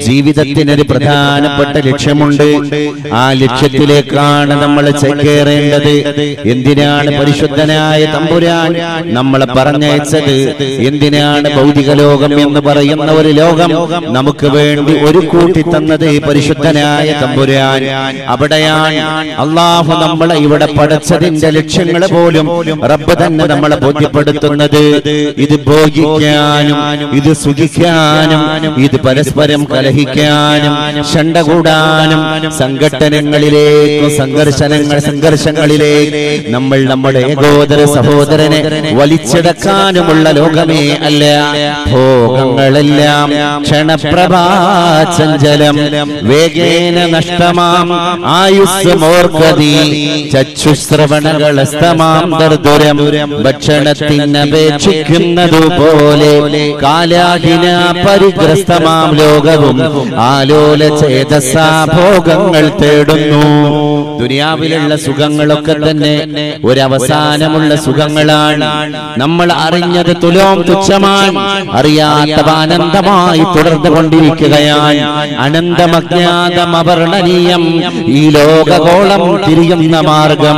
ജീവിതത്തിനൊരു പ്രധാനപ്പെട്ട ലക്ഷ്യമുണ്ട് ആ ലക്ഷ്യത്തിലേക്കാണ് നമ്മൾ ചേക്കേറേണ്ടത് എന്തിനാണ് പരിശുദ്ധനായ തമ്പുരാൻ നമ്മളെ പറഞ്ഞയച്ചത് എന്തിനാണ് ഭൗതിക ലോകം എന്ന് പറയുന്ന ഒരു ലോകം നമുക്ക് വേണ്ടി ഒരു കൂട്ടി തന്നത് പരിശുദ്ധനായ തമ്പുരാൻ അവിടെയാണ് അള്ളാഹു നമ്മളെ ഇവിടെ പടച്ചതിന്റെ ലക്ഷ്യങ്ങൾ പോലും റബ്ബ് തന്നെ നമ്മളെ ബോധ്യപ്പെടുത്തുന്നത് ഇത് ഭോഗിക്കാനും ഇത് സുഖിക്കാനും ഇത് പരസ്പരം കലഹിക്കാനും ശണ്ട കൂടാനും സംഘട്ടനങ്ങളിലേക്കും സംഘർഷണങ്ങൾ സംഘർഷങ്ങളിലേക്ക് നമ്മൾ നമ്മുടെ ഏകോദര സഹോദരനെ വലിച്ചെടുക്കാനുമുള്ള ലോകമേ അല്ല ഭോഗങ്ങളെല്ലാം ക്ഷണപ്രഭാചഞ്ചലം വേഗേന നഷ്ടമാം ആയുസ് മോർക്കതി ചക്ഷുശ്രവണകളസ്തമാം ദർദുരം ഭക്ഷണത്തിനപേക്ഷിക്കുന്നതുപോലെ കാലാഹിന പരിഗ്രസ്തമാം ലോകവും ആലോല ചേതസാ ഭോഗങ്ങൾ തേടുന്നു ദുനിയാവിലുള്ള സുഖങ്ങളൊക്കെ തന്നെ ഒരവസാനമുള്ള സുഖങ്ങളാണ് നമ്മൾ അറിഞ്ഞത് തുലോം തുച്ഛമാണ് അറിയാത്തവ അനന്തമായി തുടർന്നു കൊണ്ടിരിക്കുകയാണ് അനന്തമജ്ഞാതം അവർണനീയം ഈ ലോകഗോളം തിരിയുന്ന മാർഗം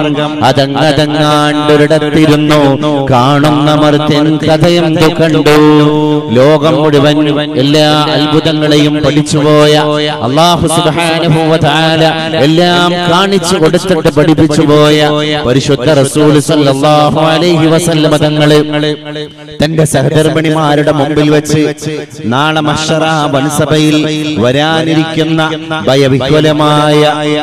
അതങ്ങതങ്ങാണ്ടൊരിടത്തിരുന്നു കാണുന്ന മർത്യൻ കഥയെന്തു കണ്ടു ലോകം മുഴുവൻ എല്ലാ അത്ഭുതങ്ങളെയും പഠിച്ചുപോയ അള്ളാഹു സുബ്ഹാനഹു വ തആല എല്ലാം കാണിച്ചു കൊടുത്തിട്ട് പഠിപ്പിച്ചു പോയ പരിശുദ്ധ റസൂൽ സല്ലല്ലാഹു അലൈഹി വസല്ലമ തങ്ങള് തന്റെ സഹധർമ്മിണിമാരുടെ മുമ്പിൽ വെച്ച് നാളെ മഷറ വൻസഭയിൽ വരാനിരിക്കുന്ന ഭയവിഹ്വലമായ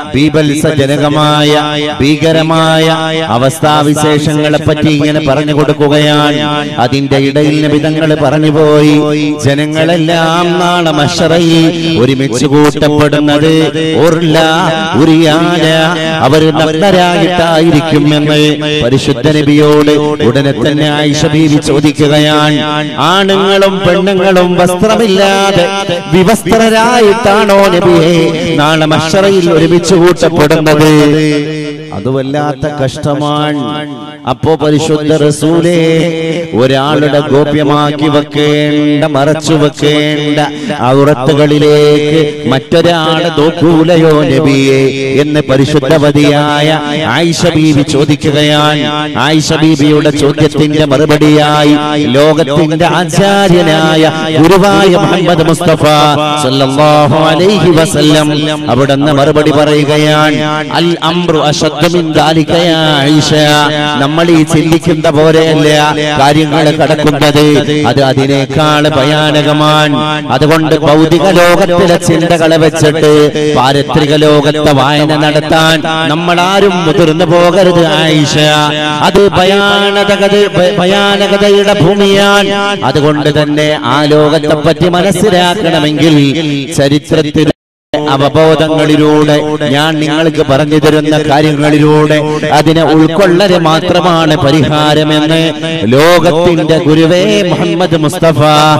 ബീഭത്സജനകമായ ഭീകരമായ അവസ്ഥാവിശേഷങ്ങളെ പറ്റി ഇങ്ങനെ പറഞ്ഞു കൊടുക്കുകയാണ് അതിന്റെ ഇടയിൽ നിമിതങ്ങൾ പറഞ്ഞുപോയി ജനങ്ങളെല്ലാം നാളെ മഷറയിൽ ഒരുമിച്ച് കൂട്ടപ്പെടുന്നത് ഉർല ഉരിയാന അവർ നഗ്നരായിട്ടായിരിക്കും എന്ന് പരിശുദ്ധ നബിയോട് ഉടനെ തന്നെ ആയിഷ ബീവി ചോദിക്കുകയാണ് ആണുങ്ങളും പെണ്ണുങ്ങളും വസ്ത്രമില്ലാതെ വിവസ്ത്രരായിട്ടാണോ നബിയെ നാളെ മഷറയിൽ ഒരുമിച്ച് കൂട്ടപ്പെടുന്നത് അത് വല്ലാത്ത കഷ്ടമാണ് അപ്പോ പരിശുദ്ധ റസൂലേ ഒരാളുടെ ഗോപ്യമാക്കി വെക്കേണ്ട മറച്ചു വെക്കേണ്ട ഔറത്തുകളിലേക്ക് മറ്റൊരാളെ നോക്കൂലയോ നബിയെ എന്ന് പരിശുദ്ധവതിയായ ആയിഷ ബീവി ചോദിക്കുകയാണ് ആയിഷ ബീവിയുടെ ചോദ്യത്തിന്റെ മറുപടിയായി ലോകത്തിന്റെ ആചാര്യനായ ഗുരുവായ മുഹമ്മദ് മുസ്തഫ സല്ലല്ലാഹു അലൈഹി വസല്ലം അവിടുന്ന് മറുപടി പറയുകയാണ് അൽ അംറു അശദ്ദു മിൻ ദാലിക യാ ആയിഷ നമ്മൾ ഈ ചിന്തിക്കുന്ന പോലെയല്ല കാര്യങ്ങൾ കടക്കുന്നത് അത് അതിനേക്കാൾ ഭയാനകമാണ് അതുകൊണ്ട് ഭൗതിക ലോകത്തിലെ ചിന്തകളെ വെച്ചിട്ട് പാരത്രിക ലോകത്തെ വായന നടത്താൻ നമ്മൾ ആരും മുതിർന്നു പോകരുത് ആയിഷ അത് ഭയാനകത ഭയാനകതയുടെ ഭൂമിയാണ് അതുകൊണ്ട് തന്നെ ആ ലോകത്തെ പറ്റി മനസ്സിലാക്കണമെങ്കിൽ ചരിത്രത്തിൽ അവബോധങ്ങളിലൂടെ ഞാൻ നിങ്ങൾക്ക് പറഞ്ഞു തരുന്ന കാര്യങ്ങളിലൂടെ അതിനെ ഉൾക്കൊള്ളല് മാത്രമാണ് പരിഹാരമെന്ന് ലോകത്തിന്റെ ഗുരുവേ മുഹമ്മദ് മുസ്തഫ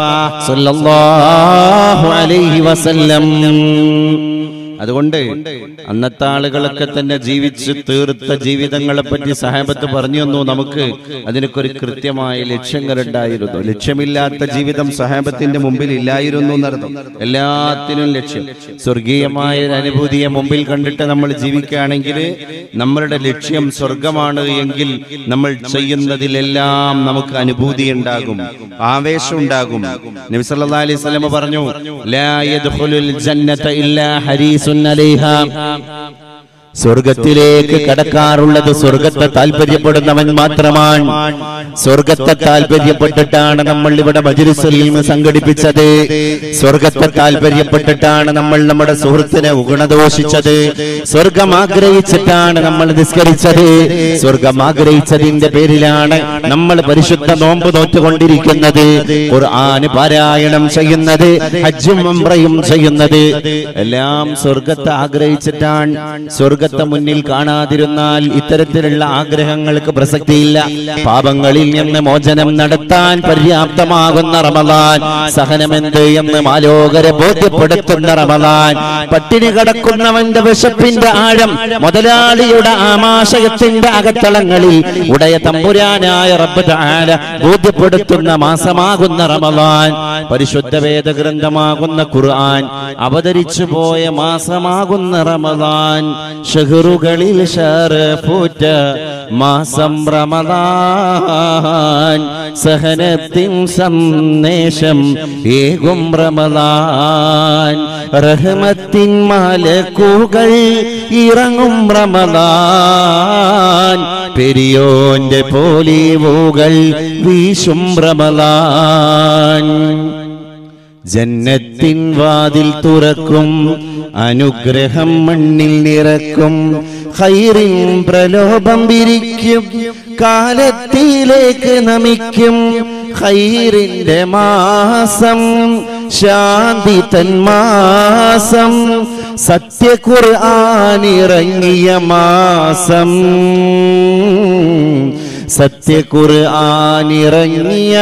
സല്ലല്ലാഹു അലൈഹി വസല്ലം അതുകൊണ്ട് അന്നത്തെ ആളുകളൊക്കെ തന്നെ ജീവിച്ച് തീർത്ത ജീവിതങ്ങളെ പറ്റി സഹാബത്ത് പറഞ്ഞു തന്നു നമുക്ക് അതിനൊക്കെ ഒരു കൃത്യമായ ലക്ഷ്യങ്ങളുണ്ടായിരുന്നു ലക്ഷ്യമില്ലാത്ത ജീവിതം സഹാബത്തിന്റെ മുമ്പിൽ ഇല്ലായിരുന്നു എന്നർത്ഥം എല്ലാത്തിനും ലക്ഷ്യം സ്വർഗീയമായ ഒരു അനുഭൂതിയെ മുമ്പിൽ കണ്ടിട്ട് നമ്മൾ ജീവിക്കുകയാണെങ്കിൽ നമ്മളുടെ ലക്ഷ്യം സ്വർഗമാണ് എങ്കിൽ നമ്മൾ ചെയ്യുന്നതിലെല്ലാം നമുക്ക് അനുഭൂതി ഉണ്ടാകും ആവേശം ഉണ്ടാകും നബി സല്ലല്ലാഹു അലൈഹി വസല്ലം പറഞ്ഞു ലാ യദ്ഖുലുൽ ജന്നത ഇല്ലാ ഹരീസുൻ അലൈഹാ സ്വർഗത്തിലേക്ക് കടക്കാറുള്ളത് സ്വർഗത്തെ താല്പര്യപ്പെടുന്നവൻ മാത്രമാണ് സ്വർഗത്തെ താല്പര്യപ്പെട്ടിട്ടാണ് നമ്മൾ ഇവിടെ മജുരിസിൽ സംഘടിപ്പിച്ചത് സ്വർഗത്തെ താല്പര്യപ്പെട്ടിട്ടാണ് നമ്മൾ നമ്മുടെ സുഹൃത്തിനെ ഗുണദോഷിച്ചത് സ്വർഗം ആഗ്രഹിച്ചിട്ടാണ് നമ്മൾ നിസ്കരിച്ചത് സ്വർഗം ആഗ്രഹിച്ചതിന്റെ പേരിലാണ് നമ്മൾ പരിശുദ്ധ നോമ്പ് നോറ്റുകൊണ്ടിരിക്കുന്നത് ഖുർആന് പാരായണം ചെയ്യുന്നത് ഹജ്ജും ഉംറയും ചെയ്യുന്നത് എല്ലാം സ്വർഗത്തെ ആഗ്രഹിച്ചിട്ടാണ് സ്വർഗ സ്വർഗത്തെ മുന്നിൽ കാണാതിരുന്നാൽ ഇത്തരത്തിലുള്ള ആഗ്രഹങ്ങൾക്ക് പ്രസക്തിയില്ല പാപങ്ങളിൽ നിന്ന് മോചനം നടത്താൻ പര്യാപ്തമാകുന്ന റമദാൻ സഹനമെന്ത് എന്ന് മാലോകരെ ബോധ്യപ്പെടുത്തുന്ന റമദാൻ പട്ടിണി കടക്കുന്നവന്റെ വിശപ്പിന്റെ ആഴം മുതലാളിയുടെ ആമാശയത്തിന്റെ അകത്തളങ്ങളിൽ ഉടയ തമ്പുരാനായ റബ്ബ് തആല ബോധ്യപ്പെടുത്തുന്ന മാസമാകുന്ന റമദാൻ പരിശുദ്ധ വേദഗ്രന്ഥമാകുന്ന ഖുർആൻ അവതരിച്ചു പോയ മാസമാകുന്ന റമദാൻ ഷഹറുകളിൽ ഷറഫുറ്റ മാസം റമദാൻ സഹനത്തിൻ സന്ദേശം ഏകും റമദാൻ റഹ്മത്തിൻ മലക്കുകൾ ഇറങ്ങും റമദാൻ പെരിയോന്റെ പോലീവുകൾ വീശും റമദാൻ ജന്നത്തിൻ വാതിൽ തുറക്കും അനുഗ്രഹം മണ്ണിൽ നിറക്കും ഹൈറിൻ പ്രലോഭം വിരിക്കും കാലത്തിലേക്ക് നമിക്കും ഹൈറിന്റെ മാസം ശാന്തി തന്മാസം സത്യഖുർആനിറങ്ങിയ മാസം സത്യഖുർആനിറങ്ങിയ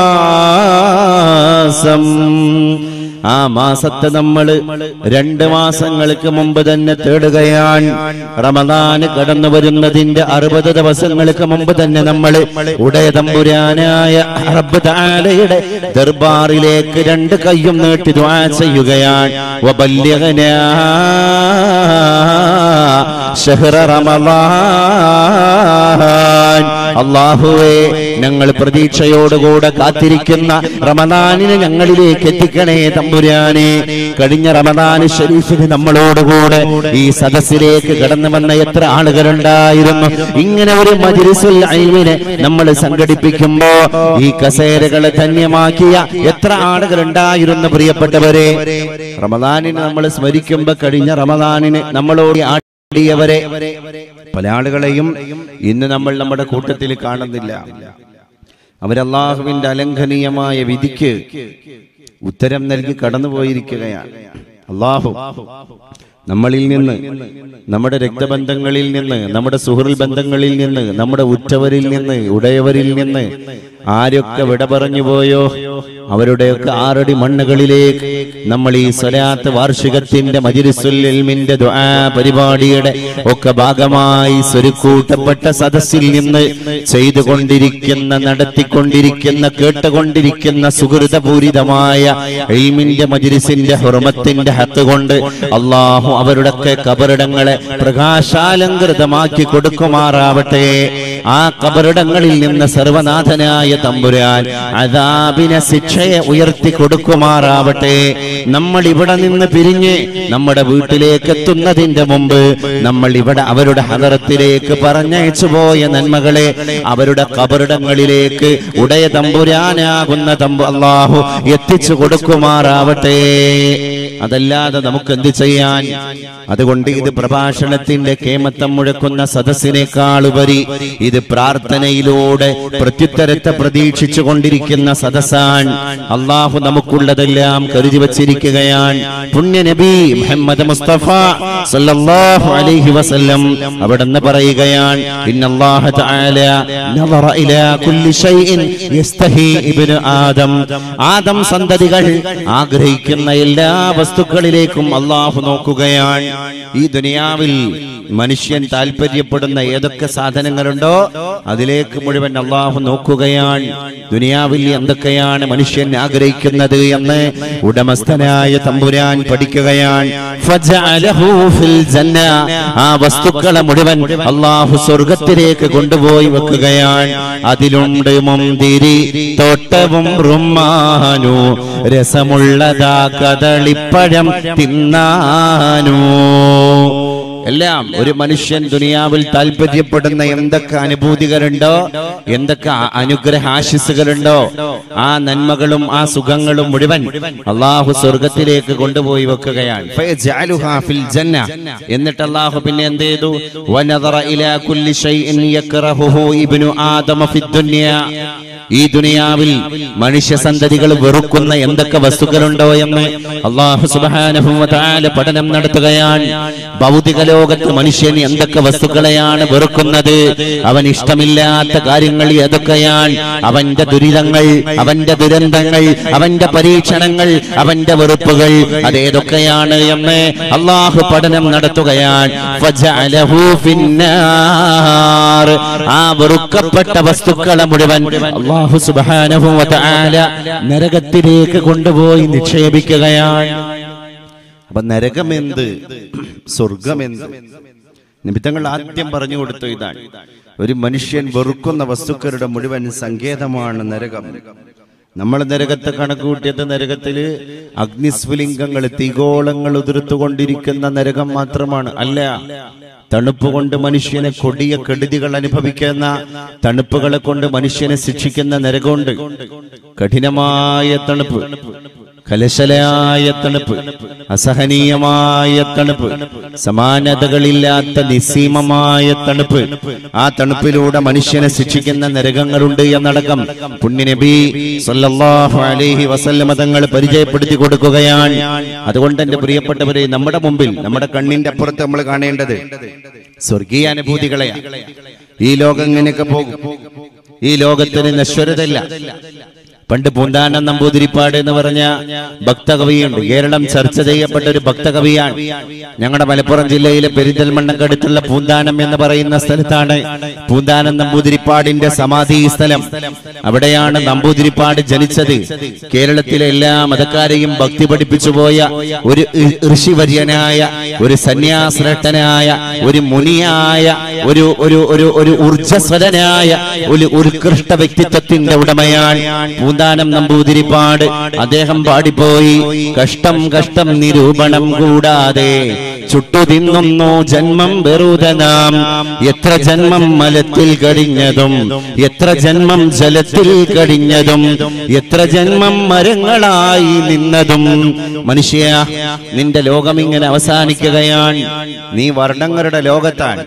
മാസം ആ മാസത്തെ നമ്മൾ രണ്ട് മാസങ്ങൾക്ക് മുമ്പ് തന്നെ തേടുകയാണ് റമദാന് കടന്നു വരുന്നതിന്റെ അറുപത് ദിവസങ്ങൾക്ക് മുമ്പ് തന്നെ നമ്മൾ ഉടയതമ്പുരാനായ റബ്ബ് തആലയുടെ ദർബാറിലേക്ക് രണ്ട് കൈയും നീട്ടി ദുആ ചെയ്യുകയാണ് വബല്ലിഗ്നാ ഷഹ്റ റമദാൻ അള്ളാഹുവേ ഞങ്ങൾ പ്രതീക്ഷയോടുകൂടെ കാത്തിരിക്കുന്ന റമദാനിനെ ഞങ്ങളിലേക്ക് എത്തിക്കണേ തമ്പുരാനെ കഴിഞ്ഞ റമദാന് ഷരീഫിന് നമ്മളോടുകൂടെ ഈ സദസ്സിലേക്ക് കടന്നു വന്ന എത്ര ആളുകളുണ്ടായിരുന്നു ഇങ്ങനെ ഒരു മജിലിസുൽ അൽമിനെ നമ്മൾ സംഘടിപ്പിക്കുമ്പോ ഈ കസേരകളെ ധന്യമാക്കിയ എത്ര ആളുകളുണ്ടായിരുന്നു പ്രിയപ്പെട്ടവരെ റമദാനിനെ നമ്മൾ സ്മരിക്കുമ്പോ കഴിഞ്ഞ റമദാനിന് നമ്മളോട് ആടിയവരെ പല ആളുകളെയും ഇന്ന് നമ്മൾ നമ്മുടെ കൂട്ടത്തിൽ കാണുന്നില്ല അവരല്ലാഹുവിന്റെ അലംഘനീയമായ വിധിക്ക് ഉത്തരം നൽകി കടന്നുപോയിരിക്കുകയാണ് അള്ളാഹു നമ്മളിൽ നിന്ന് നമ്മുടെ രക്തബന്ധങ്ങളിൽ നിന്ന് നമ്മുടെ സുഹൃൽ ബന്ധങ്ങളിൽ നിന്ന് നമ്മുടെ ഉറ്റവരിൽ നിന്ന് ഉടയവരിൽ നിന്ന് ആരൊക്കെ വിട പറഞ്ഞു പോയോ അവരുടെയൊക്കെ ആറടി മണ്ണുകളിലേക്ക് നമ്മൾ ഈ സ്വലാത്ത് വാർഷികത്തിന്റെ മജിരിസുൽമിന്റെ ദുആ പരിപാടിയുടെ ഒക്കെ ഭാഗമായി സ്വരുക്കൂട്ടപ്പെട്ട സദസ്സിൽ നിന്ന് ചെയ്തുകൊണ്ടിരിക്കുന്ന നടത്തിക്കൊണ്ടിരിക്കുന്ന കേട്ടുകൊണ്ടിരിക്കുന്ന സുഹൃതപൂരിതമായ എയിമിന്റെ മജിരിസിന്റെ ഹുറമത്തിന്റെ ഹത്ത് കൊണ്ട് അള്ളാഹു അവരുടെയൊക്കെ കബറിടങ്ങളെ പ്രകാശാലങ്കൃതമാക്കി കൊടുക്കുമാറാവട്ടെ ആ കബറിടങ്ങളിൽ നിന്ന് സർവനാഥനായ തമ്പുരാൻ അതാപിനെ ശിക്ഷയെ ഉയർത്തി കൊടുക്കുമാറാവട്ടെ നമ്മൾ ഇവിടെ നിന്ന് പിരിഞ്ഞ് നമ്മുടെ വീട്ടിലേക്ക് എത്തുന്നതിന്റെ മുമ്പ് നമ്മൾ ഇവിടെ അവരുടെ ഹദറത്തിലേക്ക് പറഞ്ഞയച്ചു പോയ നന്മകളെ അവരുടെ കബറിടങ്ങളിലേക്ക് ഉടയ തമ്പുരാനാകുന്ന തമ്പു അള്ളാഹു എത്തിച്ചു കൊടുക്കുമാറാവട്ടെ അതല്ലാതെ നമുക്ക് എന്ത് ചെയ്യാൻ അതുകൊണ്ട് ഇത് പ്രഭാഷണത്തിന്റെ കേമത്തം മുഴക്കുന്ന സദസ്സിനേക്കാളുപരി ഇത് പ്രാർത്ഥനയിലൂടെ പ്രത്യുത്തരത്തെ പ്രതീക്ഷിച്ചു കൊണ്ടിരിക്കുന്ന സദസ്സാണ് അള്ളാഹു നമുക്കുള്ളതെല്ലാം കരുതി വച്ചിരിക്കുകയാണ് പുണ്യ നബി മുഹമ്മദ് മുസ്തഫ സല്ലല്ലാഹു അലൈഹി വസല്ലം അവിടുന്ന് പറയുകയാണ് ഇന്നല്ലാഹ തആല നദറ ഇലാ കുല്ലി ഷൈഇൻ യസ്തഹി ഇബ്നു ആദം ആദം സന്തതികൾ ആഗ്രഹിക്കുന്ന എല്ലാ വസ്തുക്കളിലേക്കും അള്ളാഹു നോക്കുകയാണ് ഈ ദുനിയാവിൽ മനുഷ്യൻ താല്പര്യപ്പെടുന്ന ഏതൊക്കെ സാധനങ്ങളുണ്ടോ അതിലേക്ക് മുഴുവൻ അള്ളാഹു നോക്കുകയാണ് ദുനിയാവിൽ എന്തൊക്കെയാണ് മനുഷ്യൻ ആഗ്രഹിക്കുന്നത് എന്ന് ഉടമസ്ഥനായ തമ്പുരാൻ പഠിക്കുകയാണ് ഫജഅലഹു ഫിൽ ജന്ന. ആ വസ്തുക്കളെ മുഴുവൻ അള്ളാഹു സ്വർഗത്തിലേക്ക് കൊണ്ടുപോയി വെക്കുകയാണ് അതിലുണ്ട് മുന്തിരി തോട്ടവും റുമ്മാനു രസമുള്ളതാ കദളിപ്പഴം തിന്നാനു എല്ലാം ഒരു മനുഷ്യൻ ദുനിയാവിൽ താല്പര്യപ്പെടുന്ന എന്തൊക്കെ അനുഭൂതികളുണ്ടോ എന്തൊക്കെ ആ- അനുഗ്രഹ ആശിസുകളുണ്ടോ ആ നന്മകളും ആ സുഖങ്ങളും മുഴുവൻ അള്ളാഹു സ്വർഗത്തിലേക്ക് കൊണ്ടുപോയി വെക്കുകയാണ് ഫയജഅലുഹാ ഫിൽ ജന്ന. എന്നിട്ട് അള്ളാഹു പിന്നെ എന്ത് ചെയ്തു വനദറ ഇലാ കുല്ലി ഷൈഇൻ യക്റഹുഹു ഇബ്നു ആദമ ഫിദ്ദുനിയ ഈ ദുനിയാവിൽ മനുഷ്യ സന്തതികൾ വെറുക്കുന്ന എന്തൊക്കെ വസ്തുക്കളുണ്ടോ എന്ന് അള്ളാഹു സുബ്ഹാനഹു വ തആല പഠനം നടത്തുകയാണ് ഭൗതിക ലോകത്ത് മനുഷ്യൻ എന്തൊക്കെ വസ്തുക്കളെയാണ് വെറുക്കുന്നത് അവൻ ഇഷ്ടമില്ലാത്ത കാര്യങ്ങൾ ഏതൊക്കെയാണ് അവന്റെ ദുരിതങ്ങൾ അവന്റെ ദുരന്തങ്ങൾ അവന്റെ പരീക്ഷണങ്ങൾ അവന്റെ വെറുപ്പുകൾ അതേതൊക്കെയാണ് എന്ന് അള്ളാഹു പഠനം നടത്തുകയാണ് ഫജഅലഹു ഫിന്നാർ. ആ വെറുക്കപ്പെട്ട വസ്തുക്കളെ മുഴുവൻ അള്ളാഹു സുബ്ഹാനഹു വ തആല നരകത്തിലേക്ക് കൊണ്ടുപോയി നിക്ഷേപിക്കുകയാണ് അപ്പൊ നരകമെന്ത് സ്വർഗമെന്ത് നിമിത്തങ്ങൾ ആദ്യം പറഞ്ഞു കൊടുത്തു ഇതാണ് ഒരു മനുഷ്യൻ വെറുക്കുന്ന വസ്തുക്കളുടെ മുഴുവൻ സങ്കേതമാണ് നരകം നമ്മൾ നരകത്തെ കണക്കുകൂട്ടിയത് നരകത്തില് അഗ്നിസ്ഫുലിംഗങ്ങൾ തീഗോളങ്ങൾ ഉതിർത്തുകൊണ്ടിരിക്കുന്ന നരകം മാത്രമാണ് അല്ല തണുപ്പ് കൊണ്ട് മനുഷ്യനെ കൊടിയ കെടുതികൾ അനുഭവിക്കുന്ന തണുപ്പുകളെ കൊണ്ട് മനുഷ്യനെ ശിക്ഷിക്കുന്ന നരകമുണ്ട് കഠിനമായ തണുപ്പ് കലശലായ തണുപ്പ് അസഹനീയമായ തണുപ്പ് സമാനതകളില്ലാത്ത നിസ്സീമമായ തണുപ്പ് ആ തണുപ്പിലൂടെ മനുഷ്യനെ ശിക്ഷിക്കുന്ന നരകങ്ങളുണ്ട് എന്നടക്കം പുണ്യനബി സല്ലല്ലാഹു അലൈഹി വസല്ലമ തങ്ങൾ പരിചയപ്പെടുത്തി കൊടുക്കുകയാണ് അതുകൊണ്ട് എന്റെ പ്രിയപ്പെട്ടവരെ നമ്മുടെ മുമ്പിൽ നമ്മുടെ കണ്ണിന്റെ അപ്പുറത്ത് നമ്മൾ കാണേണ്ടത് സ്വർഗീയ അനുഭൂതികളെയാണ് ഈ ലോകം ഇങ്ങനെയൊക്കെ പോകും ഈ ലോകത്തിന് നശ്വരതയില്ല പണ്ട് പൂന്താനം നമ്പൂതിരിപ്പാട് എന്ന് പറഞ്ഞ ഭക്തകവിയുണ്ട് കേരളം ചർച്ച ചെയ്യപ്പെട്ട ഒരു ഭക്തകവിയാണ് ഞങ്ങളുടെ മലപ്പുറം ജില്ലയിലെ പെരിന്തൽമണ്ണക്കടുത്തുള്ള പൂന്താനം എന്ന് പറയുന്ന സ്ഥലത്താണ് പൂന്താനം നമ്പൂതിരിപ്പാടിന്റെ സമാധി സ്ഥലം അവിടെയാണ് നമ്പൂതിരിപ്പാട് ജനിച്ചത് കേരളത്തിലെ എല്ലാ മതക്കാരെയും ഭക്തി പഠിപ്പിച്ചു പോയ ഒരു ഋ- ഋഷിവര്യനായ ഒരു സന്യാശ്രേഷ്ഠനായ ഒരു മുനിയായ ഒരു ഒരു ഒരു ഒരു ഊർജസ്വലനായ ഒരു ഉത്കൃഷ്ട വ്യക്തിത്വത്തിന്റെ ഉടമയാണ് പൂന്താനം നമ്പൂതിരിപ്പാട് അദ്ദേഹം പാടിപ്പോയി കഷ്ടം കഷ്ടം നിരൂപണം കൂടാതെ ചുട്ടു തിന്നുന്നു ജന്മം വെറുതെ നാം എത്ര ജന്മം മലത്തിൽ കഴിഞ്ഞതും എത്ര ജന്മം ജലത്തിൽ കഴിഞ്ഞതും എത്ര ജന്മം മരങ്ങളായി നിന്നതും മനുഷ്യ നിന്റെ ലോകം ഇങ്ങനെ അവസാനിക്കുകയാണ് നീ വർണ്ണങ്ങളുടെ ലോകത്താണ്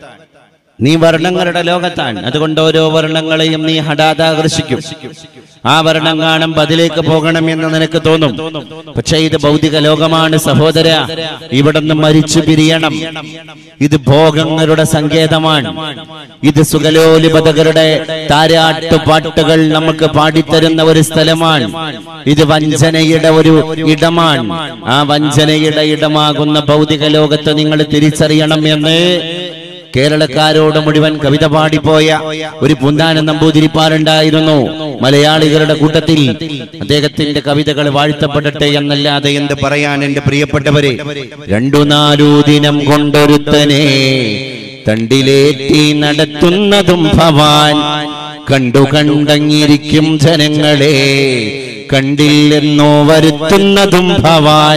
നീ വർണ്ണങ്ങളുടെ ലോകത്താണ് അതുകൊണ്ട് ഓരോ വർണ്ണങ്ങളെയും നീ ഹഠാത് ആകർഷിക്കും ആ വർണ്ണം കാണുമ്പോ അതിലേക്ക് പോകണം എന്ന് നിനക്ക് തോന്നും പക്ഷെ ഇത് ഭൗതിക ലോകമാണ് സഹോദര ഇവിടുന്ന് മരിച്ചു പിരിയണം ഇത് ഭോഗങ്ങളുടെ സങ്കേതമാണ് ഇത് സുഖലോലിപതകളുടെ താരാട്ട് പാട്ടുകൾ നമുക്ക് പാടിത്തരുന്ന ഒരു സ്ഥലമാണ് ഇത് വഞ്ചനയുടെ ഒരു ഇടമാണ് ആ വഞ്ചനയുടെ ഇടമാകുന്ന ഭൗതിക ലോകത്തെ നിങ്ങൾ തിരിച്ചറിയണം എന്ന് കേരളക്കാരോട് മുഴുവൻ കവിത പാടിപ്പോയ ഒരു പൂന്താനം നമ്പൂതിരിപ്പാറുണ്ടായിരുന്നു മലയാളികളുടെ കൂട്ടത്തിൽ അദ്ദേഹത്തിന്റെ കവിതകൾ വാഴ്ത്തപ്പെടട്ടെ എന്നല്ലാതെ എന്ത് പറയാൻ എന്റെ പ്രിയപ്പെട്ടവരെ രണ്ടു നാലു ദിനം കൊണ്ടൊരുത്തനെ തണ്ടിലേറ്റി നടത്തുന്നതും ഭവാൻ കണ്ടു കണ്ടങ്ങിരിക്കും ജനങ്ങളെ കണ്ടില്ലെന്നോ വരുത്തുന്നതും ഭവാൻ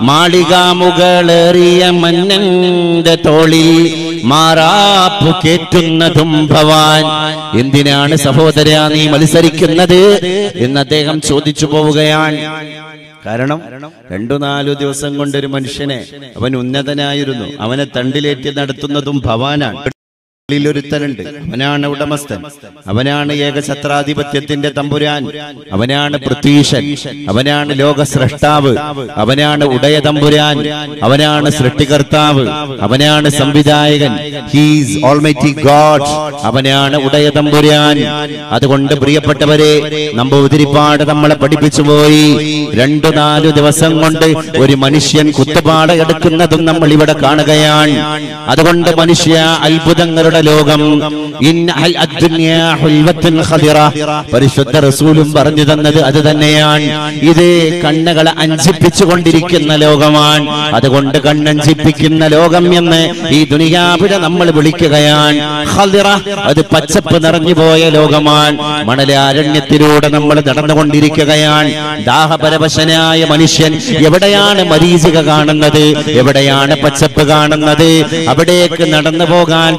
മാളികാമുകളേറിയ മന്നന്റെ തോളിൽ മാറാപ്പു കേറ്റുന്നതും ഭവാൻ എന്തിനാണ് സഹോദര നീ മത്സരിക്കുന്നത് എന്ന് അദ്ദേഹം ചോദിച്ചു പോവുകയാണ് കാരണം രണ്ടു നാലു ദിവസം കൊണ്ട് ഒരു മനുഷ്യനെ അവൻ ഉന്നതനായിരുന്നു അവനെ തണ്ടിലേറ്റി നടത്തുന്നതും ഭവാനാണ് ഒരുത്തനുണ്ട് അവനാണ് ഉടമസ്ഥൻ അവനാണ് ഏകഛത്രാധിപത്യത്തിന്റെ തമ്പുരാൻ അവനാണ് പൃഥ്വീശൻ അവനാണ് ലോക സ്രഷ്ടാവ് അവനാണ് ഉടയ തമ്പുരാൻ അവനാണ് സൃഷ്ടികർത്താവ് അവനാണ് സംവിധായകൻ ഹീസ് ഓൾമൈറ്റി ഗോഡ് അവനാണ് ഉടയ തമ്പുരാൻ അതുകൊണ്ട് പ്രിയപ്പെട്ടവരെ നമ്പൂതിരിപ്പാട് നമ്മളെ പഠിപ്പിച്ചു പോയി രണ്ടു നാലു ദിവസം കൊണ്ട് ഒരു മനുഷ്യൻ കുത്തുപാട എടുക്കുന്നതും നമ്മൾ ഇവിടെ കാണുകയാണ് അതുകൊണ്ട് മനുഷ്യ അത്ഭുതങ്ങളുടെ ലോകം ഇൻ അൽ അദ്ദുന്യാ ഹുൽവത്തുൻ ഖദിറ. പരിശുദ്ധ റസൂലും പറഞ്ഞു തന്നത് അത് തന്നെയാണ് ഇത് കണ്ണുകളെ അഞ്ചിപ്പിച്ചു കൊണ്ടിരിക്കുന്ന ലോകമാണ് അതുകൊണ്ട് കണ്ണഞ്ചിപ്പിക്കുന്ന ലോകം എന്ന് ഈ ദുനിയാവിനെ നമ്മൾ വിളിക്കുകയാണ് ഖദിറ. അത് പച്ചപ്പ് നിറഞ്ഞു പോയ ലോകമാണ് മണലാരണ്യത്തിലൂടെ നമ്മൾ നടന്നുകൊണ്ടിരിക്കുകയാണ് ദാഹപരവശനായ മനുഷ്യൻ എവിടെയാണ് മരീചിക കാണുന്നത് എവിടെയാണ് പച്ചപ്പ് കാണുന്നത് അവിടേക്ക് നടന്നു പോകാൻ താല്പര്യം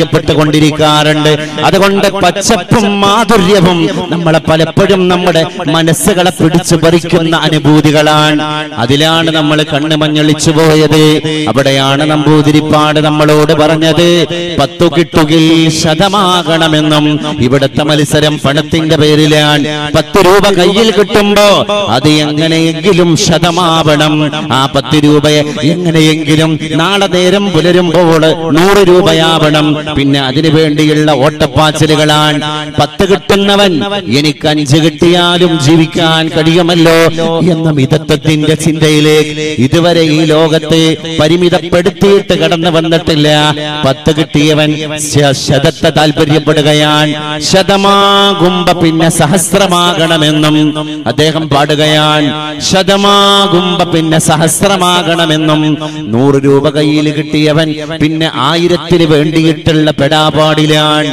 താല്പര്യപ്പെട്ടുകൊണ്ടിരിക്കാറുണ്ട് അതുകൊണ്ട് പച്ചപ്പും മാധുര്യവും നമ്മളെ പലപ്പോഴും നമ്മുടെ മനസ്സുകളെ പിടിച്ചു പറിക്കുന്ന അനുഭൂതികളാണ് അതിലാണ് നമ്മൾ കണ്ണ് മഞ്ഞളിച്ചു പോയത് അവിടെയാണ് നമ്പൂതിരിപ്പാട് നമ്മളോട് പറഞ്ഞത് പത്തു കിട്ടുകിൽ ശതമാകണമെന്നും ഇവിടുത്തെ മത്സരം പണത്തിന്റെ പേരിലാണ് പത്ത് രൂപ കയ്യിൽ കിട്ടുമ്പോ അത് എങ്ങനെയെങ്കിലും ശതമാവണം ആ പത്ത് രൂപയെ എങ്ങനെയെങ്കിലും നാളെ നേരം പുലരുമ്പോൾ നൂറ് രൂപയാവണം പിന്നെ അതിനു വേണ്ടിയുള്ള ഓട്ടപ്പാച്ചിലുകളാണ് പത്ത് കിട്ടുന്നവൻ എനിക്ക് അഞ്ച് കിട്ടിയാലും ജീവിക്കാൻ കഴിയുമല്ലോ എന്ന മിതത്വത്തിന്റെ ചിന്തയിലേക്ക് ഇതുവരെ ഈ ലോകത്തെ പരിമിതപ്പെടുത്തിയിട്ട് കടന്നു വന്നിട്ടില്ല പത്ത് കിട്ടിയവൻ ശ- ശതത്തെ താല്പര്യപ്പെടുകയാണ് ശതമാകുമ്പ പിന്നെ സഹസ്രമാകണമെന്നും അദ്ദേഹം പാടുകയാണ് ശതമാകുമ്പ പിന്നെ സഹസ്രമാകണമെന്നും നൂറ് രൂപ കയ്യിൽ കിട്ടിയവൻ പിന്നെ ആയിരത്തിന് വേണ്ടിയിട്ടുള്ള പെടാപാടിലാണ്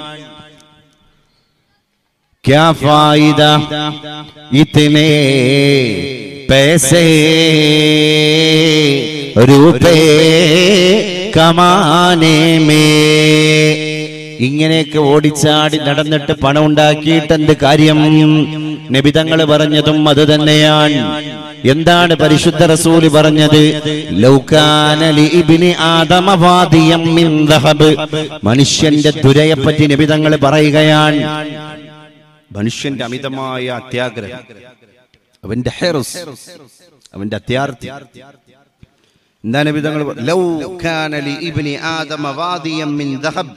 क्या फायदा इतने पैसे रुपए കമാനേ മേ ഇങ്ങനെയൊക്കെ ഓടിച്ചാടി നടന്നിട്ട് പണം ഉണ്ടാക്കിയിട്ട് എന്ത് കാര്യം നബിതങ്ങൾ പറഞ്ഞതും അത് തന്നെയാണ് എന്താണ് പരിശുദ്ധ റസൂല് പറഞ്ഞത് ലൗകാന ലി ഇബ്നി ആദമ വാദിയം മിൻ ദഹബ് മനുഷ്യന്റെ ദുരയെപ്പറ്റി നബിതങ്ങൾ പറയുകയാണ് മനുഷ്യന്റെ അമിതമായ അത്യാഗ്രഹം അവന്റെ ഹെറുസ് അവന്റെ അത്യാർത്ഥി എന്താണ് വിധങ്ങൾ ലൗ കാന ലി ഇബ്നി ആദമ വാദിയം മിൻ ദഹബ്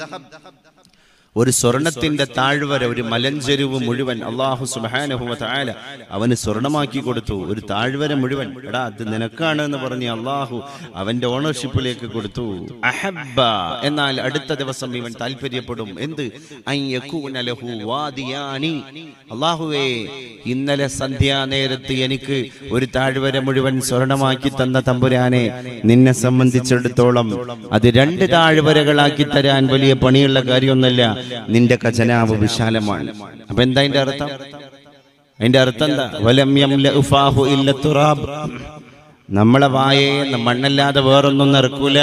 ഒരു സ്വർണത്തിന്റെ താഴ്വര ഒരു മലഞ്ചെരുവ് മുഴുവൻ അള്ളാഹു സുബ്ഹാനഹു വ തആല അവന് സ്വർണമാക്കി കൊടുത്തു ഒരു താഴ്വര മുഴുവൻ എടാ അത് നിനക്കാണ് എന്ന് പറഞ്ഞ് അള്ളാഹു അവന്റെ ഓണർഷിപ്പിലേക്ക് കൊടുത്തു അഹബ്ബ എന്നാൽ അടുത്ത ദിവസം ഇവൻ താല്പര്യപ്പെടും എന്ത് അൻ യകൂന ലഹു വാദിയാനി അള്ളാഹുവേ ഇന്നലെ സന്ധ്യാനേരത്ത് എനിക്ക് ഒരു താഴ്വര മുഴുവൻ സ്വർണമാക്കി തന്ന തമ്പുരാനെ നിന്നെ സംബന്ധിച്ചിടത്തോളം അത് രണ്ട് താഴ്വരകളാക്കി തരാൻ വലിയ പണിയുള്ള കാര്യമൊന്നുമല്ല നിന്റെ ഖജനാവ് വിശാലമാണ് അപ്പൊ എന്താ അതിന്റെ അർത്ഥം അതിന്റെ അർത്ഥം എന്താ വലം യംലഉ ഫാഹു ഇല്ല തുറാബ് നമ്മളെ വായയെ മണ്ണല്ലാതെ വേറൊന്നും നിറക്കൂല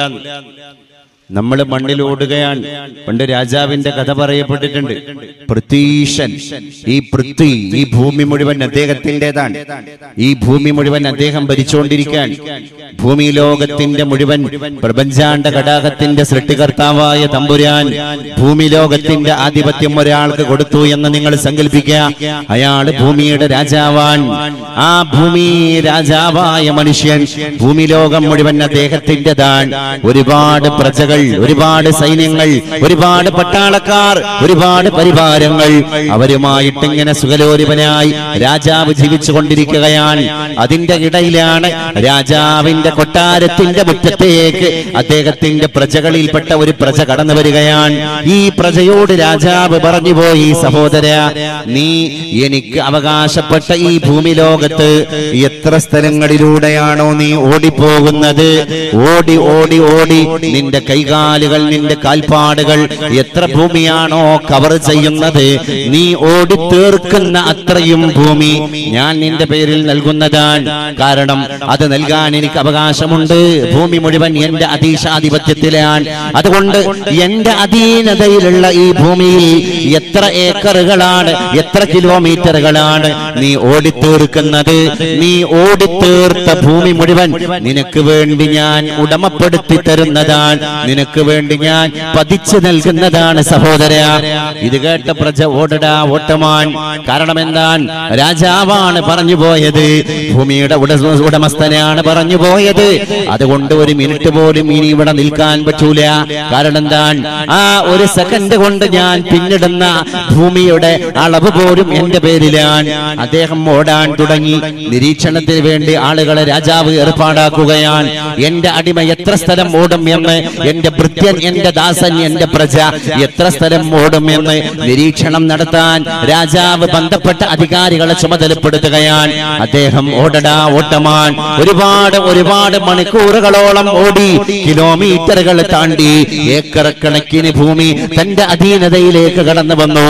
നമ്മൾ മണ്ണിൽ ഓടുകയാണ് പണ്ട് രാജാവിന്റെ കഥ പറയപ്പെട്ടിട്ടുണ്ട് പൃഥ്വീശൻ ഈ പൃഥ്വി ഈ ഭൂമി മുഴുവൻ അദ്ദേഹത്തിൻ്റെതാണ് ഈ ഭൂമി മുഴുവൻ അദ്ദേഹം ഭരിച്ചുകൊണ്ടിരിക്കാൻ ഭൂമി ലോകത്തിന്റെ മുഴുവൻ പ്രപഞ്ചാണ്ട ഘടാകത്തിന്റെ സൃഷ്ടികർത്താവായ തമ്പുരാൻ ഭൂമി ലോകത്തിന്റെ ആധിപത്യം ഒരാൾക്ക് കൊടുത്തു എന്ന് നിങ്ങൾ സങ്കല്പിക്കുക അയാൾ ഭൂമിയുടെ രാജാവാൻ ആ ഭൂമി രാജാവായ മനുഷ്യൻ ഭൂമി ലോകം മുഴുവൻ അദ്ദേഹത്തിൻ്റെതാണ് ഒരുപാട് പ്രജകൾ ഒരുപാട് സൈന്യങ്ങൾ ഒരുപാട് പട്ടാളക്കാർ ഒരുപാട് പരിവാരങ്ങൾ അവരുമായിട്ട് ഇങ്ങനെ സുഖലോലിപനായി രാജാവ് ജീവിച്ചു കൊണ്ടിരിക്കുകയാണ് അതിന്റെ ഇടയിലാണ് രാജാവിന്റെ കൊട്ടാരത്തിന്റെ മുറ്റത്തേക്ക് അദ്ദേഹത്തിന്റെ പ്രജകളിൽപ്പെട്ട ഒരു പ്രജ കടന്നു വരികയാണ് ഈ പ്രജയോട് രാജാവ് പറഞ്ഞുപോയി സഹോദര നീ എനിക്ക് അവകാശപ്പെട്ട ഈ ഭൂമി ലോകത്ത് എത്ര സ്ഥലങ്ങളിലൂടെയാണോ നീ ഓടിപ്പോകുന്നത് ഓടി ഓടി ഓടി നിന്റെ കൈകാലുകൾ നിന്റെ കാൽപ്പാടുകൾ എത്ര ഭൂമിയാണോ കവർ ചെയ്യുന്നത് നീ ഓടി തീർക്കുന്ന അത്രയും ഭൂമി ഞാൻ നിന്റെ പേരിൽ നൽകുന്നതാണ് കാരണം അത് നൽകാൻ എനിക്ക് അവകാശമുണ്ട് ഭൂമി മുഴുവൻ എന്റെ അതീശാധിപത്യത്തിലാണ് അതുകൊണ്ട് എന്റെ അധീനതയിലുള്ള ഈ ഭൂമിയിൽ എത്ര ഏക്കറുകളാണ് എത്ര കിലോമീറ്ററുകളാണ് നീ ഓടിത്തീർക്കുന്നത് നീ ഓടിത്തീർത്ത ഭൂമി മുഴുവൻ നിനക്ക് വേണ്ടി ഞാൻ ഉടമപ്പെടുത്തി തരുന്നതാണ് നിനക്ക് വേണ്ടി ഞാൻ പതിച്ചു നൽകുന്നതാണ് സഹോദര ഇത് കേട്ട പ്രജ ഓടടാ ഓട്ടമാൻ കാരണം എന്താണ് രാജാവാണ് പറഞ്ഞു പോയത് ഭൂമിയുടെ ഉട- ഉടമസ്ഥനാണ് പറഞ്ഞു പോയത് അതുകൊണ്ട് ഒരു മിനിറ്റ് പോലും ഇനി ഇവിടെ നിൽക്കാൻ പറ്റൂല കാരണം എന്താണ് ആ ഒരു സെക്കൻഡ് കൊണ്ട് ഞാൻ പിന്നിടുന്ന ഭൂമിയുടെ അളവ് പോലും എന്റെ പേരിലാണ് അദ്ദേഹം ഓടാൻ തുടങ്ങി നിരീക്ഷണത്തിന് വേണ്ടി ആളുകളെ രാജാവ് ഏർപ്പാടാക്കുകയാണ് എന്റെ അടിമ എത്ര സ്ഥലം ഓടും എന്ന് എന്റെ ഭൃത്യൻ എന്റെ ദാസൻ എന്റെ പ്രജ എത്ര സ്ഥലം ഓടും എന്ന് നിരീക്ഷണം നടത്താൻ രാജാവ് ബന്ധപ്പെട്ട അധികാരികളെ ചുമതലപ്പെടുത്തുകയാണ് അദ്ദേഹം ഓടടാ ഓട്ടമാൻ ഒരുപാട് ഒരുപാട് മണിക്കൂറുകളോളം ഓടി കിലോമീറ്ററുകൾ താണ്ടി ഏക്കർ കണക്കിന് ഭൂമി തന്റെ അധീനതയിലേക്ക് കടന്നു വന്നു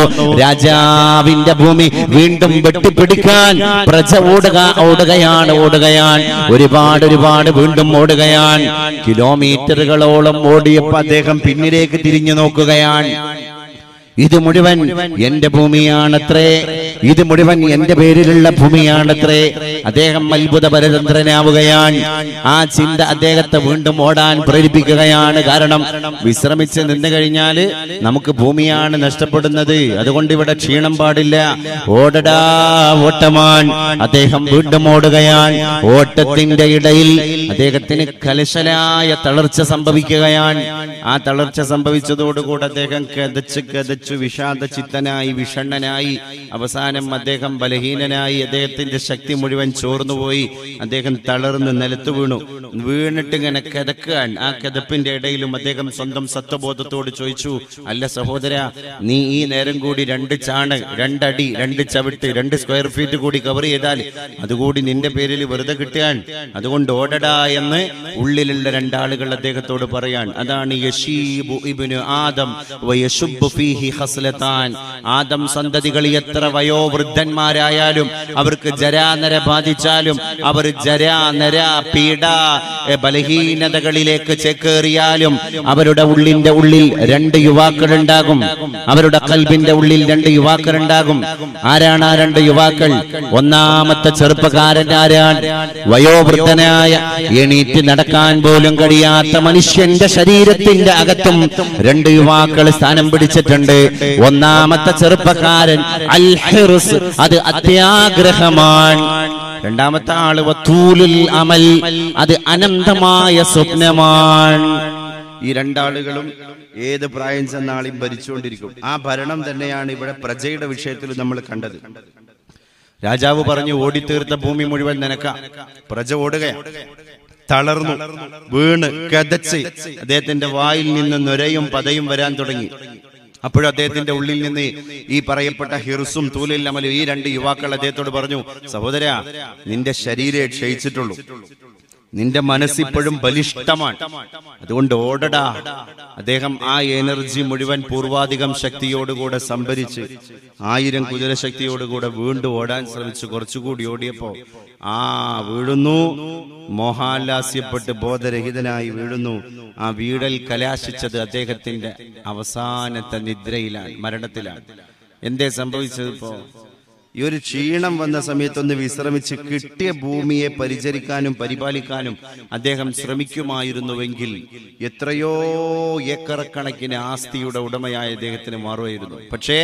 രാജാവിന്റെ ഭൂമി വീണ്ടും വെട്ടിപ്പിടിക്കാൻ പ്രജ ഓടുക ഓടുകയാണ് ഓടുകയാണ് ഒരുപാട് ഒരുപാട് വീണ്ടും ഓടുകയാണ് കിലോമീറ്ററുകളോളം ഓടി ഓടിയപ്പോ അദ്ദേഹം പിന്നിലേക്ക് തിരിഞ്ഞു നോക്കുകയാണ് ഇത് മുഴുവൻ എന്റെ ഭൂമിയാണത്രേ ഇത് മുഴുവൻ എന്റെ പേരിലുള്ള ഭൂമിയാണത്രേ അദ്ദേഹം അത്ഭുത പരതന്ത്രനാവുകയാണ് ആ ചിന്ത അദ്ദേഹത്തെ വീണ്ടും ഓടാൻ പ്രേരിപ്പിക്കുകയാണ് കാരണം വിശ്രമിച്ച് നിന്ന് കഴിഞ്ഞാല് നമുക്ക് ഭൂമിയാണ് നഷ്ടപ്പെടുന്നത് അതുകൊണ്ട് ഇവിടെ ക്ഷീണം പാടില്ല ഓടടാ ഓട്ടമാൻ അദ്ദേഹം വീണ്ടും ഓടുകയാണ് ഓട്ടത്തിന്റെ ഇടയിൽ അദ്ദേഹത്തിന് കലശലായ തളർച്ച സംഭവിക്കുകയാണ് ആ തളർച്ച സംഭവിച്ചതോടുകൂടി അദ്ദേഹം കതച്ച് കതച്ചു വിഷാദ ചിത്തനായി വിഷണ്ണനായി അവസാനം അദ്ദേഹം ബലഹീനനായി അദ്ദേഹത്തിന്റെ ശക്തി മുഴുവൻ ചോർന്നുപോയി അദ്ദേഹം തളർന്ന് നിലത്ത് വീണു വീണിട്ട് ഇങ്ങനെ കിതക്കാൻ ആ കിതപ്പിന്റെ ഇടയിലും അദ്ദേഹം സ്വന്തം സത്വബോധത്തോട് ചോദിച്ചു അല്ല സഹോദര നീ ഈ നേരം കൂടി രണ്ട് ചാണ് രണ്ടടി രണ്ട് ചവിട്ട് രണ്ട് സ്ക്വയർ ഫീറ്റ് കൂടി കവർ ചെയ്താൽ അതുകൂടി നിന്റെ പേരിൽ വെറുതെ കിട്ടിയാൻ അതുകൊണ്ട് ഓടടാ എന്ന് ഉള്ളിലുള്ള രണ്ടാളുകൾ അദ്ദേഹത്തോട് പറയാൻ അതാണ് യശീബു ഇബ്നു ആദം വയശുബ്ബു ഫീഹി ഖസ്ലതാൻ ആദം സന്തതികൾ എത്ര വയോവൃദ്ധന്മാരായാലും അവർക്ക് ജരാനര ബാധിച്ചാലും അവർ ജരാനര പീഡ എ, ബലഹീനതകളിലേക്ക് ചേക്കേറിയാലും അവരുടെ ഉള്ളിന്റെ ഉള്ളിൽ രണ്ട് യുവാക്കളുണ്ടാകും അവരുടെ കൽബിന്റെ ഉള്ളിൽ രണ്ട് യുവാക്കളുണ്ടാകും ആരാണ് ആ രണ്ട് യുവാക്കൾ ഒന്നാമത്തെ ചെറുപ്പക്കാരൻ ആരാണ് വയോവൃദ്ധനായ എണീറ്റ് നടക്കാൻ പോലും കഴിയാത്ത മനുഷ്യന്റെ ശരീരത്തിന്റെ അകത്തും രണ്ട് യുവാക്കൾ സ്ഥാനം പിടിച്ചിട്ടുണ്ട് ഒന്നാമത്തെ ചെറുപ്പക്കാരൻ അൽ ഹിർസ് അത് അത്യാഗ്രഹമാണ് രണ്ടാമത്തെ ആള് വത്തൂലുൽ അമൽ അത് അനന്തമായ സ്വപ്നമാണ് ഈ രണ്ടാളുകളും ഏത് പ്രായം ചെന്നാളും ഭരിച്ചുകൊണ്ടിരിക്കും ആ ഭരണം തന്നെയാണ് ഇവിടെ പ്രജയുടെ വിഷയത്തിൽ നമ്മൾ കണ്ടത് രാജാവ് പറഞ്ഞു ഓടിത്തീർത്ത ഭൂമി മുഴുവൻ നിനക്ക പ്രജ ഓടുകയാണ് തളർന്നു വീണ് കതച്ച് അദ്ദേഹത്തിന്റെ വായിൽ നിന്ന് നൊരയും പതയും വരാൻ തുടങ്ങി അപ്പോഴും അദ്ദേഹത്തിന്റെ ഉള്ളിൽ നിന്ന് ഈ പറയപ്പെട്ട ഹിർസും തൂലിൽ അമലും ഈ രണ്ട് യുവാക്കൾ അദ്ദേഹത്തോട് പറഞ്ഞു സഹോദര നിന്റെ ശരീരം ക്ഷയിച്ചിട്ടുള്ളൂ നിന്റെ മനസ്സിപ്പോഴും ബലിഷ്ഠമാണ് അതുകൊണ്ട് ഓടടാ അദ്ദേഹം ആ എനർജി മുഴുവൻ പൂർവാധികം ശക്തിയോടുകൂടെ സംഭരിച്ച് ആയിരം കുതിരശക്തിയോടുകൂടെ വീണ്ടും ഓടാൻ ശ്രമിച്ചു കുറച്ചുകൂടി ഓടിയപ്പോ ആ വീഴുന്നു മോഹാലാസ്യപ്പെട്ട് ബോധരഹിതനായി വീഴുന്നു ആ വീടൽ കലാശിച്ചത് അദ്ദേഹത്തിന്റെ അവസാനത്തെ നിദ്രയിലാണ് മരണത്തിലാണ് എന്തേ സംഭവിച്ചത് ഇപ്പോ ഈ ഒരു ക്ഷീണം വന്ന സമയത്തൊന്ന് വിശ്രമിച്ച് കിട്ടിയ ഭൂമിയെ പരിചരിക്കാനും പരിപാലിക്കാനും അദ്ദേഹം ശ്രമിക്കുമായിരുന്നുവെങ്കിൽ എത്രയോ ഏക്കറക്കണക്കിന് ആസ്തിയുടെ ഉടമയായ അദ്ദേഹത്തിന് മാറുമായിരുന്നു പക്ഷേ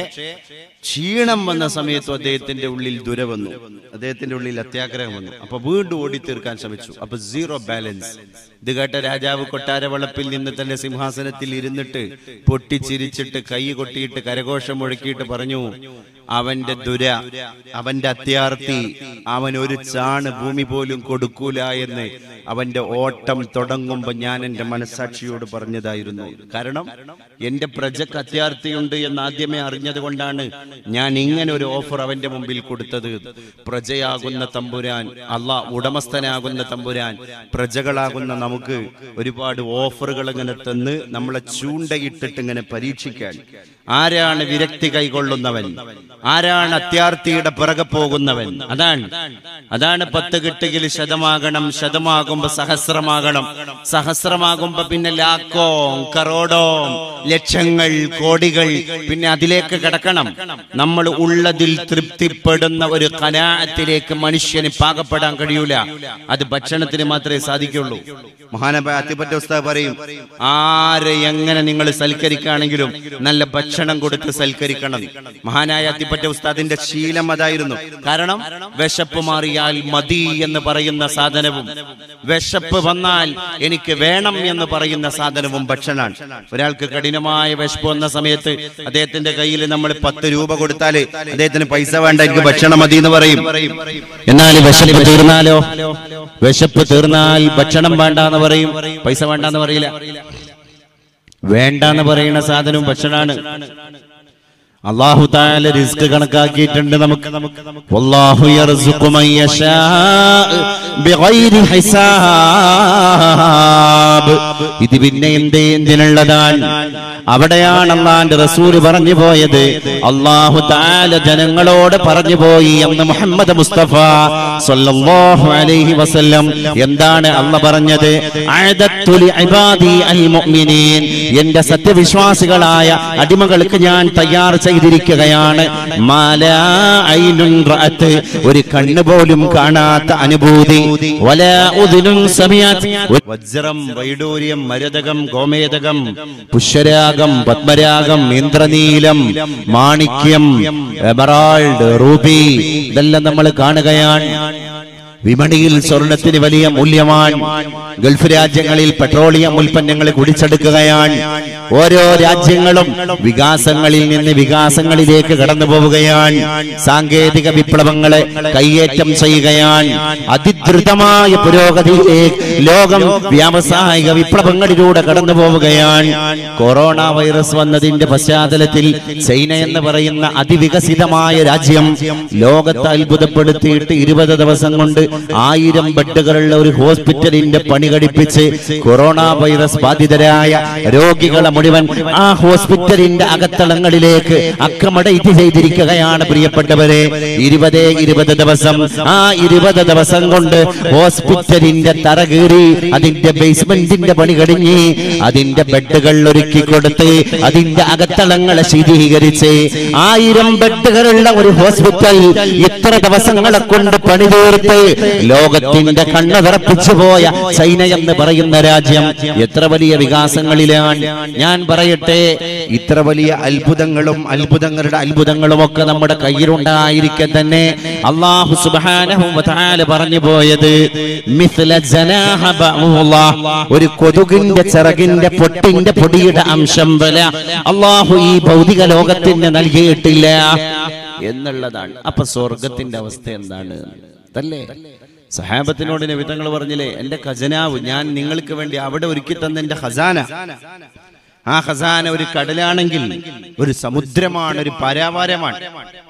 ക്ഷീണം വന്ന സമയത്തും അദ്ദേഹത്തിന്റെ ഉള്ളിൽ ദുര വന്നു അദ്ദേഹത്തിന്റെ ഉള്ളിൽ അത്യാഗ്രഹം വന്നു അപ്പൊ വീണ്ടും ഓടിത്തീർക്കാൻ ശ്രമിച്ചു അപ്പൊ സീറോ ബാലൻസ് ഇത് കേട്ട രാജാവ് കൊട്ടാര വളപ്പിൽ നിന്ന് തന്റെ സിംഹാസനത്തിൽ ഇരുന്നിട്ട് പൊട്ടിച്ചിരിച്ചിട്ട് കൈ കൊട്ടിയിട്ട് കരഘോഷം മുഴക്കിയിട്ട് പറഞ്ഞു അവന്റെ ദുര അവന്റെ അത്യാർത്തി അവൻ ഒരു ചാണ് ഭൂമി പോലും കൊടുക്കൂല എന്ന് അവന്റെ ഓട്ടം തുടങ്ങുമ്പോ ഞാൻ എന്റെ മനസാക്ഷിയോട് പറഞ്ഞതായിരുന്നു കാരണം എന്റെ പ്രജക്ക് അത്യാർത്തിയുണ്ട് എന്ന് ആദ്യമേ അറിഞ്ഞത് കൊണ്ടാണ് ഞാൻ ഇങ്ങനെ ഒരു ഓഫർ അവന്റെ മുമ്പിൽ കൊടുത്തത് പ്രജയാകുന്ന തമ്പുരാൻ അല്ല ഉടമസ്ഥനാകുന്ന തമ്പുരാൻ പ്രജകളാകുന്ന നമുക്ക് ഒരുപാട് ഓഫറുകൾ ഇങ്ങനെ തന്ന് നമ്മളെ ചൂണ്ടയിട്ടിട്ട് ഇങ്ങനെ പരീക്ഷിക്കാൻ ആരാണ് വിരക്തി കൈകൊള്ളുന്നവൻ ആരാണ് അത്യാർത്തിയുടെ പിറകെ പോകുന്നവൻ അതാണ് അതാണ് പത്ത് കിട്ടുകിൽ ശതമാകണം ശതമാകുമ്പോ സഹസ്രമാകണം സഹസ്രമാകുമ്പോ പിന്നെ ലാക്കോ കറോടോ ലക്ഷങ്ങൾ കോടികൾ പിന്നെ അതിലേക്ക് കിടക്കണം നമ്മൾ ഉള്ളതിൽ തൃപ്തിപ്പെടുന്ന ഒരു കനാത്തിലേക്ക് മനുഷ്യന് പാകപ്പെടാൻ കഴിയൂല അത് ഭക്ഷണത്തിന് മാത്രമേ സാധിക്കുള്ളൂ മഹാനബായ അത്തിപ്പറ്റ ഉസ്താദ് പറയും ആരെ എങ്ങനെ നിങ്ങൾ സൽക്കരിക്കുകയാണെങ്കിലും നല്ല ഭക്ഷണം കൊടുത്ത് സൽക്കരിക്കണം മഹാനായ അത്തിപ്പറ്റ ഉസ്താദിന്റെ ശീലം അതായിരുന്നു കാരണം വിശപ്പ് മാറിയാൽ മതി എന്ന് പറയുന്ന സാധനവും വിശപ്പ് വന്നാൽ എനിക്ക് വേണം എന്ന് പറയുന്ന സാധനവും ഭക്ഷണമാണ് ഒരാൾക്ക് കഠിനമായ വിശപ്പ് വന്ന സമയത്ത് അദ്ദേഹത്തിന്റെ കയ്യിൽ നമ്മൾ പത്ത് രൂപ കൊടുത്താല് അദ്ദേഹത്തിന് പൈസ വേണ്ട എനിക്ക് ഭക്ഷണം മതി എന്ന് പറയും എന്നാൽ വിശപ്പ് തീർന്നാലോ വിശപ്പ് തീർന്നാൽ ഭക്ഷണം വേണ്ട എന്ന് പറയും പൈസ വേണ്ട എന്ന് പറയില്ല വേണ്ട എന്ന് പറയുന്ന സാധനവും ഭക്ഷണമാണ് അള്ളാഹു താല റിസ്ക് കണക്കാക്കിയിട്ടുണ്ട് നമുക്ക് വല്ലാഹു യർസുഖു മൻ യശാ ബിഗൈരി ഹിസാബ് ഇത് പിന്നെ എന്തേ എന്തിനുള്ളതാണ് അവിടെയാണ് അള്ളാന്റെ റസൂല് പറഞ്ഞു പോയത് അള്ളാഹു താല ജനങ്ങളോട് പറഞ്ഞു പോയി എന്ന് മുഹമ്മദ് മുസ്തഫ സല്ലല്ലാഹു അലൈഹി വസല്ലം എന്താണ് അല്ല പറഞ്ഞത് അഅദത്തു ലിഇബാദി അൽ മുഅ്മിനീൻ എന്റെ സത്യവിശ്വാസികളായ അടിമകൾക്ക് ഞാൻ തയ്യാർ ചെയ്തിരിക്കുകയാണ് മാലാ ഐനുൻ റഅത്ത് ഒരു കണ്ണ് പോലും കാണാത്ത അനുഭൂതി വലാ ഉദുനുൻ സമിഅത് വജ്രം വൈഡൂര്യം മരതകം ഗോമേതകം പുഷ്യരാഗം പത്മരാഗം ഇന്ദ്രനീലം മാണിക്യം എമറാൾഡ് റൂബി ഇതെല്ലാം നമ്മൾ കാണുകയാണ് വിപണിയിൽ സ്വർണത്തിന് വലിയ മൂല്യമാണ് ഗൾഫ് രാജ്യങ്ങളിൽ പെട്രോളിയം ഉൽപ്പന്നങ്ങൾ കുടിച്ചെടുക്കുകയാണ് ഓരോ രാജ്യങ്ങളും വികാസങ്ങളിൽ നിന്ന് വികാസങ്ങളിലേക്ക് കടന്നു പോവുകയാണ് സാങ്കേതിക വിപ്ലവങ്ങളെ കൈയേറ്റം ചെയ്യുകയാണ് അതിദ്രുതമായ പുരോഗതിയിലേക്ക് ലോകം വ്യാവസായിക വിപ്ലവങ്ങളിലൂടെ കടന്നു പോവുകയാണ് കൊറോണ വൈറസ് വന്നതിന്റെ പശ്ചാത്തലത്തിൽ ചൈന എന്ന് പറയുന്ന അതിവികസിതമായ രാജ്യം ലോകത്തെ അത്ഭുതപ്പെടുത്തിയിട്ട് ഇരുപത് ദിവസം കൊണ്ട് ആയിരം ബെഡുകളുള്ള ഒരു ഹോസ്പിറ്റലിന്റെ പണി കഴിപ്പിച്ച് കൊറോണ വൈറസ് ബാധിതരായ രോഗികളെ മുഴുവൻ ആ ഹോസ്പിറ്റലിന്റെ അകത്തളങ്ങളിലേക്ക് അക്രമടയിട്ട് ചെയ്തിരിക്കുകയാണ് പ്രിയപ്പെട്ടവരെ ഇരുപതേ ഇരുപത് ദിവസം ആ ഇരുപത് ദിവസം കൊണ്ട് ഹോസ്പിറ്റലിന്റെ തറ കീറി അതിന്റെ ബേസ്മെന്റിന്റെ പണി കഴിഞ്ഞ് അതിന്റെ ബെഡുകൾ ഒരുക്കി കൊടുത്ത് അതിന്റെ അകത്തളങ്ങളെ ശീതീകരിച്ച് ആയിരം ബെഡുകളുള്ള ഒരു ഹോസ്പിറ്റൽ ഇത്ര ദിവസങ്ങളെ കൊണ്ട് പണി തീർത്ത് ലോകത്തിന്റെ കണ്ണു വിറപ്പിച്ചു പോയ ചൈന എന്ന് പറയുന്ന രാജ്യം എത്ര വലിയ വികാസങ്ങളിലാണ് ഞാൻ പറയട്ടെ ഇത്ര വലിയ അത്ഭുതങ്ങളും അത്ഭുതങ്ങളുടെ അത്ഭുതങ്ങളും ഒക്കെ നമ്മുടെ കയ്യിലുണ്ടായിരിക്കെ തന്നെ അള്ളാഹു സുബ്ഹാനഹു വ തആല പറഞ്ഞു പോയത് മിസ്ല ജനാഹ ബഅൂള. ഒരു കൊതുകിന്റെ ചിറകിന്റെ പൊട്ടിന്റെ പൊടിയുടെ അംശം വല അള്ളാഹു ഈ ഭൗതിക ലോകത്തിന് നൽകിയിട്ടില്ല എന്നുള്ളതാണ് അപ്പൊ സ്വർഗത്തിന്റെ അവസ്ഥ എന്താണ് അതല്ലേ സഹാബത്തിനോട് നബിതങ്ങൾ പറഞ്ഞില്ലേ എന്റെ ഖജനാവ് ഞാൻ നിങ്ങൾക്ക് വേണ്ടി അവിടെ ഒരുക്കി തന്ന എന്റെ ഖസാന ആ ഖസാന ഒരു കടലാണെങ്കിൽ ഒരു സമുദ്രമാണ് ഒരു പരാവാരമാണ്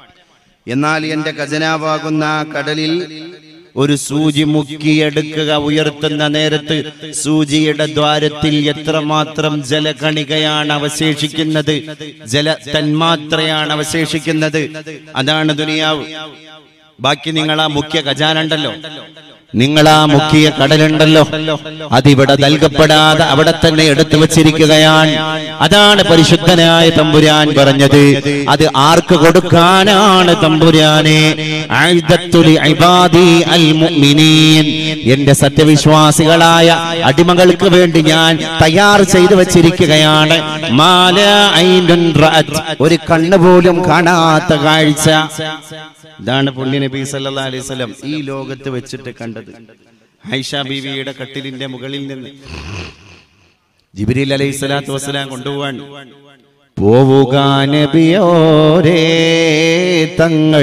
എന്നാൽ എന്റെ ഖജനാവാകുന്ന ആ കടലിൽ ഒരു സൂചി മുക്കിയെടുക്കുക ഉയർത്തുന്ന നേരത്ത് സൂചിയുടെ ദ്വാരത്തിൽ എത്രമാത്രം ജലകണികയാണ് അവശേഷിക്കുന്നത് ജല തന്മാത്രയാണ് അവശേഷിക്കുന്നത് അതാണ് ദുനിയാവ് ബാക്കി നിങ്ങൾ ആ മുഖ്യ ഖജാനുണ്ടല്ലോ നിങ്ങൾ ആ മുഖ്യ കടലുണ്ടല്ലോ അതിവിടെ നൽകപ്പെടാതെ അവിടെ തന്നെ എടുത്തു വച്ചിരിക്കുകയാണ് അതാണ് പരിശുദ്ധനായ തമ്പുരാൻ പറഞ്ഞത് അത് ആർക്ക് കൊടുക്കാനാണ് തമ്പുരാനെ ആയുധത്തുലി ഇബാദി അൽ മുഅ്മിനീൻ എന്റെ സത്യവിശ്വാസികളായ അടിമകൾക്ക് വേണ്ടി ഞാൻ തയ്യാർ ചെയ്തു വച്ചിരിക്കുകയാണ് മാല ഐനുൻ റഅത്. ഒരു കണ്ണ് പോലും കാണാത്ത കാഴ്ച ഇതാണ് പുണ്യ നബി സല്ലല്ലാഹു അലൈഹി വസല്ലം ഈ ലോകത്ത് വെച്ചിട്ട് കണ്ടത് ആയിഷ ബീവിയുടെ കട്ടിലിന്റെ മുകളിൽ നിന്ന് ജിബ്രീൽ അലൈഹി സ്വലാത്തു വസ്സലാം കൊണ്ടുപോവാൻ പോവുക നബിയോരേ തങ്ങൾ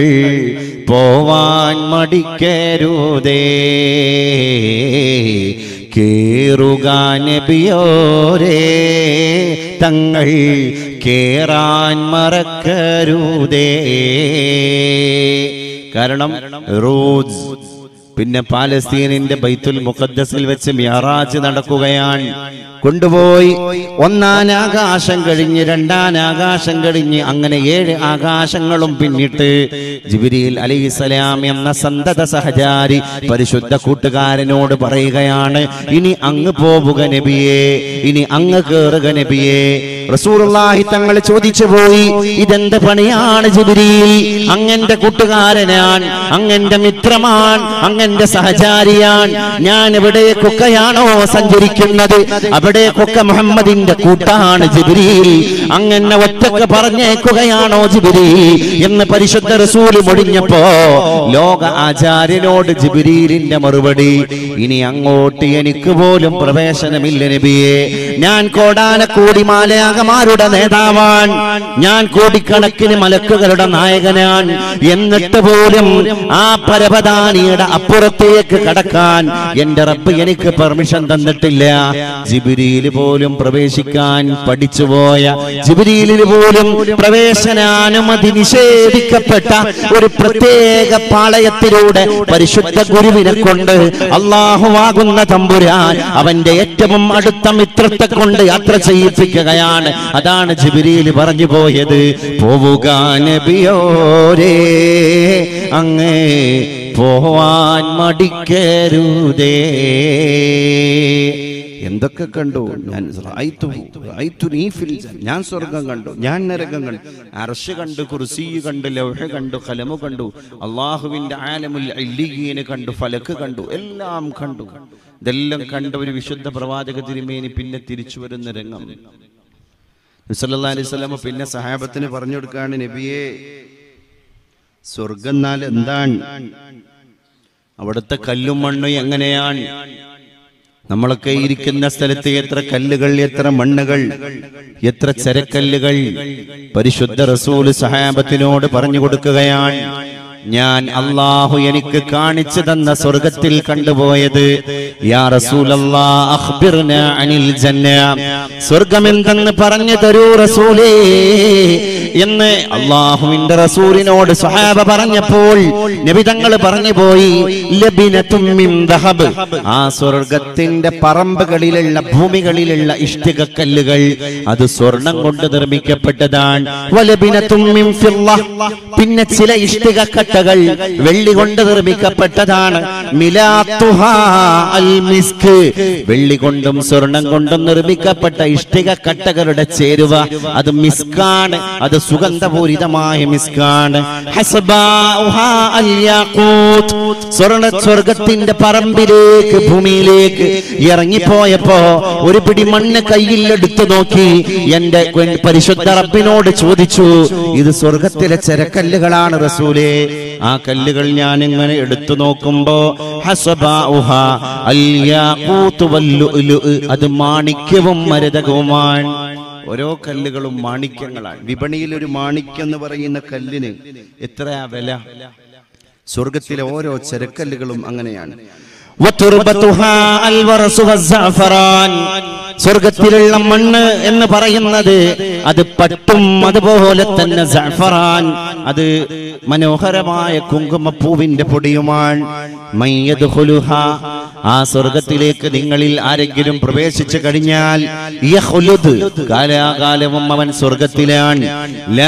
പോവാൻ മടിക്കരുതേ കേറുക നബിയോരേ തങ്ങൾ കേറാൻ മറക്കരുതേ കാരണം റോസ് പിന്നെ പാലസ്തീനിന്റെ ബൈത്തുൽ മുഖദ്ദസിൽ വെച്ച് മിയറാജ് നടക്കുകയാണ് കൊണ്ടുപോയി ഒന്നാം ആകാശം കഴിഞ്ഞ് രണ്ടാം ആകാശം കഴിഞ്ഞ് അങ്ങനെ ഏഴ് ആകാശങ്ങളും പിന്നിട്ട് ജിബിരിയിൽ അലൈഹിസലാം എന്ന സന്തത സഹചാരി പരിശുദ്ധ കൂട്ടുകാരനോട് പറയുകയാണ് ഇനി അങ്ങ് പോവുക നബിയേ ഇനി അങ്ങ് കേറുക നബിയേ റസൂലുള്ളാഹി തങ്ങൾ ചോദിച്ചു പോയി ഇതെന്ത് പണിയാണ് ജിബിരിയിൽ അങ്ങന്റെ കൂട്ടുകാരനാൻ അങ്ങന്റെ മിത്രമാൻ അങ്ങന്റെ സഹചാരിയാൻ ഞാൻ എവിടേക്കൊക്കെയാണോ സഞ്ചരിക്കുന്നത് അവിടേക്കൊക്കെ മുഹമ്മദിന്റെ കൂട്ടാണ് ജിബിരിയിൽ അങ്ങനെ ഒറ്റക്ക് പറഞ്ഞേക്കുകയാണോ ജിബിരിയിൽ എന്ന് പരിശുദ്ധ റസൂല് മൊഴിഞ്ഞപ്പോ ലോക ആചാര്യനോട് ജിബിരിലിന്റെ മറുപടി ഇനി അങ്ങോട്ട് എനിക്ക് പോലും പ്രവേശനമില്ല നബിയെ ഞാൻ കോടാനക്കോടി മാലയാകമാരുടെ നേതാവാൻ ഞാൻ കോടിക്കണക്കിന് മലക്കുകളുടെ നായകനാൻ എന്നിട്ട് പോലും ആ പരപതാനിയുടെ അപ്പുറം അപ്പുറത്തേക്ക് കടക്കാൻ എന്റെ റബ്ബ് എനിക്ക് പെർമിഷൻ തന്നിട്ടില്ല ജിബിരിയിൽ പോലും പ്രവേശിക്കാൻ പഠിച്ചുപോയ ജിബിരിയിൽ പോലും പ്രവേശനാനുമതി നിഷേധിക്കപ്പെട്ട ഒരു പ്രത്യേക പാളയത്തിലൂടെ പരിശുദ്ധ ഗുരുവിനെ കൊണ്ട് അള്ളാഹുവാകുന്ന തമ്പുരാൻ അവന്റെ ഏറ്റവും അടുത്ത മിത്രത്തെ കൊണ്ട് യാത്ര ചെയ്യിപ്പിക്കുകയാണ് അതാണ് ജിബിരിയിൽ പറഞ്ഞു പോയത് പോവുക നബിയോരേ അങ്ങേ പോവാൻ മടിക്കരുതേ എന്തൊക്കെ കണ്ടു ഞാൻ റായിത്തു- റായിത്തു നീ ഫിൽ ജന്ന. ഞാൻ സ്വർഗം കണ്ടു ഞാൻ നരകം കണ്ടു അർഷ് കണ്ടു കുർസി കണ്ടു ലൗഹ കണ്ടു കലമു കണ്ടു അള്ളാഹുവിന്റെ ആലമുൽ ഇല്ലിയീന് കണ്ടു ഫലക്ക് കണ്ടു എല്ലാം കണ്ടു ഇതെല്ലാം കണ്ട ഒരു വിശുദ്ധ പ്രവാചക തിരുമേനി പിന്നെ തിരിച്ചു വരുന്ന രംഗം നബി അലൈഹി സ്വലമ പിന്നെ സഹാബത്തിന് പറഞ്ഞു കൊടുക്കാണ് നബിയെ സ്വർഗം എന്നാൽ എന്താണ് അവിടുത്തെ കല്ലും മണ്ണും എങ്ങനെയാണ് നമ്മളൊക്കെ ഇരിക്കുന്ന സ്ഥലത്ത് എത്ര കല്ലുകൾ എത്ര മണ്ണുകൾ എത്ര ചരക്കല്ലുകൾ പരിശുദ്ധ റസൂല് സഹാബത്തിനോട് പറഞ്ഞു കൊടുക്കുകയാണ് ഞാൻ അള്ളാഹു എനിക്ക് കാണിച്ചു തന്ന സ്വർഗത്തിൽ കണ്ടുപോയത് യാ റസൂലല്ലാ അഖ്ബിർനാ അനിൽ ജന്ന സ്വർഗമെന്തെന്ന് പറഞ്ഞു തരൂ റസൂലേ എന്ന് അള്ളാഹുവിന്റെ റസൂലിനോട് സഹാബ പറഞ്ഞപ്പോൾ നബിതങ്ങൾ പറഞ്ഞു പോയി ലബിനത്തും മിൻ ദഹബ് ആ സ്വർഗത്തിന്റെ പറമ്പുകളിലുള്ള ഭൂമികളിലുള്ള ഇഷ്ടിക കല്ലുകൾ അത് സ്വർണം കൊണ്ട് നിർമ്മിക്കപ്പെട്ടതാണ് വലബിനത്തും മിൻ ഫില്ല. പിന്നെ ചില ഇഷ്ടിക കട്ടകൾ വെള്ളി കൊണ്ട് നിർമ്മിക്കപ്പെട്ടതാണ് മിലാത്തുഹാ അൽ മിസ്ക് വെള്ളി കൊണ്ടും സ്വർണം കൊണ്ടും നിർമ്മിക്കപ്പെട്ട ഇഷ്ടിക കട്ടകളുടെ ചേരുവ അത് മിസ്കാണ് അത് സുഗന്ധപൂരിതമായ മിസ്കാണ് ഹസബാഉഹാ അൽ യാഖൂത്ത്. സ്വർണ്ണ സ്വർഗത്തിന്റെ പറമ്പിലേക്ക് ഭൂമിയിലേക്ക് ഇറങ്ങിപ്പോയപ്പോ ഒരു പിടി മണ്ണ് കയ്യിൽ എടുത്തു നോക്കി എന്റെ പരിശുദ്ധ റബ്ബിനോട് ചോദിച്ചു ഇത് സ്വർഗത്തിലെ ചരക്കല്ലുകളാണ് റസൂലേ ആ കല്ലുകൾ ഞാൻ ഇങ്ങനെ എടുത്തു നോക്കുമ്പോ ഹസബാഉഹാ അൽ യാഖൂത്ത് വൽ ലുഅ്ലുഅ്. അത് മാണിക്യവും മരതകവുമാണ് ഓരോ കല്ലുകളും മാണിക്യങ്ങളാണ് വിപണിയിൽ ഒരു മാണിക്യം എന്ന് പറയുന്ന കല്ലിന് എത്രയാ വില സ്വർഗത്തിലെ ഓരോ ചരക്കല്ലുകളും അങ്ങനെയാണ് വതുർബതുഹാ അൽവറസു വസ്സഅഫറാൻ. സ്വർഗത്തിലുള്ള മണ്ണ് എന്ന് പറയുന്നത് അത് പട്ടും അതുപോലെ തന്നെ സഅഫറാൻ അത് മനോഹരമായ കുങ്കുമപ്പൂവിന്റെ പൊടിയുമാണ് മയ്യദ്ഖുലുഹാ. ആ സ്വർഗത്തിലേക്ക് നിങ്ങളിൽ ആരെങ്കിലും പ്രവേശിച്ചു കഴിഞ്ഞാൽ യഖ്ലുദ്. കാലാകാലവും അവൻ സ്വർഗത്തിലാണ് ലാ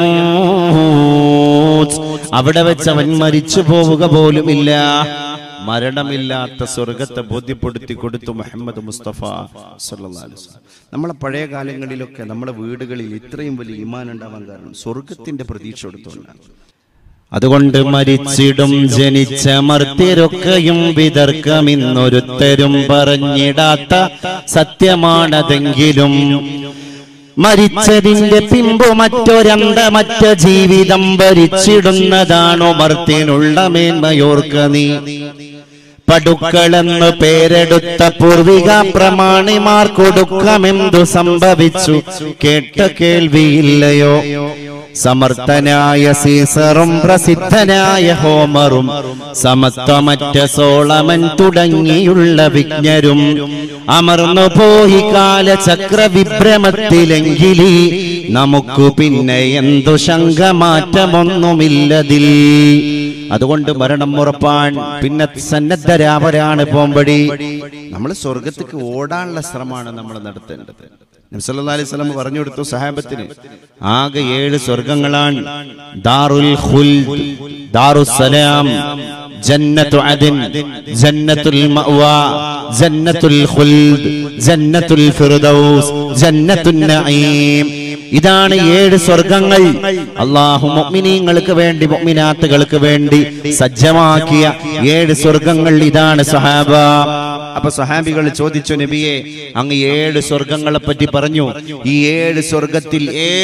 യമൂത്ത്. അവിടെ വെച്ച് അവൻ മരിച്ചു പോവുക പോലുമില്ല മരണമില്ലാത്ത സ്വർഗത്തെ ബോധ്യപ്പെടുത്തി കൊടുത്തു മുഹമ്മദ് മുസ്തഫ സല്ലല്ലാഹു അലൈഹി വസല്ലം. നമ്മളെ പഴയ കാലങ്ങളിലൊക്കെ നമ്മുടെ വീടുകളിൽ ഇത്രയും വലിയ ഈമാൻ ഉണ്ടാവാൻ കാരണം സ്വർഗത്തിന്റെ പ്രതീക്ഷ എടുത്തുകൊണ്ടാണ് അതുകൊണ്ട് മരിച്ചിടും ജനിച്ച മർത്യരൊക്കെയും വിതർക്കമിന്നൊരുത്തരും പറഞ്ഞിടാത്ത സത്യമാണതെങ്കിലും മരിച്ചതിന്റെ പിമ്പു മറ്റൊരന്ത മറ്റ ജീവിതം ഭരിച്ചിടുന്നതാണോ മർത്തിനുള്ള മേന്മയോർക്ക നീ പടുക്കളെന്ന് പേരെടുത്ത പൂർവിക പ്രമാണിമാർ കൊടുക്കമെന്തു സംഭവിച്ചു കേട്ട കേൾവിയില്ലയോ സമർത്ഥനായ സീസറും പ്രസിദ്ധനായ ഹോമറും സമത്വമറ്റ സോളമൻ തുടങ്ങിയുള്ള വിജ്ഞരും അമർന്നു പോയി കാലചക്ര വിഭ്രമത്തിലെങ്കിലി നമുക്ക് പിന്നെ എന്തു ശങ്ക മാറ്റമൊന്നുമില്ലതിൽ അതുകൊണ്ട് മരണം ഉറപ്പാൻ പിന്നെ സന്നദ്ധരാവരാണ് പോംവഴി നമ്മൾ സ്വർഗത്തേക്ക് ഓടാനുള്ള ശ്രമമാണ് നമ്മൾ നടത്തേണ്ടത് നബ്സല്ലാ അലൈഹി സ്വലം പറഞ്ഞു കൊടുത്തു സഹാബത്തിന് ആകെ ഏഴ് സ്വർഗങ്ങളാണ് ദാറുൽ ഖുൽദ് ദാറുസ്സലാം ജന്നത്തു അദിൻ ജന്നത്തുൽ മഅ്വാ ജന്നത്തുൽ ഖുൽദ് ജന്നത്തുൽ ഫിർദൗസ് ജന്നത്തുൻ നഈം ഇതാണ് ഏഴ് സ്വർഗങ്ങൾ അള്ളാഹു മുഅ്മിനീങ്ങൾക്ക് വേണ്ടി മുഅ്മിനാത്തുകൾക്ക് വേണ്ടി സജ്ജമാക്കിയ ഏഴ് സ്വർഗങ്ങൾ ഇതാണ് സഹാബ അപ്പൊ സഹാബികൾ ചോദിച്ചു നബിയെ അങ്ങ് ഏഴ് സ്വർഗങ്ങളെ പറ്റി പറഞ്ഞു ഈ ഏഴ് സ്വർഗത്തിൽ ഏറ്റവും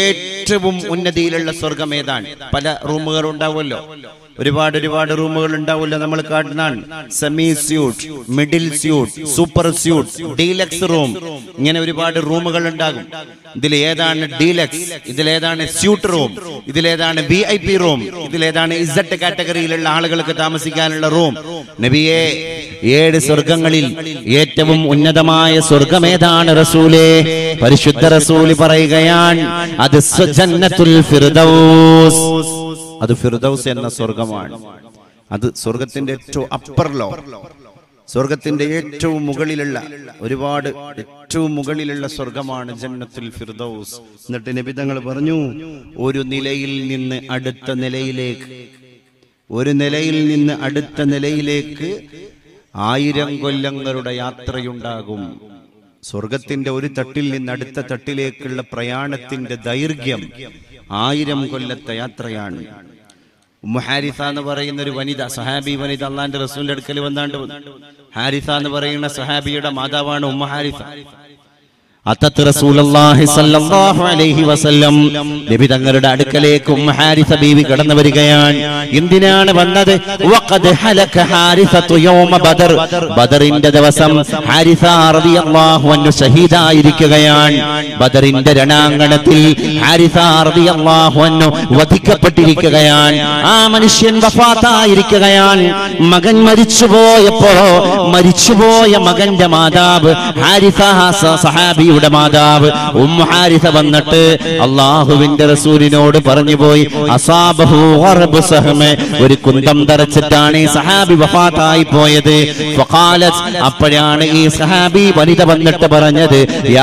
ഏറ്റവും ഉന്നതിയിലുള്ള സ്വർഗം ഏതാണ് പല റൂമുകൾ ഉണ്ടാവുമല്ലോ ഒരുപാട് ഒരുപാട് റൂമുകൾ ഉണ്ടാവില്ല നമ്മൾ കാണാൻ semi suite middle suite super suite deluxe room ഇങ്ങനെ ഒരുപാട് റൂമുകൾ ഉണ്ടാകും ഇതിൽ ഏതാണ് ഡീലക്സ് ഇതിലേതാണ് സ്യൂട്ട് റൂം ഇതിലേതാണ് വി ഐ പി റൂം ഇതിലേതാണ് ഇസഡ് കാറ്റഗറിയിലുള്ള ആളുകൾക്ക് താമസിക്കാനുള്ള റൂം നബിയെ ഏഴ് സ്വർഗങ്ങളിൽ ഏറ്റവും ഉന്നതമായ സ്വർഗം ഏതാണ് റസൂലേ പരിശുദ്ധ റസൂല് പറയുകയാണ് അത് സ്വജന്നത്തുൽ ഫിർദൗസ് അത് ഫിർദൗസ് എന്ന സ്വർഗമാണ് അത് സ്വർഗത്തിന്റെ ഏറ്റവും അപ്പർ ലോ സ്വർഗത്തിന്റെ ഏറ്റവും മുകളിലുള്ള ഒരുപാട് ഏറ്റവും മുകളിലുള്ള സ്വർഗമാണ് ജന്നത്തുൽ ഫിർദൗസ് എന്നിട്ട് നബിതങ്ങൾ പറഞ്ഞു ഒരു നിലയിൽ നിന്ന് അടുത്ത നിലയിലേക്ക് ഒരു നിലയിൽ നിന്ന് അടുത്ത നിലയിലേക്ക് ആയിരം കൊല്ലങ്ങളുടെ യാത്രയുണ്ടാകും സ്വർഗത്തിന്റെ ഒരു തട്ടിൽ നിന്ന് അടുത്ത തട്ടിലേക്കുള്ള പ്രയാണത്തിന്റെ ദൈർഘ്യം ആയിരം കൊല്ലത്തെ യാത്രയാണ് ഉമ്മ ഹാരിസ എന്ന് പറയുന്ന ഒരു വനിത സഹാബി വനിത അള്ളാന്റെ റസൂലിന്റെ അടുക്കൽ വന്നാണ്ട് ഹാരിസ എന്ന് പറയുന്ന സഹാബിയുടെ മാതാവാണ് ഉമ്മ ഹാരിസ അത്തത്ത് റസൂലുള്ളാഹി സ്വല്ലല്ലാഹു അലൈഹി വസല്ലം നബി തങ്ങളുടെ അടുക്കലേക്ക് ഉമ്മ ഹാരിസ ബീവി കടന്നു വരികയാണ് എന്തിനാണ് വന്നത് വഖദ് ഹലക ഹാരിസതു യൗമ ബദർ ബദറിന്റെ ദിവസം ഹാരിസ റളിയല്ലാഹു അൻഹു ഷഹീദായിരിക്കുകയാണ് ബദറിന്റെ രണാങ്കണത്തിൽ ഹാരിസ റളിയല്ലാഹു അൻഹു വധിക്കപ്പെട്ടിരിക്കുകയാണ് ആ മനുഷ്യൻ വഫാത്തായിരിക്കുകയാണ് മകൻ മരിച്ചുപോയപ്പോ മരിച്ചുപോയ മകന്റെ മാതാവ് ഹാരിസ സ- സഹാബിയുടെ മാതാവ് ഉമ്മു ഹാരിസ വന്നിട്ട് അള്ളാഹുവിന്റെ റസൂലിനോട് പറഞ്ഞു പോയി അസാബഹു ഗർബ് സഹ്മ്. ഒരു കുന്തം തറച്ചിട്ടാണ് ഈ സഹാബി വഫാത്തായി പോയത് ഫഖാലത്ത് അപ്പോഴാണ് ഈ സഹാബി വനിത വന്നിട്ട് പറഞ്ഞത് യാ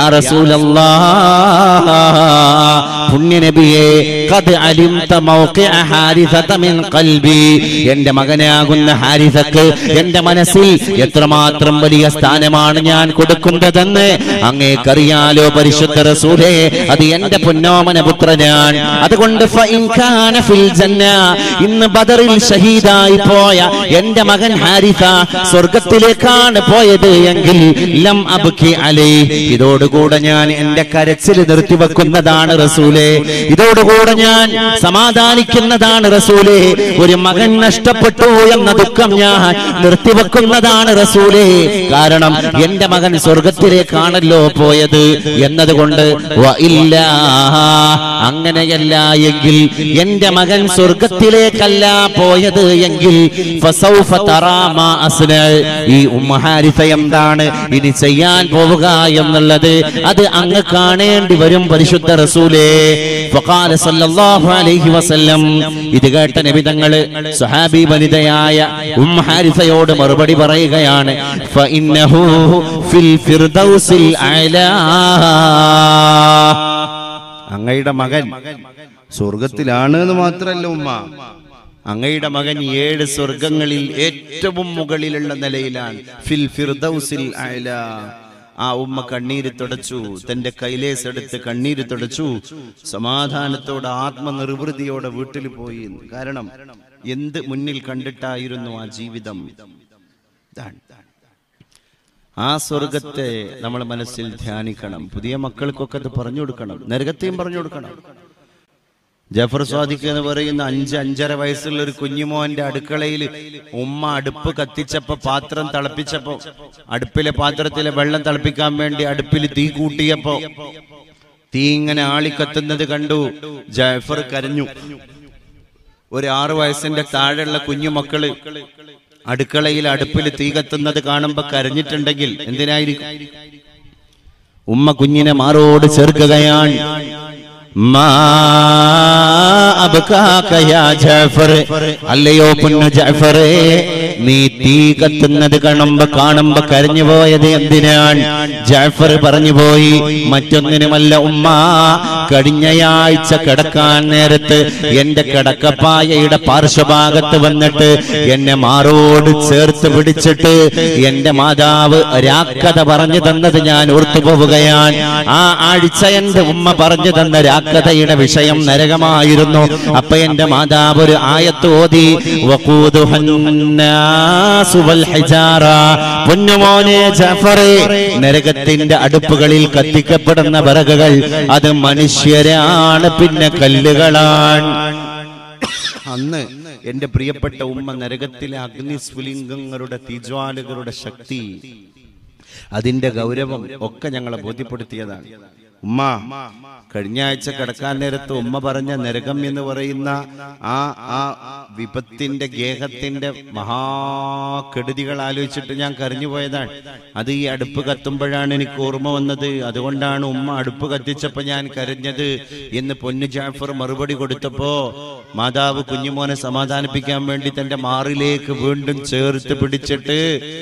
റസൂലല്ലാഹ് പുണ്യനബിയെ ഖദ് അലിംത മൗഖിഅ ഹാരിസത മിൻ ഖൽബി എന്റെ മകനാകുന്ന ഹാരിസക്ക് എന്റെ മനസ്സിൽ എത്രമാത്രം വലിയ സ്ഥാനമാണ് ഞാൻ കൊടുക്കുന്നതെന്ന് അങ്ങേക്കറിയാലോ പരിശുദ്ധ റസൂലേ അത് എന്റെ പൊന്നോമന പുത്രനാണ് അതുകൊണ്ട് ഫഇൻ കാന ഫിൽ ജന്ന ഇന്ന് ബദറിൽ ഷഹീദായി പോയ എന്റെ മകൻ ഹാരിസ സ്വർഗത്തിലേക്കാണ് പോയത് എങ്കിൽ ലം അബ്കി അലൈ ഇതോടുകൂടെ ഞാൻ എന്റെ കരച്ചിൽ നിർത്തിവെക്കുന്നതാണ് റസൂലേ ഇതോടുകൂടെ ഞാൻ സമാധാനിക്കുന്നതാണ് റസൂലേ ഒരു മകൻ നഷ്ടപ്പെട്ടു എന്ന ദുഃഖം ഞാൻ നിർത്തിവെക്കുന്നതാണ് റസൂലേ കാരണം എന്റെ മകൻ സ്വർഗത്തിലേക്കാണല്ലോ പോയത് എന്നതുകൊണ്ട് വ ഇല്ലാ അങ്ങനെയല്ല എങ്കിൽ എന്റെ മകൻ സ്വർഗത്തിലേക്കല്ല പോയത് എങ്കിൽ ഫസൗഫ തറാ മാ അസ്ന. ഈ ഉമ്മഹാരിഫ എന്താണ് ഇനി ചെയ്യാൻ പോവുക എന്നുള്ളത് അത് അങ്ങ് കാണേണ്ടി വരും പരിശുദ്ധ റസൂലേ ഫഖാല സല്ലല്ലാഹു അലൈഹി വസല്ലം ഇത് കേട്ട നബിതങ്ങള് സഹാബി വനിതയായ ഉമ്മഹാരിഫയോട് മറുപടി പറയുകയാണ് ഫഇന്നഹു ഫിൽ ഫിർദൗസിൽ അലാ അങ്ങയുടെ മകൻ സ്വർഗത്തിലാണ് എന്ന് മാത്രല്ല ഉമ്മ അങ്ങയുടെ മകൻ ഏഴ് സ്വർഗങ്ങളിൽ ഏറ്റവും മുകളിലുള്ള നിലയിലാണ് ഫിൽ ഫിർദൗസിൽ അല ആ ഉമ്മ കണ്ണീര് തുടച്ചു തന്റെ കൈലേസ് എടുത്ത് കണ്ണീര് തുടച്ചു സമാധാനത്തോടെ ആത്മനിർവൃതിയോടെ വീട്ടിൽ പോയി കാരണം എന്ത് മുന്നിൽ കണ്ടിട്ടായിരുന്നു ആ ജീവിതം ഇതാണ് ആ സ്വർഗത്തെ നമ്മൾ മനസ്സിൽ ധ്യാനിക്കണം പുതിയ മക്കൾക്കൊക്കെ അത് പറഞ്ഞു കൊടുക്കണം നരകത്തെയും പറഞ്ഞു കൊടുക്കണം ജഫർ സ്വാദിഖ് എന്ന് പറയുന്ന അഞ്ച് അഞ്ചര വയസ്സുള്ള ഒരു കുഞ്ഞുമോന്റെ അടുക്കളയിൽ ഉമ്മ അടുപ്പ് കത്തിച്ചപ്പോ പാത്രം തിളപ്പിച്ചപ്പോ അടുപ്പിലെ പാത്രത്തിലെ വെള്ളം തിളപ്പിക്കാൻ വേണ്ടി അടുപ്പിൽ തീ കൂട്ടിയപ്പോ തീ ഇങ്ങനെ ആളിക്കത്തുന്നത് കണ്ടു ജഫർ കരഞ്ഞു ഒരു ആറു വയസ്സിന്റെ താഴെയുള്ള കുഞ്ഞുമക്കള് അടുക്കളയിൽ അടുപ്പിൽ തീ കത്തുന്നത് കാണുമ്പോ കരഞ്ഞിട്ടുണ്ടെങ്കിൽ എന്തിനായിരിക്കും ഉമ്മ കുഞ്ഞിനെ മാറോട് ചേർക്കുകയാണ് മാ അബ്കാക യാ ജഅഫർ. അല്ലയോ പൊന്നു ജഅഫറേ നീ തീ കത്തുന്നത് കാണുമ്പോ കാണുമ്പോ കരഞ്ഞു പോയത് എന്തിനാണ് ജാഫർ പറഞ്ഞു പോയി മറ്റൊന്നിനുമല്ല ഉമ്മ കഴിഞ്ഞയാഴ്ച കിടക്കാൻ നേരത്ത് എന്റെ കിടക്കപ്പായയുടെ പാർശ്വഭാഗത്ത് വന്നിട്ട് എന്നെ മാറോട് ചേർത്ത് പിടിച്ചിട്ട് എന്റെ മാതാവ് രാക്കഥ പറഞ്ഞു തന്നത് ഞാൻ ഓർത്തു പോവുകയാണ് ആ ആഴ്ച എന്റെ ഉമ്മ പറഞ്ഞു തന്ന രാക്കഥ കഥയുടെ വിഷയം നരകമായിരുന്നു അപ്പൊ എന്റെ മാതാവ് ഒരു ആയത്ത് ഓതി വഖൂദുഹന്നാസു വൽ ഹിജാറ. പൊന്നുമോനെ ജാഫറെ നരകത്തിന്റെ അടുപ്പുകളിൽ കത്തിക്കപ്പെടുന്ന വിറകുകൾ അത് മനുഷ്യരാണ് പിന്നെ കല്ലുകളാണ് അന്ന് എന്റെ പ്രിയപ്പെട്ട ഉമ്മ നരകത്തിലെ അഗ്നിസ്ഫുലിംഗങ്ങളുടെ തീജ്വാലുകളുടെ ശക്തി അതിന്റെ ഗൗരവം ഒക്കെ ഞങ്ങളെ ബോധ്യപ്പെടുത്തിയതാണ് ഉമ്മ കഴിഞ്ഞ ആഴ്ച കിടക്കാൻ നേരത്ത് ഉമ്മ പറഞ്ഞ നരകം എന്ന് പറയുന്ന ആ ആ വിപത്തിന്റെ ഗേഹത്തിന്റെ മഹാകെടുതികൾ ആലോചിച്ചിട്ട് ഞാൻ കരഞ്ഞു പോയതാണ് അത് ഈ അടുപ്പ് കത്തുമ്പോഴാണ് എനിക്ക് ഓർമ്മ വന്നത് അതുകൊണ്ടാണ് ഉമ്മ അടുപ്പ് കത്തിച്ചപ്പോ ഞാൻ കരഞ്ഞത് എന്ന് പൊന്നു ജാഫർ മറുപടി കൊടുത്തപ്പോ മാതാവ് കുഞ്ഞുമോനെ സമാധാനിപ്പിക്കാൻ വേണ്ടി തന്റെ മാറിലേക്ക് വീണ്ടും ചേർത്ത് പിടിച്ചിട്ട്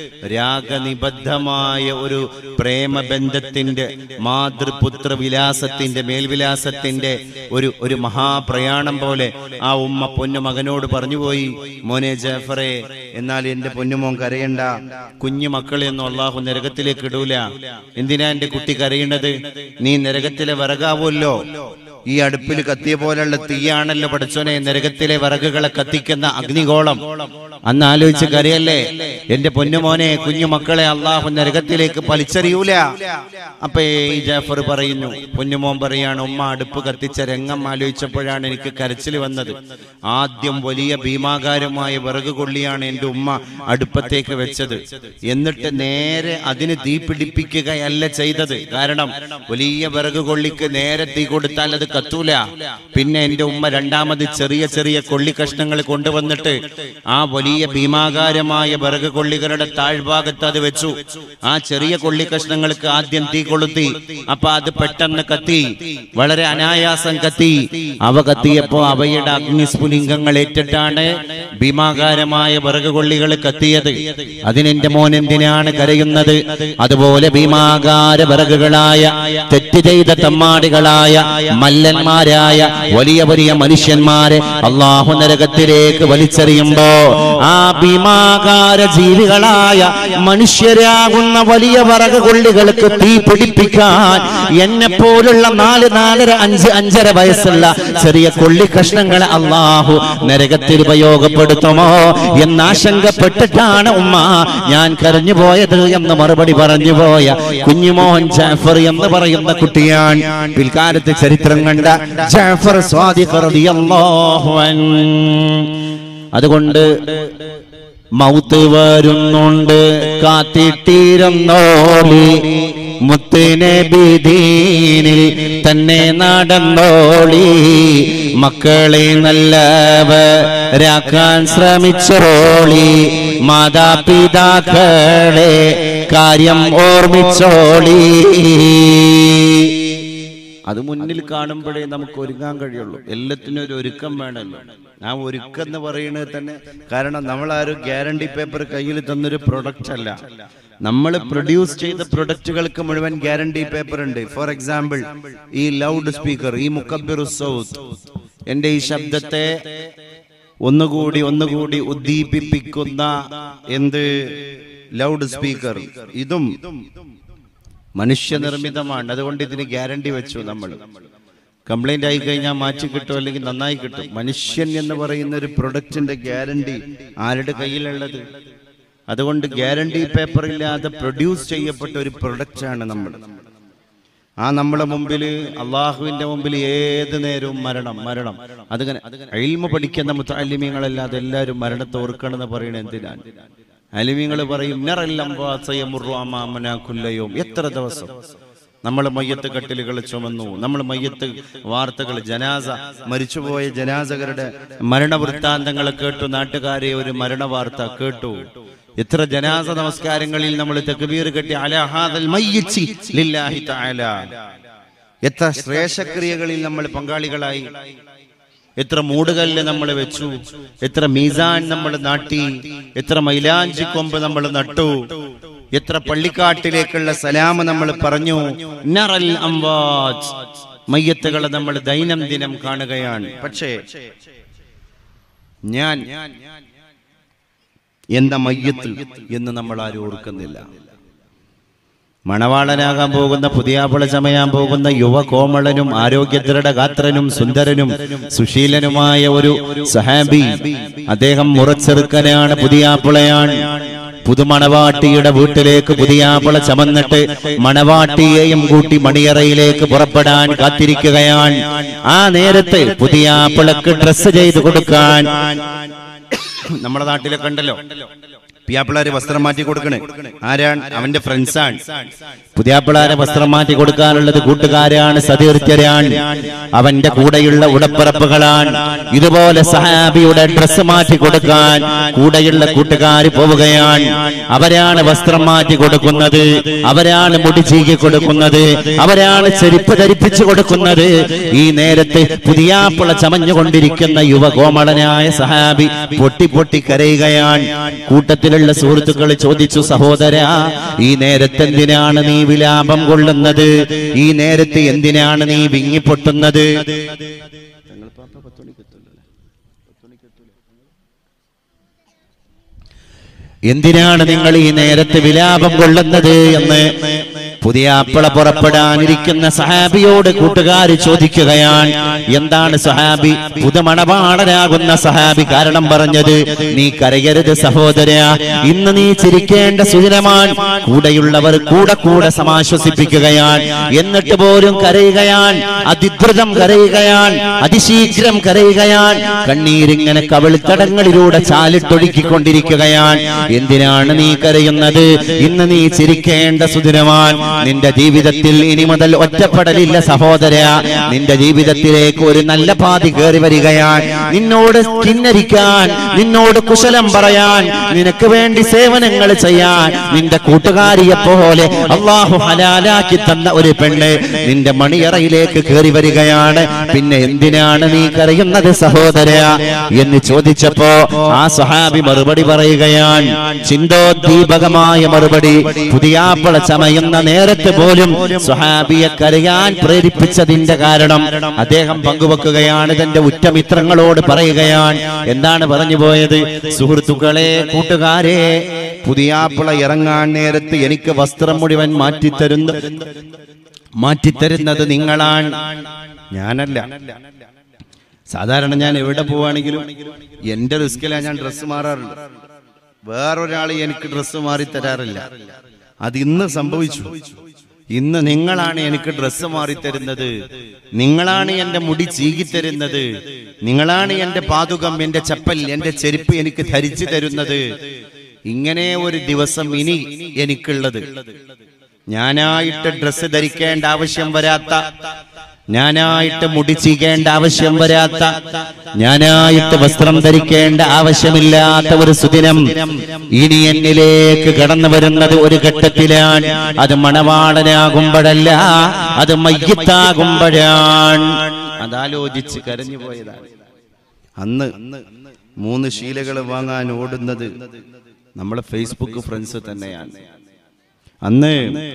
രാഗനിബദ്ധമായ ഒരു പ്രേമബന്ധത്തിന്റെ മാതൃപുത്ര വിലാസത്തിന്റെ മേൽവിലാസത്തിന്റെ ഒരു ഒരു മഹാപ്രയാണം പോലെ ആ ഉമ്മ പൊന്നു മകനോട് പറഞ്ഞുപോയി മോനെ ജാഫറെ എന്നാൽ എന്റെ പൊന്നുമോൻ കരയണ്ട കുഞ്ഞു മക്കളെയൊന്നും അള്ളാഹു നരകത്തിലേക്ക് ഇടൂല എന്തിനാ എന്റെ കുട്ടി കരയണത് നീ നരകത്തിലെ വിറകാവുമല്ലോ ഈ അടുപ്പിൽ കത്തിയ പോലുള്ള തീയാണല്ലോ പഠിച്ചോനെ നരകത്തിലെ വിറകുകളെ കത്തിക്കുന്ന അഗ്നിഗോളം അന്ന് ആലോചിച്ച് കരയല്ലേ എന്റെ പൊന്നുമോനെ കുഞ്ഞു മക്കളെ അള്ളാഹു നരകത്തിലേക്ക് പലിച്ചറിയൂല അപ്പൊ ഈ ജാഫർ പറയുന്നു പൊന്നുമോൻ പറയാണ് ഉമ്മ അടുപ്പ് കത്തിച്ച രംഗം ആലോചിച്ചപ്പോഴാണ് എനിക്ക് കരച്ചിൽ വന്നത് ആദ്യം വലിയ ഭീമാകാരമായ വിറക് കൊള്ളിയാണ് എന്റെ ഉമ്മ അടുപ്പത്തേക്ക് വെച്ചത് എന്നിട്ട് നേരെ അതിന് തീ പിടിപ്പിക്കുകയല്ല ചെയ്തത് കാരണം വലിയ വിറക് കൊള്ളിക്ക് നേരെ തീ കൊടുത്താൽ അത് കത്തൂല പിന്നെ എന്റെ ഉമ്മ രണ്ടാമത് ചെറിയ ചെറിയ കൊള്ളി കഷ്ണങ്ങൾ കൊണ്ടുവന്നിട്ട് ആ വലിയ ഭീമാകാരമായ വിറക് കൊള്ളികളുടെ താഴ്ഭാഗത്ത് അത് വെച്ചു ആ ചെറിയ കൊള്ളി കഷ്ണങ്ങൾക്ക് ആദ്യം തീ കൊളുത്തി അപ്പൊ അത് പെട്ടെന്ന് കത്തി വളരെ അനായാസം കത്തി അവ കത്തിയപ്പോ അവയുടെ അഗ്നിസ്ഫുലിംഗങ്ങൾ ഏറ്റിട്ടാണ് ഭീമാകാരമായ വിറക് കൊള്ളികൾ കത്തിയത് അതിനെന്റെ മോൻ എന്തിനാണ് കരയുന്നത് അതുപോലെ ഭീമാകാര വിറകുകളായ തെറ്റ് ചെയ്ത തമ്മാടികളായ മല്ലന്മാരായ വലിയ വലിയ മനുഷ്യന്മാരെ അള്ളാഹു നരകത്തിലേക്ക് വലിച്ചെറിയുമ്പോ ആ ഭീമാകാര ജീവികളായ മനുഷ്യരാകുന്ന വലിയ വിറക് കൊള്ളികൾക്ക് തീ പിടിപ്പിക്കാൻ എന്നെ പോലുള്ള നാല് നാലര അഞ്ച് അഞ്ചര വയസ്സുള്ള ചെറിയ കൊള്ളി കഷ്ണങ്ങളെ അള്ളാഹു നരകത്തിൽ ഉപയോഗപ്പെടുത്തുമോ എന്നാശങ്കപ്പെട്ടിട്ടാണ് ഉമ്മ ഞാൻ കരഞ്ഞു പോയത് എന്ന് മറുപടി പറഞ്ഞു പോയ കുഞ്ഞുമോഹൻ ജാഫർ എന്ന് പറയുന്ന കുട്ടിയാണ് പിൽക്കാലത്ത് ചരിത്രം കണ്ട ജാഫർ സ്വാദിഖ് റളിയല്ലാഹു അൻഹു. അതുകൊണ്ട് മൗത്ത് വരുന്നുണ്ട് കാത്തിട്ടിരുന്നോളി മുത്തുനബിദീനിൽ തന്നെ നടന്നോളി മക്കളെ നല്ലവരാക്കാൻ ശ്രമിച്ചോളി മാതാപിതാക്കളെ കാര്യം ഓർമ്മിച്ചോളി അത് മുന്നിൽ കാണുമ്പോഴേ നമുക്ക് ഒരുങ്ങാൻ കഴിയുള്ളൂ എല്ലാത്തിനും ഒരു ഒരുക്കം വേണമല്ലോ ആ ഒരുക്കം എന്ന് പറയുന്നത് തന്നെ കാരണം നമ്മളാരും ഗ്യാരണ്ടി പേപ്പർ കയ്യിൽ തന്നൊരു പ്രൊഡക്റ്റ് അല്ല നമ്മൾ പ്രൊഡ്യൂസ് ചെയ്ത പ്രൊഡക്റ്റുകൾക്ക് മുഴുവൻ ഗ്യാരണ്ടി പേപ്പർ ഉണ്ട് ഫോർ എക്സാമ്പിൾ ഈ ലൗഡ് സ്പീക്കർ ഈ മുക്കബിർ സൗത്ത് എന്റെ ഈ ശബ്ദത്തെ ഒന്നുകൂടി ഒന്നുകൂടി ഉദ്ദീപിപ്പിക്കുന്ന എന്ത് ലൗഡ് സ്പീക്കർ ഇതും മനുഷ്യനിർമ്മിതമാണ് അതുകൊണ്ട് ഇതിന് ഗ്യാരണ്ടി വെച്ചു നമ്മൾ കംപ്ലൈന്റ് ആയി കഴിഞ്ഞാൽ മാറ്റി കിട്ടും അല്ലെങ്കിൽ നന്നായി കിട്ടും മനുഷ്യൻ എന്ന് പറയുന്ന ഒരു പ്രൊഡക്റ്റിന്റെ ഗ്യാരണ്ടി ആരുടെ കയ്യിലുള്ളത് അതുകൊണ്ട് ഗ്യാരണ്ടി പേപ്പർ ഇല്ലാതെ പ്രൊഡ്യൂസ് ചെയ്യപ്പെട്ട ഒരു പ്രൊഡക്റ്റാണ് നമ്മൾ ആ നമ്മുടെ മുമ്പിൽ അള്ളാഹുവിന്റെ മുമ്പിൽ ഏത് നേരവും മരണം മരണം അതിങ്ങനെ അയിൽമ പഠിക്കുന്ന മുത്തല്ലിമീങ്ങളല്ലാതെ എല്ലാവരും മരണത്തെ ഓർക്കണമെന്ന് പറയണത് എന്തിനാണ് അലിമീങ്ങൾ പറയും "നറെല്ലാം വാസയമുറു അമാമന കുല്ലയും എത്ര ദിവസം നമ്മൾ മയ്യത്ത് കട്ടിലുകൾ ചുമന്നു നമ്മൾ മയ്യത്ത് വാർത്തകൾ ജനാസ മരിച്ചുപോയ ജനാസകരുടെ മരണവൃത്താന്തങ്ങൾ കേട്ടു നാട്ടുകാരെ ഒരു മരണ വാർത്ത കേട്ടു എത്ര ജനാസ നമസ്കാരങ്ങളിൽ നമ്മൾ തക്ബീർ കെട്ടി അലഹാദൽ മയ്യിച്ചി ലില്ലാഹി തആല എത്ര ശ്രേഷ്ഠക്രിയകളിൽ നമ്മൾ പങ്കാളികളായി എത്ര മൂടുകല്ല് നമ്മൾ വെച്ചു എത്ര മീസാൻ നമ്മൾ നാട്ടി എത്ര മൈലാഞ്ചി കൊമ്പ് നമ്മൾ നട്ടു എത്ര പള്ളിക്കാട്ടിലേക്കുള്ള സലാം നമ്മൾ പറഞ്ഞു നറൽ അംവാജ് മയ്യത്തുകളെ നമ്മൾ ദൈനംദിനം കാണുകയാണ് പക്ഷേ ഞാൻ എന്ന മയ്യത്ത് എന്ന് നമ്മൾ ആരും ഓർക്കുന്നില്ല മണവാളനാകാൻ പോകുന്ന പുതിയാപ്പിള ചമയാൻ പോകുന്ന യുവ കോമളനും ആരോഗ്യദൃഢ ഗാത്രനും സുന്ദരനും സുശീലനുമായ ഒരു സഹാബി അദ്ദേഹം മുറച്ചെറുക്കനാണ് പുതിയാപ്പിളയാണ് പുതുമണവാട്ടിയുടെ വീട്ടിലേക്ക് പുതിയാപ്പിള ചമന്നിട്ട് മണവാട്ടിയെയും കൂട്ടി മണിയറയിലേക്ക് പുറപ്പെടാൻ കാത്തിരിക്കുകയാണ് ആ നേരത്തെ പുതിയാപ്പിളക്ക് ഡ്രസ്സ് ചെയ്ത് കൊടുക്കാൻ നമ്മുടെ നാട്ടിലൊക്കെ ഉണ്ടല്ലോ പിയാപ്പിളാര് വസ്ത്രം മാറ്റി കൊടുക്കണേ ആരാണ് അവന്റെ ഫ്രണ്ട്സാണ് പുതിയാപ്പിളാരെ വസ്ത്രം മാറ്റി കൊടുക്കാനുള്ളത് കൂട്ടുകാരാണ് സതീർത്ഥ്യരാണ് അവന്റെ കൂടെയുള്ള ഉടപ്പിറപ്പുകളാണ് ഇതുപോലെ സഹാബിയുടെ ഡ്രസ്സ് മാറ്റി കൊടുക്കാൻ കൂടെയുള്ള കൂട്ടുകാർ പോവുകയാണ് അവരാണ് വസ്ത്രം മാറ്റി കൊടുക്കുന്നത് അവരാണ് മുടി ചീകി കൊടുക്കുന്നത് അവരാണ് ചെരുപ്പ് ധരിപ്പിച്ചു കൊടുക്കുന്നത് ഈ നേരത്തെ പുതിയാപ്പിള ചമഞ്ഞുകൊണ്ടിരിക്കുന്ന യുവകോമളനായ സഹാബി പൊട്ടി പൊട്ടി കരയുകയാണ് കൂട്ടത്തിലുള്ള സുഹൃത്തുക്കൾ ചോദിച്ചു സഹോദര ഈ നേരത്തെ എന്തിനാണ് നീ വിലാപം കൊള്ളുന്നത് ഈ നേരത്തെ എന്തിനാണ് നീ വിങ്ങിപ്പൊട്ടുന്നത് എന്തിനാണ് നിങ്ങൾ ഈ നേരത്തെ വിലാപം കൊള്ളുന്നത് എന്ന് പുതിയ അപ്പള പുറപ്പെടാനിരിക്കുന്ന സഹാബിയോട് കൂട്ടുകാർ ചോദിക്കുകയാണ് എന്താണ് സഹാബി പുതുമണവാളനാകുന്ന സഹാബി കാരണം പറഞ്ഞത് നീ കരയരുത് സഹോദര ഇന്ന് നീ ചിരിക്കേണ്ട സുദിനമാണ് കൂടെയുള്ളവർ കൂടെ കൂടെ സമാശ്വസിപ്പിക്കുകയാണ് എന്നിട്ട് പോലും കരയുകയാണ് അതിദ്രുതം കരയുകയാണ് അതിശീഘ്രം കരയുകയാണ് കണ്ണീരിങ്ങനെ കവിളിത്തടങ്ങളിലൂടെ ചാലിട്ടൊഴുക്കിക്കൊണ്ടിരിക്കുകയാണ് എന്തിനാണ് നീ കരയുന്നത് ഇന്ന് നീ ചിരിക്കേണ്ട സുദിനമാൻ നിന്റെ ജീവിതത്തിൽ ഇനി മുതൽ ഒറ്റപ്പെടലില്ല സഹോദര നിന്റെ ജീവിതത്തിലേക്ക് ഒരു നല്ല പാതി കയറി വരികയാണ് നിന്നോട് കിന്നരിക്കാൻ നിന്നോട് കുശലം പറയാൻ നിനക്ക് വേണ്ടി സേവനങ്ങൾ ചെയ്യാൻ നിന്റെ കൂട്ടുകാരിയെ പോലെ അള്ളാഹു ഹലാലാക്കി തന്ന ഒരു പെണ്ണ് നിന്റെ മണിയറയിലേക്ക് കയറി വരികയാണ് പിന്നെ എന്തിനാണ് നീ കരയുന്നത് സഹോദര എന്ന് ചോദിച്ചപ്പോ ആ സഹാബി മറുപടി പറയുകയാണ് ചിന്തോദ്ദീപകമായ മറുപടി പുതിയാപ്പള ചമയുന്ന നേരത്തെ പോലും സുഹാബിയെ കരയാൻ പ്രേരിപ്പിച്ചതിന്റെ കാരണം അദ്ദേഹം പങ്കുവെക്കുകയാണ് തന്റെ ഉറ്റമിത്രങ്ങളോട് പറയുകയാണ് എന്താണ് പറഞ്ഞു പോയത് സുഹൃത്തുക്കളെ കൂട്ടുകാരെ പുതിയാപ്പിള ഇറങ്ങാൻ നേരത്ത് എനിക്ക് വസ്ത്രം മുഴുവൻ മാറ്റിത്തരുന്ന മാറ്റിത്തരുന്നത് നിങ്ങളാണ് ഞാനല്ല സാധാരണ ഞാൻ എവിടെ പോവാണെങ്കിലും എന്റെ റിസ്കിലാണ് ഞാൻ ഡ്രസ്സ് മാറാറുണ്ട് വേറൊരാൾ എനിക്ക് ഡ്രസ്സ് മാറി തരാറില്ല അത് ഇന്ന് സംഭവിച്ചു ഇന്ന് നിങ്ങളാണ് എനിക്ക് ഡ്രസ്സ് മാറി തരുന്നത് നിങ്ങളാണ് എന്റെ മുടി ചീകി തരുന്നത് നിങ്ങളാണ് എന്റെ പാതുകം എന്റെ ചപ്പൽ എന്റെ ചെരുപ്പ് എനിക്ക് ധരിച്ചു തരുന്നത് ഇങ്ങനെ ഒരു ദിവസം ഇനി എനിക്കുള്ളത് ഞാനായിട്ട് ഡ്രസ്സ് ധരിക്കേണ്ട ആവശ്യം വരാത്ത ഞാനായിട്ട് മുടി ചീകേണ്ട ആവശ്യം വരാത്ത ഞാനായിട്ട് വസ്ത്രം ധരിക്കേണ്ട ആവശ്യമില്ലാത്ത ഒരു സുദിനം ഇനി എന്നിലേക്ക് കടന്നു വരുന്നത് ഒരു ഘട്ടത്തിലാണ് അത് മണവാളനാകുമ്പോഴല്ല അത് മയ്യത്താകുമ്പോഴാണ് അതാലോചിച്ച് കരഞ്ഞു പോയതാണ് അന്ന് മൂന്ന് ശീലകൾ വാങ്ങാൻ ഓടുന്നത് നമ്മളെ ഫേസ്ബുക്ക് ഫ്രണ്ട്സ് തന്നെയാണ് അന്ന്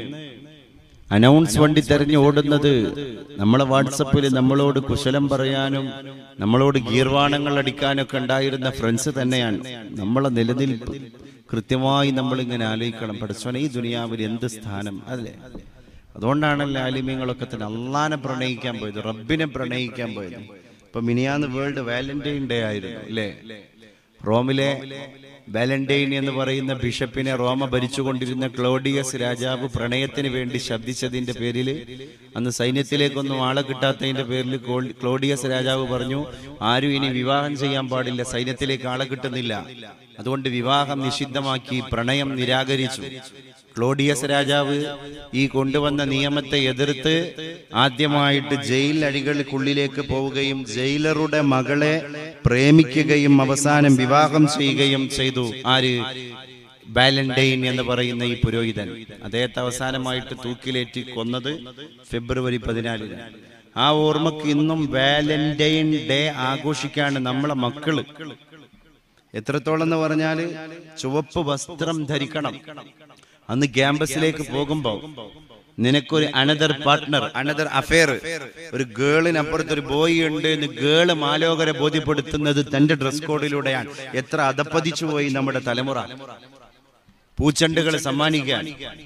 അനൗൺസ് വണ്ടി തെരഞ്ഞു ഓടുന്നത് നമ്മളെ വാട്സപ്പിൽ നമ്മളോട് കുശലം പറയാനും നമ്മളോട് ഗീർവാണങ്ങൾ അടിക്കാനൊക്കെ ഉണ്ടായിരുന്ന ഫ്രണ്ട്സ് തന്നെയാണ് നമ്മളെ നിലനിൽപ്പ് കൃത്യമായി നമ്മൾ ഇങ്ങനെ ആലോചിക്കണം പഠിച്ചോനെ ഈ ദുനിയാവിൽ എന്ത് സ്ഥാനം അല്ലേ അതുകൊണ്ടാണല്ലോ ആലിമ്യങ്ങളൊക്കെ തന്നെ അള്ളാനെ പ്രണയിക്കാൻ പോയത് റബ്ബിനെ പ്രണയിക്കാൻ പോയത് ഇപ്പൊ മിനിയാന്ന് വേൾഡ് വാലന്റൈൻ ഡേ ആയിരുന്നു അല്ലേ റോമിലെ വാലന്റൈൻ എന്ന് പറയുന്ന ബിഷപ്പിനെ റോമ ഭരിച്ചുകൊണ്ടിരുന്ന ക്ലോഡിയസ് രാജാവ് പ്രണയത്തിന് വേണ്ടി ശബ്ദിച്ചതിന്റെ പേരിൽ അന്ന് സൈന്യത്തിലേക്കൊന്നും ആളെ കിട്ടാത്തതിന്റെ പേരിൽ ക്ലോ- ക്ലോഡിയസ് രാജാവ് പറഞ്ഞു ആരും ഇനി വിവാഹം ചെയ്യാൻ പാടില്ല സൈന്യത്തിലേക്ക് ആളെ കിട്ടുന്നില്ല അതുകൊണ്ട് വിവാഹം നിഷിദ്ധമാക്കി പ്രണയം നിരാകരിച്ചു ക്ലോഡിയസ് രാജാവ് ഈ കൊണ്ടുവന്ന നിയമത്തെ എതിർത്ത് ആദ്യമായിട്ട് ജയിൽ അഴികൾക്കുള്ളിലേക്ക് പോവുകയും ജയിലറുടെ മകളെ പ്രേമിക്കുകയും അവസാനം വിവാഹം ചെയ്യുകയും ചെയ്തു ആര് വാലന്റൈൻ എന്ന് പറയുന്ന ഈ പുരോഹിതൻ അദ്ദേഹത്തെ അവസാനമായിട്ട് തൂക്കിലേറ്റി കൊന്നത് ഫെബ്രുവരി പതിനാലിന് ആ ഓർമ്മക്ക് ഇന്നും വാലന്റൈൻ ഡേ ആഘോഷിക്കാണ് നമ്മളെ മക്കള് എത്രത്തോളം എന്ന് പറഞ്ഞാല് ചുവപ്പ് വസ്ത്രം ധരിക്കണം അന്ന് ക്യാമ്പസിലേക്ക് പോകുമ്പോ നിനക്കൊരു അനദർ പാർട്ട്ണർ അനദർ അഫെയർ ഒരു ഗേളിനപ്പുറത്ത് ഒരു ബോയ് ഉണ്ട് എന്ന് ഗേള് മാലോകരെ ബോധ്യപ്പെടുത്തുന്നത് തന്റെ ഡ്രസ് കോഡിലൂടെയാണ് എത്ര അതപ്പതിച്ചു പോയി നമ്മുടെ തലമുറ പൂച്ചണ്ടുകൾ സമ്മാനിക്കാൻ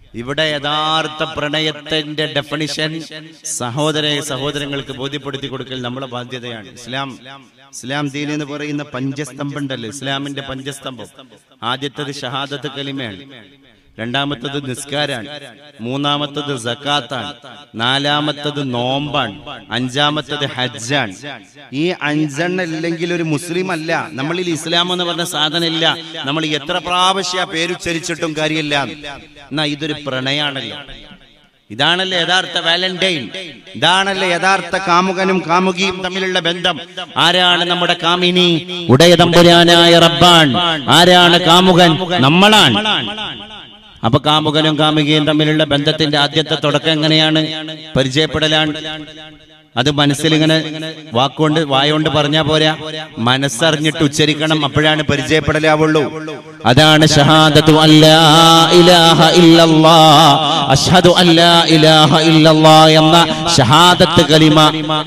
ഇവിടെ യഥാർത്ഥ പ്രണയത്തിന്റെ ഡെഫിനിഷൻ സഹോദര സഹോദരങ്ങൾക്ക് ബോധ്യപ്പെടുത്തി കൊടുക്കൽ നമ്മുടെ ബാധ്യതയാണ് ഇസ്ലാം ഇസ്ലാം ദീൻ എന്ന് പറയുന്ന പഞ്ചസ്തംഭം ഉണ്ടല്ലോ ഇസ്ലാമിന്റെ പഞ്ചസ്തംഭം ആദ്യത്തേത് ഷഹാദത്ത് കലിമയാണ് രണ്ടാമത്തത് നിസ്കാരാണ് മൂന്നാമത്തത് സക്കാത്താണ് നാലാമത്തത് നോമ്പാണ് അഞ്ചാമത്തത് ഹജ്ജാണ് ഈ അഞ്ചെണ്ണം ഇല്ലെങ്കിൽ ഒരു മുസ്ലിം അല്ല നമ്മളിൽ ഇസ്ലാം എന്ന് പറഞ്ഞ സാധനം ഇല്ല നമ്മൾ എത്ര പ്രാവശ്യ പേരുച്ചരിച്ചിട്ടും കാര്യമില്ല എന്നാ ഇതൊരു പ്രണയാണല്ലോ ഇതാണല്ലേ യഥാർത്ഥ വാലന്റൈൻ ഇതാണല്ലേ യഥാർത്ഥ കാമുകനും കാമുകിയും തമ്മിലുള്ള ബന്ധം ആരാണ് നമ്മുടെ കാമിനി ഉടയതമ്പുരാനായ റബ്ബാൻ ആരാണ് കാമുകൻ നമ്മളാണ് അപ്പൊ കാമുകനും കാമുകിയും തമ്മിലുള്ള ബന്ധത്തിന്റെ ആദ്യത്തെ തുടക്കം എങ്ങനെയാണ് പരിചയപ്പെടലാണ് അത് മനസ്സിലിങ്ങനെ വാക്കുകൊണ്ട് വായുകൊണ്ട് പറഞ്ഞാ പോരാ മനസ്സറിഞ്ഞിട്ട് ഉച്ചരിക്കണം അപ്പോഴാണ് പരിചയപ്പെടലാവുള്ളൂ അതാണ് ഷഹാദത്തു അല്ലാ ഇലാഹ ഇല്ലല്ലാ അഷ്ഹദു അല്ലാ ഇലാഹ ഇല്ലല്ലാ എന്ന ഷഹാദത്ത് കലിമ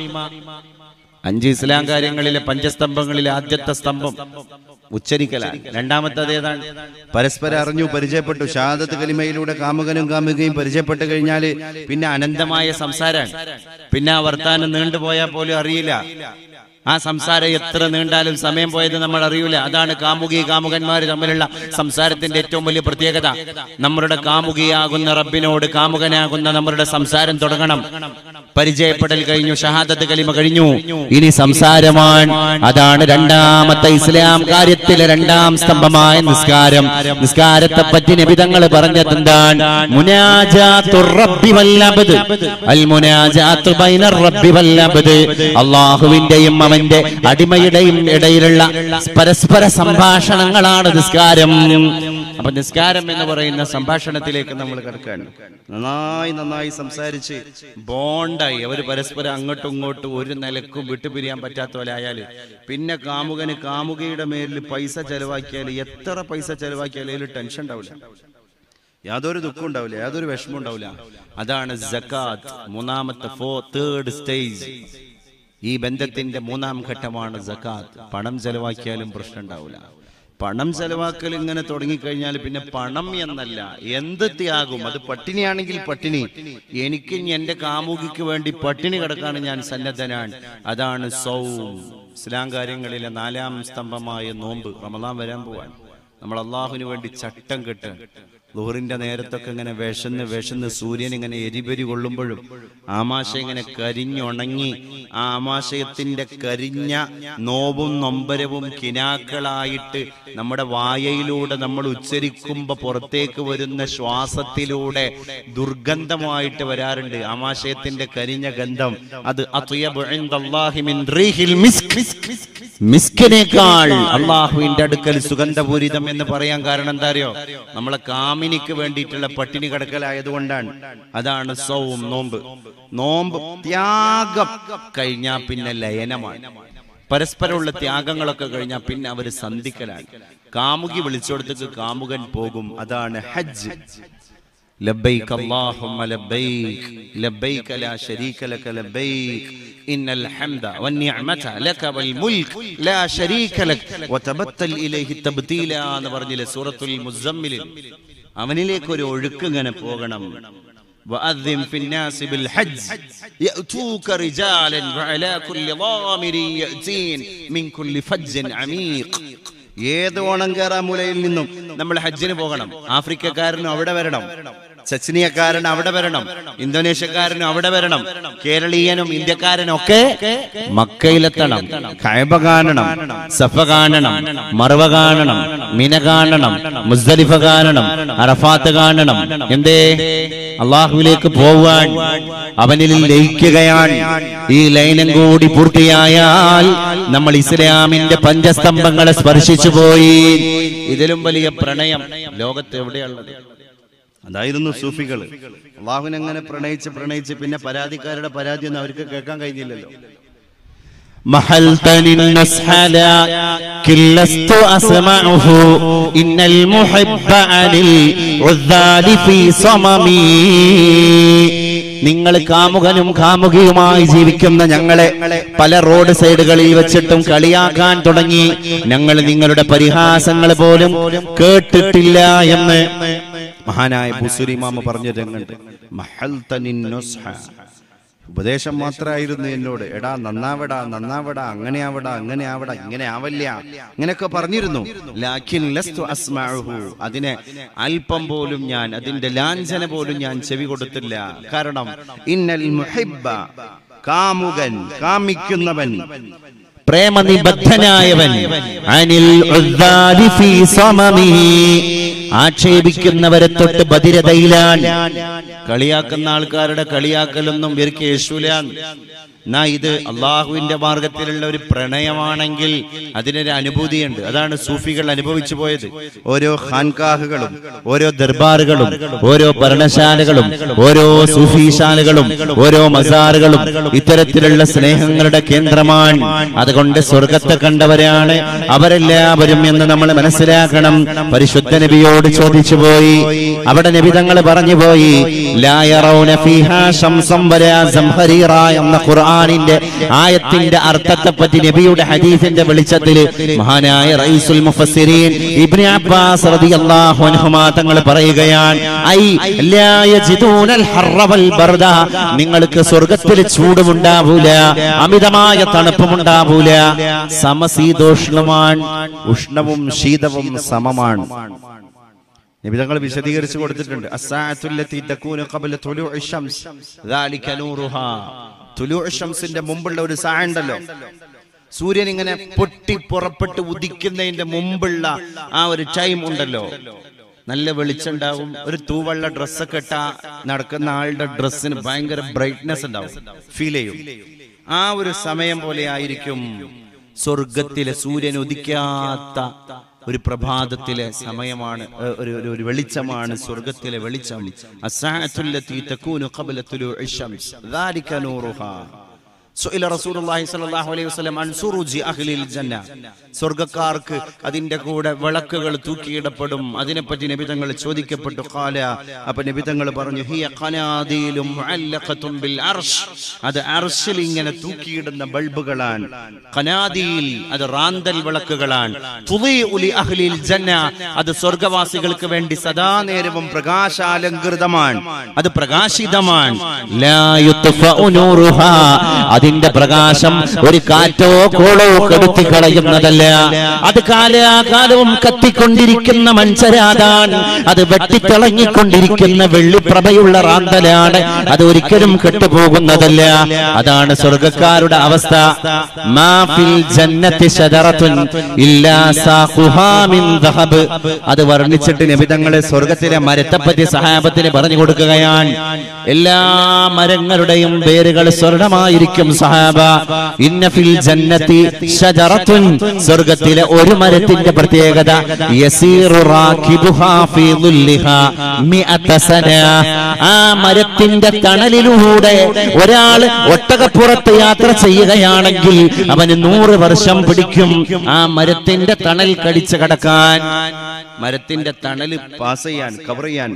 അഞ്ച് ഇസ്ലാം കാര്യങ്ങളിലെ പഞ്ചസ്തംഭങ്ങളിലെ ആദ്യത്തെ സ്തംഭം ഉച്ചരിക്കലാണ് രണ്ടാമത്തത് ഏതാണ് പരസ്പരം അറിഞ്ഞു പരിചയപ്പെട്ടു ഷഹാദത്ത് കലിമയിലൂടെ കാമുകനും കാമുകയും പരിചയപ്പെട്ട് കഴിഞ്ഞാൽ പിന്നെ അനന്തമായ സംസാരമാണ് പിന്നെ ആ വർത്താനം നീണ്ടുപോയാൽ പോലും അറിയില്ല ആ സംസാരം എത്ര നീണ്ടാലും സമയം പോയത് നമ്മൾ അറിയില്ല അതാണ് കാമുകി കാമുകന്മാർ തമ്മിലുള്ള സംസാരത്തിന്റെ ഏറ്റവും വലിയ പ്രത്യേകത നമ്മുടെ കാമുകിയാകുന്ന റബ്ബിനോട് കാമുകനാകുന്ന നമ്മുടെ സംസാരം തുടങ്ങണം പരിചയപ്പെടൽ കഴിഞ്ഞു ഷഹാദത്ത് കലിമ കഴിഞ്ഞു ഇനി സംസാരമാണ് അതാണ് രണ്ടാമത്തെ ഇസ്ലാം കാര്യത്തിലെ രണ്ടാം സ്തംഭമായ നിസ്കാരം നിസ്കാരത്തെ പറ്റി നിബിതങ്ങൾ പറഞ്ഞത് എന്താണ് മുനാജാത്തുർ റബ്ബി വൽ അബ്ദ്. അൽ മുനാജാത്തു ബൈനർ റബ്ബി വൽ അബ്ദ്. അള്ളാഹുവിന്റെയും അവന്റെ അടിമയുടെയും ഇടയിലുള്ള പരസ്പര സംഭാഷണങ്ങളാണ് നിസ്കാരം അപ്പൊ നിസ്കാരം എന്ന് പറയുന്ന സംഭാഷണത്തിലേക്ക് നമ്മൾ കിടക്കുകയാണ് നന്നായി നന്നായി സംസാരിച്ച് ബോണ്ടായി അവർ പരസ്പരം അങ്ങോട്ടും ഇങ്ങോട്ടും ഒരു നിലക്കും വിട്ടുപിരിയാൻ പറ്റാത്ത പോലെ ആയാല് പിന്നെ കാമുകന് കാമുകയുടെ മേലിൽ പൈസ ചെലവാക്കിയാൽ എത്ര പൈസ ചെലവാക്കിയാലും അതിൽ ടെൻഷൻ ഉണ്ടാവില്ല യാതൊരു ദുഃഖം ഉണ്ടാവില്ല യാതൊരു വിഷമം ഉണ്ടാവില്ല അതാണ് ജക്കാത്ത് മൂന്നാമത്തെ ഫോ തേർഡ് സ്റ്റേജ് ഈ ബന്ധത്തിന്റെ മൂന്നാം ഘട്ടമാണ് ജക്കാത്ത് പണം ചെലവാക്കിയാലും പ്രശ്നം ഉണ്ടാവില്ല പണം ചെലവാക്കൽ ഇങ്ങനെ തുടങ്ങിക്കഴിഞ്ഞാൽ പിന്നെ പണം എന്നല്ല എന്ത് ത്യാഗം അത് പട്ടിണിയാണെങ്കിൽ പട്ടിണി എനിക്ക് ഇനി എന്റെ കാമുകിക്ക് വേണ്ടി പട്ടിണി കിടക്കാണ് ഞാൻ സന്നദ്ധനാണ് അതാണ് സൗം ഇസ്ലാം കാര്യങ്ങളിലെ നാലാം സ്തംഭമായ നോമ്പ് റമദാൻ വരാൻ പോവാൻ നമ്മൾ അള്ളാഹുവിന് വേണ്ടി ചട്ടം കെട്ട് ലുഹറിന്റെ നേരത്തൊക്കെ ഇങ്ങനെ വിശന്ന് വിശന്ന് സൂര്യൻ ഇങ്ങനെ എരിപരി കൊള്ളുമ്പോഴും ആമാശ ഇങ്ങനെ കരിഞ്ഞുണങ്ങി ആ ആമാശയത്തിന്റെ കരിഞ്ഞ നോവും നൊമ്പരവും കിനാക്കളായിട്ട് നമ്മുടെ വായയിലൂടെ നമ്മൾ ഉച്ചരിക്കുമ്പോ പുറത്തേക്ക് വരുന്ന ശ്വാസത്തിലൂടെ ദുർഗന്ധമായിട്ട് വരാറുണ്ട് ആമാശയത്തിന്റെ കരിഞ്ഞ ഗന്ധം അത് അത്വയബ് ഇൻദല്ലാഹി മിൻ റീഹിൽ മിസ്ക്. മിസ്കിനേക്കാൾ അള്ളാഹുവിന്റെ അടുക്കൽ സുഗന്ധപൂരിതം എന്ന് പറയാൻ കാരണം എന്താ അറിയോ നമ്മളെ കാമിനിക്ക് വേണ്ടിയിട്ടുള്ള പട്ടിണി കിടക്കലായതുകൊണ്ടാണ് അതാണ് സൗം നോമ്പ് നോമ്പ് ത്യാഗം കഴിഞ്ഞാ പിന്നെ ലയനമാണ് പരസ്പരമുള്ള ത്യാഗങ്ങളൊക്കെ കഴിഞ്ഞാൽ പിന്നെ അവര് സന്ധിക്കലാണ് കാമുകി വിളിച്ചോടത്തേക്ക് കാമുകൻ പോകും അതാണ് ഹജ്ജ് لبيك اللهم لبيك لبيك لا شريك لك لبيك إن الحمد والنعمة لك والملك لا شريك لك وتبتل إليه التبتيلا എന്ന് പറഞ്ഞില്ലേ സൂറത്തുൽ മുസമ്മിലിൽ അവനിലേക്ക് ഒരു ഒഴുക്ക് ഇങ്ങനെ പോകണം وأذن في الناس بالحج يأتوك رجالا وعلى كل ضامر يأتين من كل فج عميق ഏത് ഓണങ്കേറാമൂലയിൽ നിന്നും നമ്മൾ ഹജ്ജിന് പോകണം ആഫ്രിക്കക്കാരനും അവിടെ വരണം ചച്നിയക്കാരൻ അവിടെ വരണം ഇന്തോനേഷ്യക്കാരനും അവിടെ വരണം കേരളീയനും ഇന്ത്യക്കാരനും ഒക്കെ മക്കയിലെത്തണം കഴബ കാണണം സഫ കാണണം മറവ കാണണം മിന കാണണം മുസ്ദലിഫ കാണണം അറഫാത്ത് കാണണം എന്തേ അള്ളാഹുവിലേക്ക് പോവാൻ അവനിൽ ലയിക്കുകയാണ് ഈ ലൈനം കൂടി പൂർത്തിയായാൽ നമ്മൾ ഇസ്ലാമിന്റെ പഞ്ചസ്തംഭങ്ങളെ സ്പർശിച്ചു പോയി ഇതിലും വലിയ പ്രണയം ലോകത്ത് എവിടെയുള്ളത് അതായിരുന്നു സൂഫികൾ അള്ളാഹുവിനെ അങ്ങനെ പ്രണയിച്ച് പ്രണയിച്ച് പിന്നെ പരാതിക്കാരുടെ പരാതി ഒന്നും അവർക്ക് കേൾക്കാൻ കഴിഞ്ഞില്ലല്ലോ محلتني النسحلا كلست أسمعه إن المحب عن العذال في صممي നിങ്ങൾ കാമുകനും കാമുകിയുമായി ജീവിക്കുന്ന ഞങ്ങളെ പല റോഡ് സൈഡുകളിൽ വെച്ചിട്ടും കളിയാക്കാൻ തുടങ്ങി ഞങ്ങൾ നിങ്ങളുടെ പരിഹാസങ്ങൾ പോലും കേട്ടിട്ടില്ല എന്ന് മഹാനായ ബുസുരിമാമ പറഞ്ഞ രംഗുണ്ട് മഹൽതനിൻ നുസ്ഹ. ഉപദേശം മാത്രമായിരുന്നു എന്നോട് എടാ നന്നാവടാ നന്നാവടാ അങ്ങനെ ആവടാ അങ്ങനെ ആവടാ ഇങ്ങനെ ആവല്ല ഇങ്ങനെയൊക്കെ പറഞ്ഞിരുന്നു ലാക്കിൻ ലസ്തു അസ്മഉഹു. അതിനെ അല്പം പോലും ഞാൻ അതിന്റെ ലാഞ്ചന പോലും ഞാൻ ചെവി കൊടുത്തില്ല കാരണം ഇന്നൽ മുഹിബ്ബ കാമുകൻ കാമിക്കുന്നവൻ പ്രേമനിബദ്ധനായവൻ അനിൽ ഉദ്ദാലി ഫീ സമമിഹി. ആക്ഷേപിക്കുന്നവരെ തൊട്ട് ബധിരതയിലാണ് കളിയാക്കുന്ന ആൾക്കാരുടെ കളിയാക്കലൊന്നും ഇവർക്ക് യേശുലാൻ എന്നാ ഇത് അള്ളാഹുവിന്റെ മാർഗത്തിലുള്ള ഒരു പ്രണയമാണെങ്കിൽ അതിനൊരു അനുഭൂതിയുണ്ട് അതാണ് സൂഫികൾ അനുഭവിച്ചു പോയത് ഓരോ ഖാൻകാഹുകളും ഓരോ ദർബാറുകളും ഓരോ ഭരണശാലകളും ഓരോ സൂഫിശാലകളും ഓരോ മസാറുകളും ഇത്തരത്തിലുള്ള സ്നേഹങ്ങളുടെ കേന്ദ്രമാണ് അതുകൊണ്ട് സ്വർഗത്തെ കണ്ടവരാണ് അവരെല്ലാവരും എന്ന് നമ്മൾ മനസ്സിലാക്കണം പരിശുദ്ധ നബിയോട് ചോദിച്ചു പോയി അവിടെ നബി തങ്ങൾ പറഞ്ഞു പോയി ലാ യറൗന ഫീഹാ ശംസം വലാ സംഹരീറ എന്ന ഖുർആനിന്റെ ആയത്തിന്റെ അർത്ഥത്തെ പറ്റി നബിയുടെ ഹദീസിന്റെ വെളിച്ചത്തിൽ മഹാനായ റഈസുൽ മുഫസ്സിരീൻ ഇബ്നു അബ്ബാസ് റളിയല്ലാഹു അൻഹുമാ തങ്ങൾ പറയുകയാണ് ഐ ലാ യജിദൂനൽ ഹർറ വൽ ബർദ നിങ്ങൾക്ക് സ്വർഗ്ഗത്തിൽ ചൂടുമുണ്ടാവൂല അമിതമായ തണുപ്പുമുണ്ടാവൂല സമശീതോഷ്ണമാണ് ഉഷ്ണവും ശീതവും സമമാണ് നിബിധങ്ങൾ വിശദീകരിച്ചു കൊടുത്തിട്ടുണ്ട് അസ്സാഅത്തുല്ലത്തി തകൂനു ഖബ്ല തുലൂഇ ശംസ് ദാലിക നൂറുഹാ തുലൂഇ ശംസിന്റെ മുമ്പുള്ള ഒരു സാ ഉണ്ടല്ലോ സൂര്യൻ ഇങ്ങനെ പൊട്ടി പുറപ്പെട്ട് ഉദിക്കുന്നതിന്റെ മുമ്പുള്ള ആ ഒരു ടൈം ഉണ്ടല്ലോ നല്ല വെളിച്ചുണ്ടാവും ഒരു തൂവള്ള ഡ്രസ്സൊക്കെ ഇട്ട നടക്കുന്ന ആളുടെ ഡ്രസ്സിന് ഭയങ്കര ബ്രൈറ്റ്നെസ് ഉണ്ടാവും ഫീൽ ചെയ്യും ആ ഒരു സമയം പോലെ ആയിരിക്കും സ്വർഗത്തിലെ സൂര്യൻ ഉദിക്കാത്ത ഒരു പ്രഭാതത്തിലെ സമയമാണ് ഏ, ഒരു ഒരു- ഒരു വെളിച്ചമാണ് സ്വർഗത്തിലെ വെളിച്ചം അസ്സാഅത്തുല്ലത്തി തകൂനു ഖബ്ല തുലൂഇ ശംസ് ذلك നൂറുഹാ സുഇല റസൂലുള്ളാഹി സ്വല്ലല്ലാഹു അലൈഹി വസല്ലം അൻ സുറുജി അഹ്ലിൽ ജന്ന സ്വർഗ്ഗക്കാർക്ക് അതിന്റെ കൂടെ വിളക്കുകൾ തൂക്കിയിടപ്പെടും അതിനെപ്പറ്റി നബി തങ്ങൾ ചോദിക്കപ്പെട്ടു ഖാല അപ്പൊ നബി തങ്ങൾ പറഞ്ഞു ഹിയ ഖനാദീലും മുഅല്ലഖത്തും ബിൽ അർശ് അത് അർശിൽ ഇങ്ങനെ തൂക്കിയിടുന്ന ബൾബുകളാണ് ഖനാദീൽ അത് റാന്തൽ വിളക്കുകളാണ് തുളീഉ ലി അഹ്ലിൽ ജന്ന അത് സ്വർഗ്ഗവാസികൾക്ക് വേണ്ടി സദാ നേരവും പ്രകാശാലങ്കൃതമാണ് അത് പ്രകാശിതമാണ് ലാ യുത്ഫഉ നൂറുഹാ. അതിന്റെ പ്രകാശം ഒരു കാറ്റോ കോളോ കെടുത്തി കളയുന്നതല്ല അത് കാലാകാലവും കത്തിക്കൊണ്ടിരിക്കുന്ന മൺചരാതാണ് അത് വെട്ടിത്തിളങ്ങിക്കൊണ്ടിരിക്കുന്ന വെള്ളിപ്രഭയുള്ള റാന്തലാണ് അത് ഒരിക്കലും കെട്ടുപോകുന്നതല്ല അതാണ് സ്വർഗക്കാരുടെ അവസ്ഥ മാ ഫിൽ ജന്നത്തി ശജറത്തുൻ ഇല്ലാ സാഖുഹാ മിൻ ദഹബ് അത് വർണ്ണിച്ചിട്ട് നബിതങ്ങളെ സ്വർഗത്തിലെ മരത്തെപ്പറ്റി സഹാബത്തിന് പറഞ്ഞു കൊടുക്കുകയാണ് എല്ലാ മരങ്ങളുടെയും വേരുകൾ സ്വർണമായിരിക്കും സഹാബ ഇന്ന ഫിൽ ജന്നത്തി ഷജറത്തുൻ സ്വർഗത്തിലെ ഒരു മരത്തിന്റെ പ്രത്യേകത യസീറു റാകിബുഹാ ഫീ ദുല്ലിഹാ മിഅത സന ആ മരത്തിന്റെ തണലിലൂടെ ഒരാൾ ഒട്ടകപ്പുറത്ത് യാത്ര ചെയ്യുകയാണെങ്കിൽ അവന് നൂറ് വർഷം പിടിക്കും ആ മരത്തിന്റെ തണൽ കടിച്ചു കടക്കാൻ മരത്തിന്റെ തണല് പാസ് ചെയ്യാൻ കവർ ചെയ്യാൻ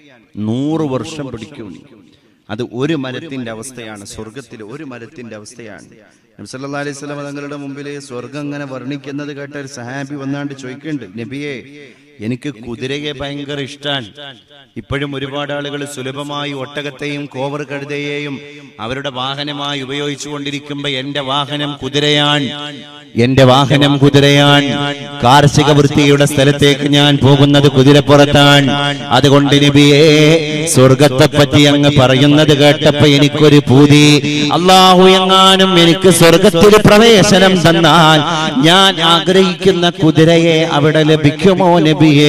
നൂറ് വർഷം പിടിക്കും അത് ഒരു മരത്തിന്റെ അവസ്ഥയാണ് സ്വർഗത്തിലെ ഒരു മരത്തിന്റെ അവസ്ഥയാണ് നബി സല്ലല്ലാഹു അലൈഹി വസല്ലം തങ്ങളുടെ മുമ്പിൽ സ്വർഗം ഇങ്ങനെ വർണ്ണിക്കുന്നത് കേട്ട ഒരു സഹാബി വന്നാണ്ട് ചോദിക്കുന്നുണ്ട് നബിയെ എനിക്ക് കുതിരയെ ഭയങ്കര ഇഷ്ടാണ് ഇപ്പോഴും ഒരുപാട് ആളുകൾ സുലഭമായി ഒട്ടകത്തെയും കോവർ കഴുതയെയും അവരുടെ വാഹനമായി ഉപയോഗിച്ചു കൊണ്ടിരിക്കുമ്പോ എന്റെ വാഹനം കുതിരയാണ് എന്റെ വാഹനം കുതിരയാണ് കാർഷിക വൃത്തിയുടെ സ്ഥലത്തേക്ക് ഞാൻ പോകുന്നത് കുതിരപ്പുറത്താണ് അതുകൊണ്ട് നബിയേ സ്വർഗത്തെ പറ്റി അങ്ങ് പറയുന്നത് കേട്ടപ്പോ എനിക്കൊരു പൂതി അള്ളാഹു എങ്ങാനും എനിക്ക് സ്വർഗത്തിൽ പ്രവേശനം തന്നാൽ ഞാൻ ആഗ്രഹിക്കുന്ന കുതിരയെ അവിടെ ലഭിക്കുമോ നബിയേ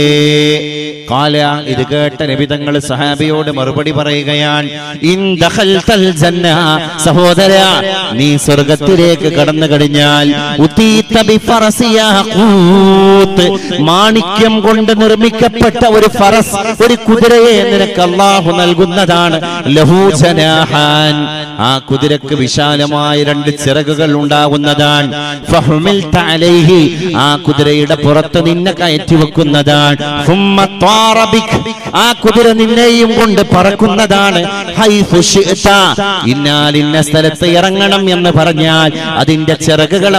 കാല ഇത് കേട്ട നബിതങ്ങൾ സഹാബിയോട് മറുപടി പറയുകയാണ് ഇൻ ദഖൽതൽ ജന്ന സഹോദര നീ സ്വർഗത്തിലേക്ക് കടന്നു കഴിഞ്ഞാൽ ഉതീത ബിഫറസിയ ഖൂത്ത് മാണിക്യം കൊണ്ട് നിർമ്മിക്കപ്പെട്ട ഒരു ഫറസ് ഒരു കുതിരയെ നിനക്ക് അല്ലാഹു നൽകുന്നതാണ് ലഹു ജനാഹാൻ ആ കുതിരക്ക് വിശാലമായ രണ്ട് ചിറകുകൾ ഉണ്ടാകുന്നതാണ് ഫഹുമിൽത അലൈഹി ആ കുതിരയുടെ പുറത്ത് നിന്നെ കയറ്റി വെക്കുന്നതാണ് സുമ്മ ത്വാറ ബിക്. ആ കുതിര നിന്നെയും കൊണ്ട് പറക്കുന്നതാണ് ഹൈസു ശിഅ്ത. ഇന്നാൽ ഇന്ന സ്ഥലത്ത് ഇറങ്ങണം എന്ന് പറഞ്ഞാൽ അതിന്റെ ചിറകുകളെ മടക്കി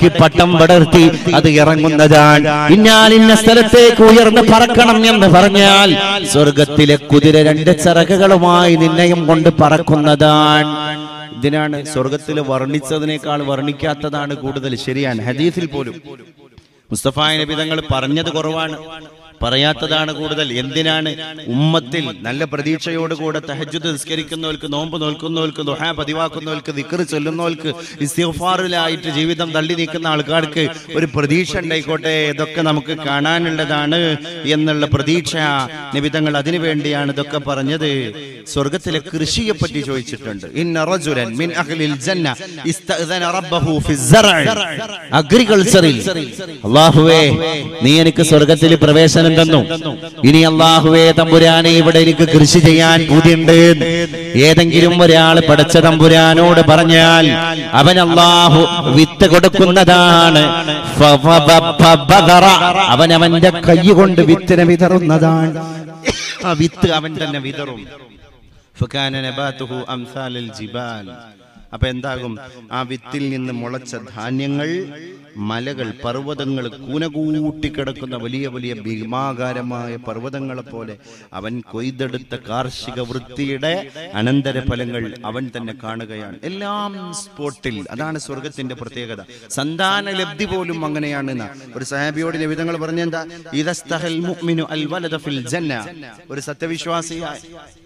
അടക്കി പട്ടം പടർത്തി അത് ഇറങ്ങുന്നതാണ് ഇന്നാലിന്ന സ്ഥലത്തേക്ക് ഉയർന്ന് പറക്കണം എന്ന് പറഞ്ഞാൽ സ്വർഗത്തിലെ കുതിര രണ്ട് ചിറകുകളുമായി നിന്നയം കൊണ്ട് പറക്കുന്നതാണ് ഇതിനാണ് സ്വർഗത്തിൽ വർണ്ണിച്ചതിനേക്കാൾ വർണ്ണിക്കാത്തതാണ് കൂടുതൽ ശരിയാണ് ഹദീസിൽ പോലും മുസ്തഫ നബി തങ്ങൾ പറഞ്ഞത് കുറവാണ് പറയാത്തതാണ് കൂടുതൽ എന്തിനാണ് ഉമ്മത്തിൽ നല്ല പ്രതീക്ഷയോടുകൂടെ തഹജ്ജുദ് നിസ്കരിക്കുന്നവർക്ക് നോമ്പ് നോൽക്കുന്നവർക്ക് ദുഹാ പതിവാക്കുന്നവർക്ക് ദിക്കറ് ചൊല്ലുന്നവർക്ക് ഇസ്തിഗ്ഫാറിലായിട്ട് ജീവിതം തള്ളി നീക്കുന്ന ആൾക്കാർക്ക് ഒരു പ്രതീക്ഷ ഉണ്ടായിക്കോട്ടെ ഇതൊക്കെ നമുക്ക് കാണാനുള്ളതാണ് എന്നുള്ള പ്രതീക്ഷ നിബിതങ്ങൾ അതിനു വേണ്ടിയാണ് ഇതൊക്കെ പറഞ്ഞത് സ്വർഗത്തിലെ കൃഷിയെ പറ്റി ചോദിച്ചിട്ടുണ്ട് ഇന്ന റജുലൻ മിൻ അഹ്ലിൽ ജന്ന ഇസ്തഅ്ദന റബ്ബഹു ഫിസ്സറ അഗ്രികൾച്ചറിൽ അള്ളാഹുവേ നീ എനിക്ക് സ്വർഗത്തിൽ പ്രവേശനം തന്നു ഇനി അള്ളാഹുവേ തമ്പുരാനെ ഇവിടെ എനിക്ക് കൃഷി ചെയ്യാൻ പൂതിയുണ്ട് ഏതെങ്കിലും ഒരാൾ പടച്ച തമ്പുരാനോട് പറഞ്ഞാൽ അവൻ അള്ളാഹു വിത്ത് കൊടുക്കുന്നതാണ് ഫ- ഫ- ബ- ഫ- ബദറ. അവൻ അവന്റെ കൈ കൊണ്ട് വിത്തിനെ വിതറുന്നതാണ് ആ വിത്ത് അവൻ തന്നെ വിതറും ഫകാന നബാതുഹു അംസാലൽ ജിബാൽ അപ്പൊ എന്താകും ആ വിത്തിൽ നിന്ന് മുളച്ച ധാന്യങ്ങൾ മലകൾ പർവ്വതങ്ങൾ കൂനകൂട്ടി കിടക്കുന്ന വലിയ വലിയ ഭീമാകാരമായ പർവ്വതങ്ങളെ പോലെ അവൻ കൊയ്തെടുത്ത കാർഷിക വൃത്തിയുടെ അനന്തര ഫലങ്ങൾ അവൻ തന്നെ കാണുകയാണ് എല്ലാം സ്പോട്ടിൽ അതാണ് സ്വർഗത്തിന്റെ പ്രത്യേകത സന്താന ലബ്ധി പോലും അങ്ങനെയാണ് എന്നാ. ഒരു സഹാബിയോട് ലഭിതങ്ങൾ പറഞ്ഞെന്താ ഇതസ്തഹൽ മുഅ്മിനു അൽ വലദ ഫിൽ ജന്ന ഒരു സത്യവിശ്വാസിയായ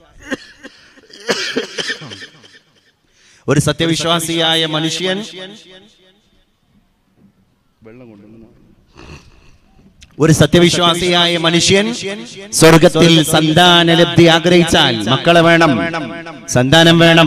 ഒരു സത്യവിശ്വാസിയായ മനുഷ്യൻ ഒരു സത്യവിശ്വാസിയായ മനുഷ്യൻ സ്വർഗത്തിൽ സന്താന ലബ്ധി ആഗ്രഹിച്ചാൽ മക്കളെ വേണം സന്താനം വേണം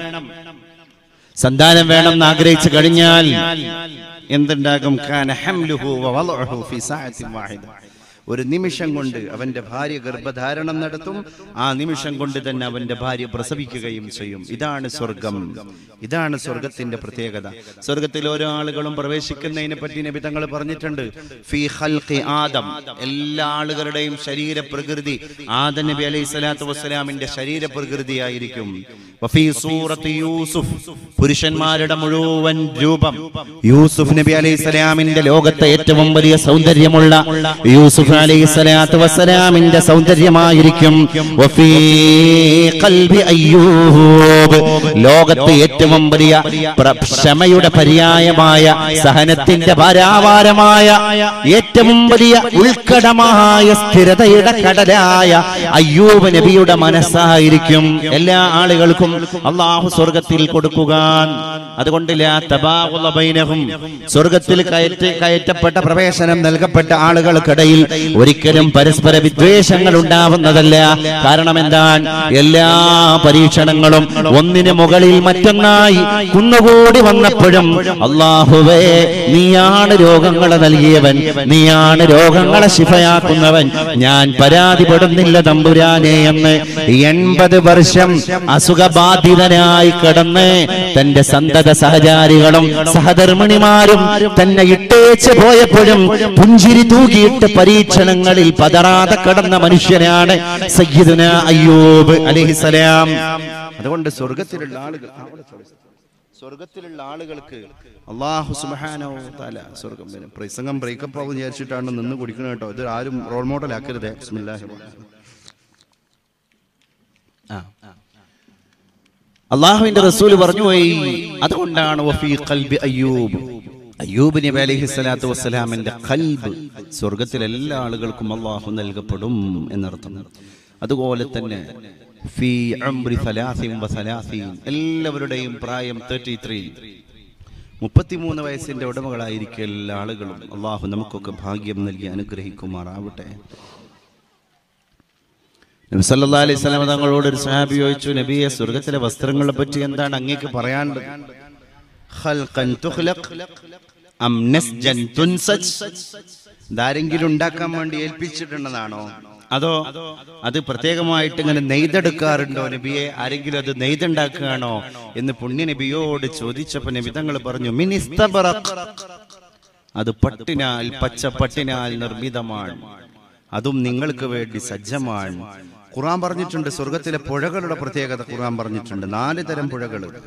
സന്താനം വേണം എന്ന് ആഗ്രഹിച്ചു കഴിഞ്ഞാൽ എന്തുണ്ടാകും കാന ഹംലുഹു വവളഉഹു ഫി സഅത്തിൻ വാഹിദ ഒരു നിമിഷം കൊണ്ട് അവന്റെ ഭാര്യ ഗർഭധാരണം നടത്തും ആ നിമിഷം കൊണ്ട് തന്നെ അവന്റെ ഭാര്യ പ്രസവിക്കുകയും ചെയ്യും ഇതാണ് സ്വർഗം ഇതാണ് സ്വർഗത്തിന്റെ പ്രത്യേകത സ്വർഗത്തിൽ ഓരോ ആളുകളും പ്രവേശിക്കുന്നതിനെ പറ്റി നബി തങ്ങൾ പറഞ്ഞിട്ടുണ്ട് ഫി ഖൽഖി ആദം എല്ലാ ആളുകളുടെയും ശരീര പ്രകൃതി ആദം നബി അലൈഹി സ്വലാത്തു വസ്സലാമിന്റെ ശരീര പ്രകൃതിയായിരിക്കും വഫീ സൂറത്ത് യൂസുഫ് പുരുഷന്മാരുടെ മുഴുവൻ രൂപം യൂസുഫ് നബി അലൈഹി സ്വലാമിന്റെ ലോകത്തെ ഏറ്റവും വലിയ സൗന്ദര്യമുള്ള യൂസുഫ് അലൈഹി സ്വലാത്തു വസ്സലാമിന്റെ സൗന്ദര്യമായിരിക്കും വഫീ ഖൽബി അയ്യൂബ് ലോകത്തെ ഏറ്റവും വലിയ പ്ര- ക്ഷമയുടെ പര്യായമായ സഹനത്തിന്റെ ഭാരാവാരമായ ഏറ്റവും വലിയ ഉൾക്കടമായ സ്ഥിരതയുടെ കടലായ അയ്യൂബ് നബിയുടെ മനസ്സായിരിക്കും എല്ലാ ആളുകൾക്കും അള്ളാഹു സ്വർഗത്തിൽ കൊടുക്കുക അതുകൊണ്ട് ലാ തബാഗുള ബൈനഹും. സ്വർഗത്തിൽ കയറ്റി കയറ്റപ്പെട്ട പ്രവേശനം നൽകപ്പെട്ട ആളുകൾക്കിടയിൽ ഒരിക്കലും പരസ്പര വിദ്വേഷങ്ങൾ ഉണ്ടാവുന്നതല്ല കാരണം എന്താണ് എല്ലാ പരീക്ഷണങ്ങളും ഒന്നിന് മുകളിൽ മറ്റൊന്നായി കുന്നുകൂടി വന്നപ്പോഴും അള്ളാഹുവേ നീയാണ് രോഗങ്ങളെ നൽകിയവൻ നീയാണ് രോഗങ്ങളെ ശിഫയാക്കുന്നവൻ ഞാൻ പരാതിപ്പെടുന്നില്ല തമ്പുരാനെ എന്ന് എൺപത് വർഷം അസുഖബാധിതനായി കിടന്ന് തന്റെ സന്തത സഹചാരികളും സഹധർമ്മിണിമാരും തന്നെ ഇട്ടേച്ച് പോയപ്പോഴും പുഞ്ചിരി തൂകിയിട്ട് പരീക്ഷണങ്ങളിൽ പതറാതെ കിടന്ന മനുഷ്യനാണ് സയ്യിദുന അയ്യൂബ് അലഹിസലാം അതുകൊണ്ട് സ്വർഗത്തിലുള്ള ആളുകൾ അവിടെ ചോദിച്ചു. സ്വർഗത്തിലുള്ള ആളുകൾക്ക് അള്ളാഹു സുബ്ഹാനഹു തആല സ്വർഗം പിന്നെ പ്രസംഗം ബ്രേക്കപ്പ് ആവും വിചാരിച്ചിട്ടാണ് നിന്ന് കുടിക്കുന്നത് കേട്ടോ ഇത് ആരും റോൾ മോഡൽ ആക്കരുത് ബിസ്മില്ലാഹിർ റഹ്മാനിർ റഹീം. അള്ളാഹുവിന്റെ റസൂൽ പറഞ്ഞു പോയി അതുകൊണ്ടാണ് വഫീ ഖൽബി അയ്യൂബ് അയ്യൂബ് നബി അലൈഹി സ്വലാത്തു വസ്സലാമിന്റെ ഖൽബ് സ്വർഗത്തിലെ എല്ലാ ആളുകൾക്കും അള്ളാഹു നൽകപ്പെടും എന്നർത്ഥം അതുപോലെ തന്നെ ഫീ ഉംറി സലാസിൻ വസലാസീൻ എല്ലാവരുടെയും പ്രായം തേർട്ടി ത്രീ മുപ്പത്തിമൂന്ന് വയസ്സിന്റെ ഉടമകളായിരിക്കും എല്ലാ ആളുകളും അള്ളാഹു നമുക്കൊക്കെ ഭാഗ്യം നൽകി അനുഗ്രഹിക്കുമാറാവട്ടെ നബി സല്ലല്ലാഹു അലൈഹി വസല്ലം തങ്ങളോട് ഒരു സഹാബി ചോദിച്ചു നബിയെ സ്വർഗത്തിലെ വസ്ത്രങ്ങളെ പറ്റി എന്താണ് അങ്ങേക്ക് പറയാനുള്ളത് ഖൽഖൻ തുഖ്ലഖ് അം നസ്ജൻ തുൻസജ് ഇതാരെങ്കിലും ഉണ്ടാക്കാൻ വേണ്ടി ഏൽപ്പിച്ചിട്ടുള്ളതാണോ അതോ അത് പ്രത്യേകമായിട്ട് ഇങ്ങനെ നെയ്തെടുക്കാറുണ്ടോ നബിയെ ആരെങ്കിലും അത് നെയ്തുണ്ടാക്കുകയാണോ എന്ന് പുണ്യ നബിയോട് ചോദിച്ചപ്പോ നബി തങ്ങൾ പറഞ്ഞു മിനിസ്തബറഖ് അത് പട്ടിനാൽ പച്ച പട്ടിനാൽ നിർമ്മിതമാണ് അതും നിങ്ങൾക്ക് വേണ്ടി സജ്ജമാണ് ഖുറാൻ പറഞ്ഞിട്ടുണ്ട് സ്വർഗത്തിലെ പുഴകളുടെ പ്രത്യേകത ഖുറാൻ പറഞ്ഞിട്ടുണ്ട് നാല് തരം പുഴകൾ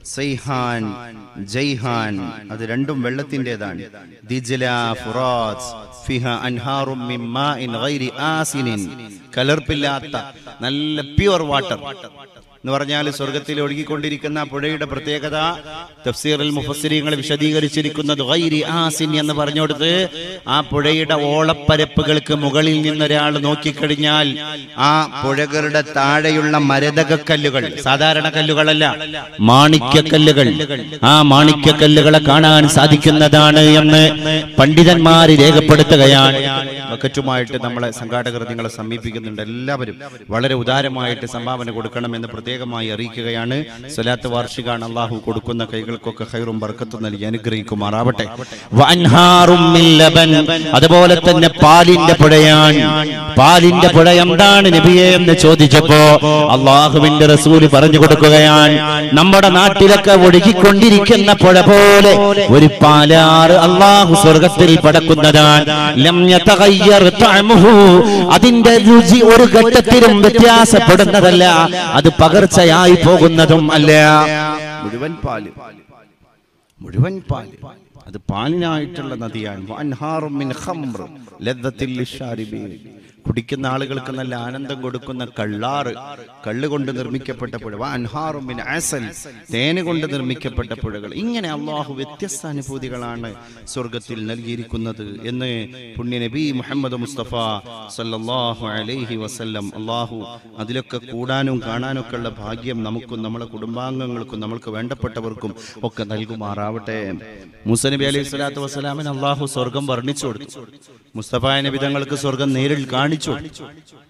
സൈഹാൻ ജയ്ഹാൻ അത് രണ്ടും വെള്ളത്തിൻ്റെതാണ് ദിജ്ല ഫുറാത്ത് ഫിഹ അൻഹാറും മിൻ മാഇൻ ഗൈരി ആസിനിൻ കലർപ്പില്ലാത്ത നല്ല പ്യുവർ വാട്ടർ എന്ന് പറഞ്ഞാൽ സ്വർഗത്തിൽ ഒഴുകിക്കൊണ്ടിരിക്കുന്ന ആ പുഴയുടെ പ്രത്യേകത തഫ്സീറിൽ മുഫസ്സിരിങ്ങൾ വിശദീകരിച്ചിരിക്കുന്നത് ഗൈരി ആസിൻ എന്ന് പറഞ്ഞുകൊടുത്ത് ആ പുഴയുടെ ഓളപ്പരപ്പുകൾക്ക് മുകളിൽ നിന്നൊരാൾ നോക്കിക്കഴിഞ്ഞാൽ ആ പുഴകളുടെ താഴെയുള്ള മരതകക്കല്ലുകൾ സാധാരണ കല്ലുകളല്ല മാണിക്യക്കല്ലുകൾ ആ മാണിക്യക്കല്ലുകളെ കാണാൻ സാധിക്കുന്നതാണ് എന്ന് പണ്ഡിതന്മാര് രേഖപ്പെടുത്തുകയാണ് ബക്കറ്റുമായിട്ട് നമ്മളെ സംഘാടകർ നിങ്ങളെ സമീപിക്കുന്നുണ്ട് എല്ലാവരും വളരെ ഉദാരമായിട്ട് സംഭാവന കൊടുക്കണമെന്ന് പ്രത്യേകമായി അറിയിക്കുകയാണ് സ്വലാത്ത് വാർഷികാണ് അള്ളാഹു കൊടുക്കുന്ന കൈകൾക്കൊക്കെ ഹൈറും ബർക്കത്തും നൽകി അനുഗ്രഹിക്കുമാറാവട്ടെ വൻഹാറും മിൻ ലബൻ. അതുപോലെ തന്നെ പാലിന്റെ പുഴയാണ് പാലിന്റെ പുഴ എന്താണ് നബിയെ എന്ന് ചോദിച്ചപ്പോ അള്ളാഹുവിന്റെ റസൂല് പറഞ്ഞു കൊടുക്കുകയാണ് നമ്മുടെ നാട്ടിലൊക്കെ ഒഴുകിക്കൊണ്ടിരിക്കുന്ന പുഴ പോലെ ഒരു പാലാറ് അള്ളാഹു സ്വർഗത്തിൽ പടക്കുന്നതാണ് ലം യതഗയ്യർ തഅമുഹു. അതിന്റെ രുചി ഒരു ഘട്ടത്തിലും വ്യത്യാസപ്പെടുന്നതല്ല അത് പകർച്ചയായി പോകുന്നതും അല്ല മുഴുവൻ പാല് മുഴുവൻ പാല് അത് പാലിനായിട്ടുള്ള നദിയാണ് വൻഹാറും മിൻ ഖംർ ലദ്ദത്തിൽ ലിശ്ശാരിബീൻ. കുടിക്കുന്ന ആളുകൾക്ക് നല്ല ആനന്ദം കൊടുക്കുന്ന കള്ളാറ് കള്ള് കൊണ്ട് നിർമ്മിക്കപ്പെട്ട പുഴ വൻഹാറും മിൻ അസൽ തേന് കൊണ്ട് നിർമ്മിക്കപ്പെട്ട പുഴകൾ ഇങ്ങനെ അള്ളാഹു വ്യത്യസ്ത അനുഭൂതികളാണ് സ്വർഗത്തിൽ നൽകിയിരിക്കുന്നത് എന്ന് പുണ്യ നബി മുഹമ്മദ് മുസ്തഫ സല്ലല്ലാഹു അലൈഹി വസല്ലം അള്ളാഹു അതിലൊക്കെ കൂടാനും കാണാനും ഒക്കെ ഉള്ള ഭാഗ്യം നമുക്കും നമ്മളെ കുടുംബാംഗങ്ങൾക്കും നമ്മൾക്ക് വേണ്ടപ്പെട്ടവർക്കും ഒക്കെ നൽകുമാറാവട്ടെ മുസ നബി അലൈഹി സ്വലാത്തു വസ്സലാമിന് അള്ളാഹു സ്വർഗം വർണ്ണിച്ചു കൊടുത്തു മുസ്തഫ നബി തങ്ങൾക്ക് സ്വർഗം നേരിൽ കാണിച്ചു കൊടുത്തു.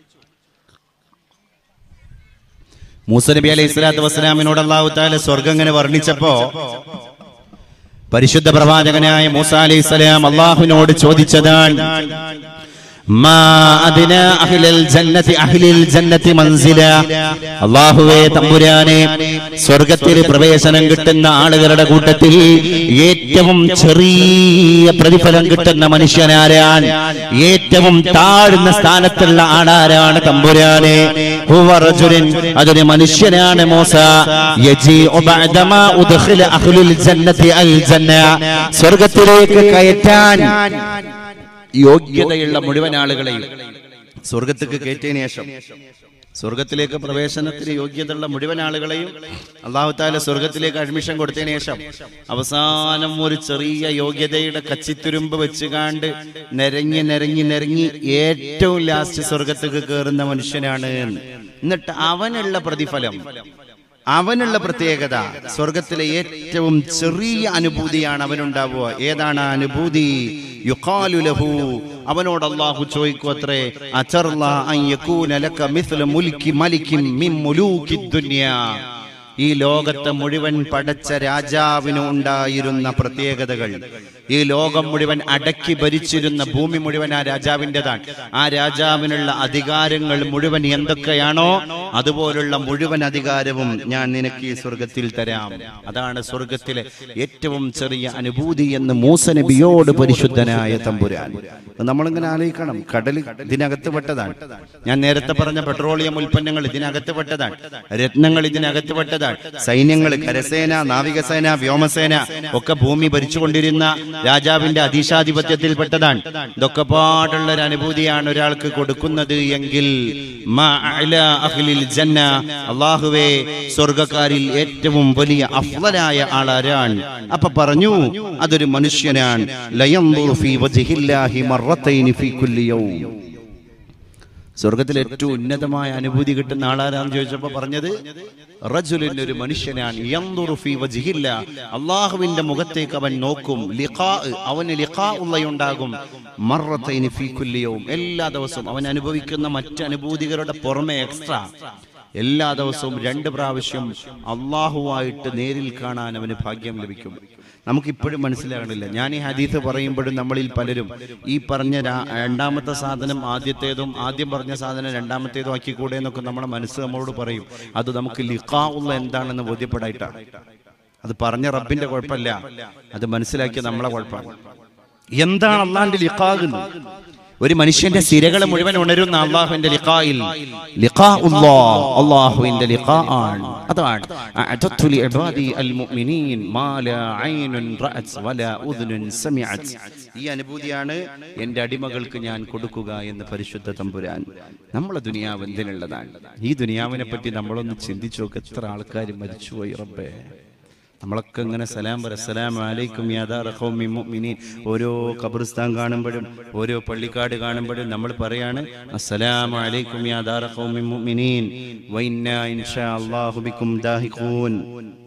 മൂസ നബി അലൈഹി സ്വലാത്തു വസ്സലാമിനോട് അള്ളാഹു താല സ്വർഗം ഇങ്ങനെ വർണ്ണിച്ചപ്പോ പരിശുദ്ധ പ്രവാചകനായ മൂസ അലൈഹി സ്വലാം അള്ളാഹുവിനോട് ചോദിച്ചതാണ് മാ അദ്നാ അഹ്ലൽ ജന്നതി അഹ്ലിൽ ജന്നതി മൻസില അല്ലാഹുവേ തമ്പുരാനെ സ്വർഗത്തിൽ പ്രവേശനം കിട്ടുന്ന ആളുകളുടെ കൂട്ടത്തിൽ ഏറ്റവും ചെറിയ പ്രതിഫലം കിട്ടുന്ന മനുഷ്യനാരാണ് ഏറ്റവും താഴ്ന്ന സ്ഥാനത്തുള്ള ആളാരാണ് തമ്പുരാനെ ഹുവ റജുലിൻ അതൊരു മനുഷ്യനാണ് മൂസ യജീഉ ബഅദമാ ഉദ്ഖില അഹ്ലുൽ ജന്നതി അൽ ജന്ന സ്വർഗത്തിലേക്ക് കയറ്റാൻ യോഗ്യതയുള്ള മുഴുവൻ ആളുകളെയും സ്വർഗത്തേക്ക് കയറ്റിയതിനു ശേഷം സ്വർഗത്തിലേക്ക് പ്രവേശനത്തിന് യോഗ്യതയുള്ള മുഴുവൻ ആളുകളെയും അള്ളാഹു താല സ്വർഗത്തിലേക്ക് അഡ്മിഷൻ കൊടുത്തതിന് ശേഷം അവസാനം ഒരു ചെറിയ യോഗ്യതയുടെ കച്ചിത്തുരുമ്പ് വെച്ചുകാണ്ട് നിരങ്ങി നിരങ്ങി നിരങ്ങി ഏറ്റവും ലാസ്റ്റ് സ്വർഗത്തേക്ക് കയറുന്ന മനുഷ്യനാണ് എന്നിട്ട് അവനുള്ള പ്രതിഫലം അവനുള്ള പ്രത്യേകത സ്വർഗത്തിലെ ഏറ്റവും ചെറിയ അനുഭൂതിയാണ് അവനുണ്ടാവുക ഏതാണ് ആ അനുഭൂതി യുഖാലു ലഹു അവനോട് അള്ളാഹു ചോദിക്കു അത്രേ അചർല അൻ യകൂന ലക മിസ്ല മുൽക്കി മലിക്കിൻ മിൻ മുലൂക്കി ദുനിയാ ഈ ലോകത്തെ മുഴുവൻ പടച്ച രാജാവിന് ഉണ്ടായിരുന്ന പ്രത്യേകതകൾ ഈ ലോകം മുഴുവൻ അടക്കി ഭരിച്ചിരുന്ന ഭൂമി മുഴുവൻ ആ രാജാവിൻ്റെതാണ് ആ രാജാവിനുള്ള അധികാരങ്ങൾ മുഴുവൻ എന്തൊക്കെയാണോ അതുപോലുള്ള മുഴുവൻ അധികാരവും ഞാൻ നിനക്ക് ഈ സ്വർഗത്തിൽ തരാം അതാണ് സ്വർഗത്തിലെ ഏറ്റവും ചെറിയ അനുഭൂതി എന്ന് മൂസ നബിയോട് പരിശുദ്ധനായ തമ്പുരാൻ അത് നമ്മളിങ്ങനെ ആലോചിക്കണം കടൽ ഇതിനകത്ത് പെട്ടതാണ് ഞാൻ നേരത്തെ പറഞ്ഞ പെട്രോളിയം ഉൽപ്പന്നങ്ങൾ ഇതിനകത്ത് പെട്ടതാണ് രത്നങ്ങൾ ഇതിനകത്ത് പെട്ടതാണ് സൈന്യങ്ങൾ കരസേന നാവികസേന വ്യോമസേന ഒക്കെ ഭൂമി ഭരിച്ചുകൊണ്ടിരുന്ന രാജാവിന്റെ അധീശാധിപത്യത്തിൽപ്പെട്ടതാണ് ഇതൊക്കെ പാടുള്ള ഒരു അനുഭൂതിയാണ് ഒരാൾക്ക് കൊടുക്കുന്നത് എങ്കിൽ മാ അഅ്ല അഹ്ലിൽ ജന്ന അള്ളാഹുവേ സ്വർഗക്കാരിൽ ഏറ്റവും വലിയ അഫ്ളലായ ആളാരാണ് അപ്പൊ പറഞ്ഞു അതൊരു മനുഷ്യനാണ് ലയൻദുറു ഫീ വജ്ഹില്ലാഹി മറത്തൈനി ഫീ കുല്ലി യൗം സ്വർഗത്തിൽ ഏറ്റവും ഉന്നതമായ അനുഭൂതി കിട്ടുന്ന ആളാരാന്ന് ചോദിച്ചപ്പോ പറഞ്ഞത് റജുലിൻ ഒരു മനുഷ്യനാണ് യൻദുറു ഫീ വജ്ഹില്ല അള്ളാഹുവിന്റെ മുഖത്തേക്ക് അവൻ നോക്കും ലിഖാ അവന് ലിഖാ ഉള്ളയുണ്ടാകും മറത്തൈനി ഫീ കുല്ലി യൗം എല്ലാ ദിവസവും അവൻ അനുഭവിക്കുന്ന മറ്റ് അനുഭൂതികളുടെ പുറമെ എക്സ്ട്രാ എല്ലാ ദിവസവും രണ്ട് പ്രാവശ്യം അള്ളാഹുവായിട്ട് നേരിൽ കാണാൻ അവന് ഭാഗ്യം ലഭിക്കും നമുക്കിപ്പോഴും മനസ്സിലാകണില്ല ഞാൻ ഈ ഹദീസ് പറയുമ്പോഴും നമ്മളിൽ പലരും ഈ പറഞ്ഞ രാ- രണ്ടാമത്തെ സാധനം ആദ്യത്തേതും ആദ്യം പറഞ്ഞ സാധനം രണ്ടാമത്തേതും ആക്കിക്കൂടെ എന്നൊക്കെ നമ്മുടെ മനസ്സ് നമ്മളോട് പറയും അത് നമുക്ക് ലിഖാ ഉള്ള എന്താണെന്ന് ബോധ്യപ്പെടായിട്ടാണ് അത് പറഞ്ഞ റബ്ബിന്റെ കുഴപ്പമല്ല അത് മനസ്സിലാക്കിയ നമ്മളെ കുഴപ്പമാണ് എന്താണ് അള്ളാന്റെ ലിഖാകുന്നത് ഒരു മനുഷ്യന്റെ സിരകൾ മുഴുവൻ ഉണരുന്ന അള്ളാഹുവിന്റെ ലിഖായിൽ ലിഖാ അള്ളാഹുവിന്റെ ലിഖാ ആണ് അതാണ് അഅദത്തു ലിഇബാദി അൽമുഅ്മിനീൻ മാ ലാ ഐനുൻ റഅത് വലാ ഉദ്നുൻ സമിഅത് ഈ അനുഭൂതിയാണ് എൻ്റെ അടിമകൾക്ക് ഞാൻ കൊടുക്കുക എന്ന് പരിശുദ്ധ തമ്പുരാൻ നമ്മളെ ദുനിയാവ് എന്തിനുള്ളതാണ് ഈ ദുനിയാവിനെ പറ്റി നമ്മളൊന്ന് ചിന്തിച്ചു നോക്ക് എത്ര ആൾക്കാർ മരിച്ചുപോയി റബ്ബേ നമ്മളൊക്കെ ഇങ്ങനെ സലാം പറ സലാം അലൈക്കും യാദാർ ഖൗമി മുഅ്മിനീൻ ഓരോ ഖബർസ്ഥാൻ കാണുമ്പോഴും ഓരോ പള്ളിക്കാട് കാണുമ്പോഴും നമ്മൾ പറയാണ് അസ്സലാമു അലൈക്കും യാദാർ ഖൗമി മുഅ്മിനീൻ വഇന്നാ ഇൻഷാ അല്ലാഹു ബിക്കും ദാഹിഖൂൻ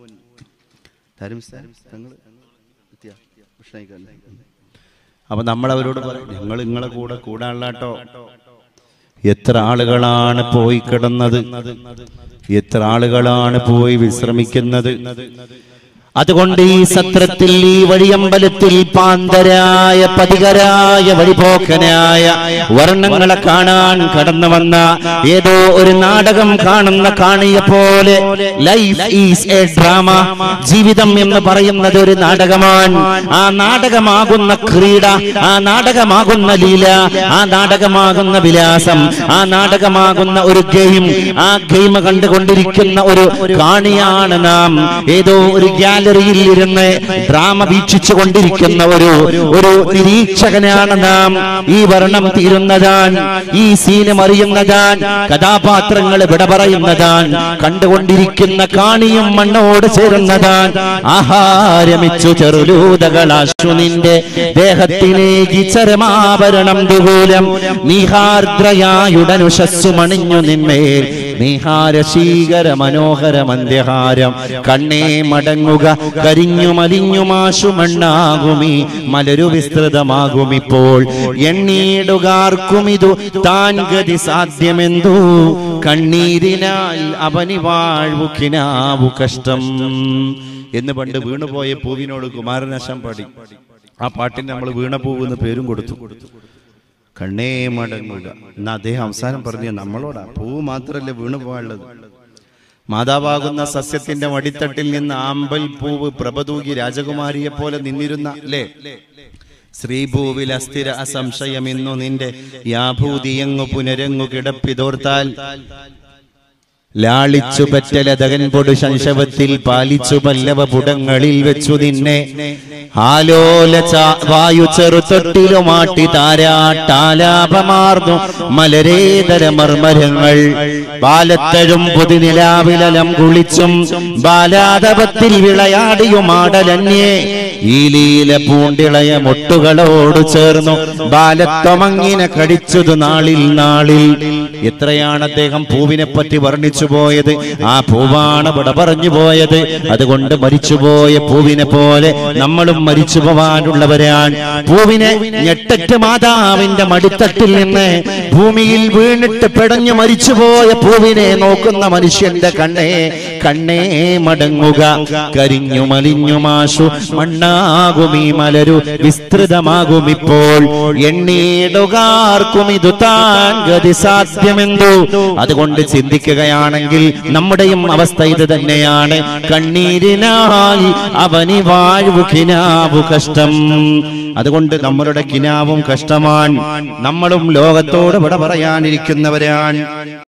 തരും സാർ തങ്ങൾ എത്തിയാ ഭക്ഷണം കഴിക്കാല്ലേ? അപ്പൊ നമ്മൾ അവരോട് പറയും ഞങ്ങൾ നിങ്ങളെ കൂടെ കൂടാനുള്ളാട്ടോ എത്ര ആളുകളാണ് പോയി കിടന്നത് എത്ര ആളുകളാണ് പോയി വിശ്രമിക്കുന്നത് അതുകൊണ്ട് ഈ സത്രത്തിൽ ഈ വഴിയമ്പലത്തിൽ പാന്തരായ പതികരായ വഴിപോക്കനായ വർണ്ണങ്ങളെ കാണാൻ കടന്നു വന്ന ഏതോ ഒരു നാടകം കാണുന്ന കാണിയ പോലെ ലൈഫ് ഈസ് എ ഡ്രാമ ജീവിതം എന്ന് പറയുന്നത് ഒരു നാടകമാണ് ആ നാടകമാകുന്ന ക്രീഡ ആ നാടകമാകുന്ന ലീല ആ നാടകമാകുന്ന വിലാസം ആ നാടകമാകുന്ന ഒരു ഗെയിം ആ ഗെയിം കണ്ടുകൊണ്ടിരിക്കുന്ന ഒരു കാണിയാണ് നാം ഏതോ ഒരു ഗാലറിയിൽ ഇരുന്ന് ഡ്രാമ വീക്ഷിച്ചു കൊണ്ടിരിക്കുന്ന ഒരു ഒരു നിരീക്ഷകനാണ് നാം ഈ വർണ്ണം തീരുന്നതാൻ ഈ സീനം അറിയുന്നതാൻ കഥാപാത്രങ്ങൾ വിട പറയുന്നതാൻ കണ്ടുകൊണ്ടിരിക്കുന്ന കാണിയും മണ്ണോട് ചേരുന്നതാൻ ആഹാരമിച്ചു ചെറുലൂതകളാശു നിന്റെ ദേഹത്തിലേക്ക് ചരമാഭരണം ദുകൂലം നീഹാർദ്രയായുടനുഷസ്സു മണിഞ്ഞു നിന്മേൽ നീഹാരശീകര മനോഹര മന്ദഹാരം കണ്ണേ മടങ്ങുക കരിഞ്ഞു മലിഞ്ഞു മാശു മണ്ണാകുമി മലരു വിസ്തൃതമാകുമിപ്പോൾ എണ്ണീടുകാർക്കുമിതു താൻ ഗതി സാധ്യമെന്തു കണ്ണീരിനാൽ അവനി വാഴ്വു കിനാവു കഷ്ടം എന്ന് പണ്ട് വീണുപോയ പൂവിനോട് കുമാരനാശം പാടി ആ പാട്ടിന് നമ്മൾ വീണപൂവ് എന്ന് പേരും കൊടുത്തു കണ്ണേ മടങ്ങുക എന്നാ അദ്ദേഹം അവസാനം പറഞ്ഞ നമ്മളോടാ പൂവ് മാത്രല്ലേ വീണു പോകാനുള്ളത് മാതാവാകുന്ന സസ്യത്തിന്റെ മടിത്തട്ടിൽ നിന്ന് ആമ്പൽ പൂവ് പ്രഭതൂകി രാജകുമാരിയെ പോലെ നിന്നിരുന്ന അല്ലേ ശ്രീഭൂവിൽ അസ്ഥിര അസംശയമെന്നു നിന്റെ യാഭൂതിയങ്ങു പുനരങ്ങു കിടപ്പിതോർത്താൽ ലാളിച്ചു പറ്റലതകൻ പൊടു ശംശവത്തിൽ പാലിച്ചു പല്ലവ പുടങ്ങളിൽ വെച്ചു നിന്നെ ആലോല ചാ- വായു ചെറുതൊട്ടിലുമാട്ടി താരാട്ടാലാപമാർന്നു മലരേതര മർമരങ്ങൾ ബാലത്തഴും പുതിനിലാവിലലം കുളിച്ചും ബാലാതപത്തിൽ വിളയാടിയുമാടലന്യേ ഈ ലീല പൂണ്ടിളയ മുട്ടുകളോട് ചേർന്നു ബാലത്വമങ്ങിനെ കടിച്ചതു നാളിൽ നാളിൽ എത്രയാണ് അദ്ദേഹം പൂവിനെ പറ്റി വർണ്ണിച്ചു പോയത് ആ പൂവാണ് ഇവിടെ പറഞ്ഞു പോയത് അതുകൊണ്ട് മരിച്ചുപോയ പൂവിനെ പോലെ നമ്മളും മരിച്ചു പോവാനുള്ളവരാണ് പൂവിനെ ഞെട്ടറ്റ് മാതാവിന്റെ മടിത്തട്ടിൽ നിന്ന് ഭൂമിയിൽ വീണിട്ട് പെടഞ്ഞു മരിച്ചുപോയ പൂവിനെ നോക്കുന്ന മനുഷ്യന്റെ കണ്ണേ കണ്ണേ മടങ്ങുക കരിഞ്ഞു മലിഞ്ഞു മാഷു മണ്ണാകും ഈ മലരു വിസ്തൃതമാകുമിപ്പോൾ എണ്ണീടുകാർക്കും ഇതു താൻ ഗതി സാധ്യമെന്തു അതുകൊണ്ട് ചിന്തിക്കുകയാണെങ്കിൽ നമ്മുടെയും അവസ്ഥ ഇത് തന്നെയാണ് കണ്ണീരിനായി അവനി വാഴ്വു കിനാവു കഷ്ടം അതുകൊണ്ട് നമ്മളുടെ കിനാവും കഷ്ടമാണ് നമ്മളും ലോകത്തോട് വിട പറയാനിരിക്കുന്നവരാണ്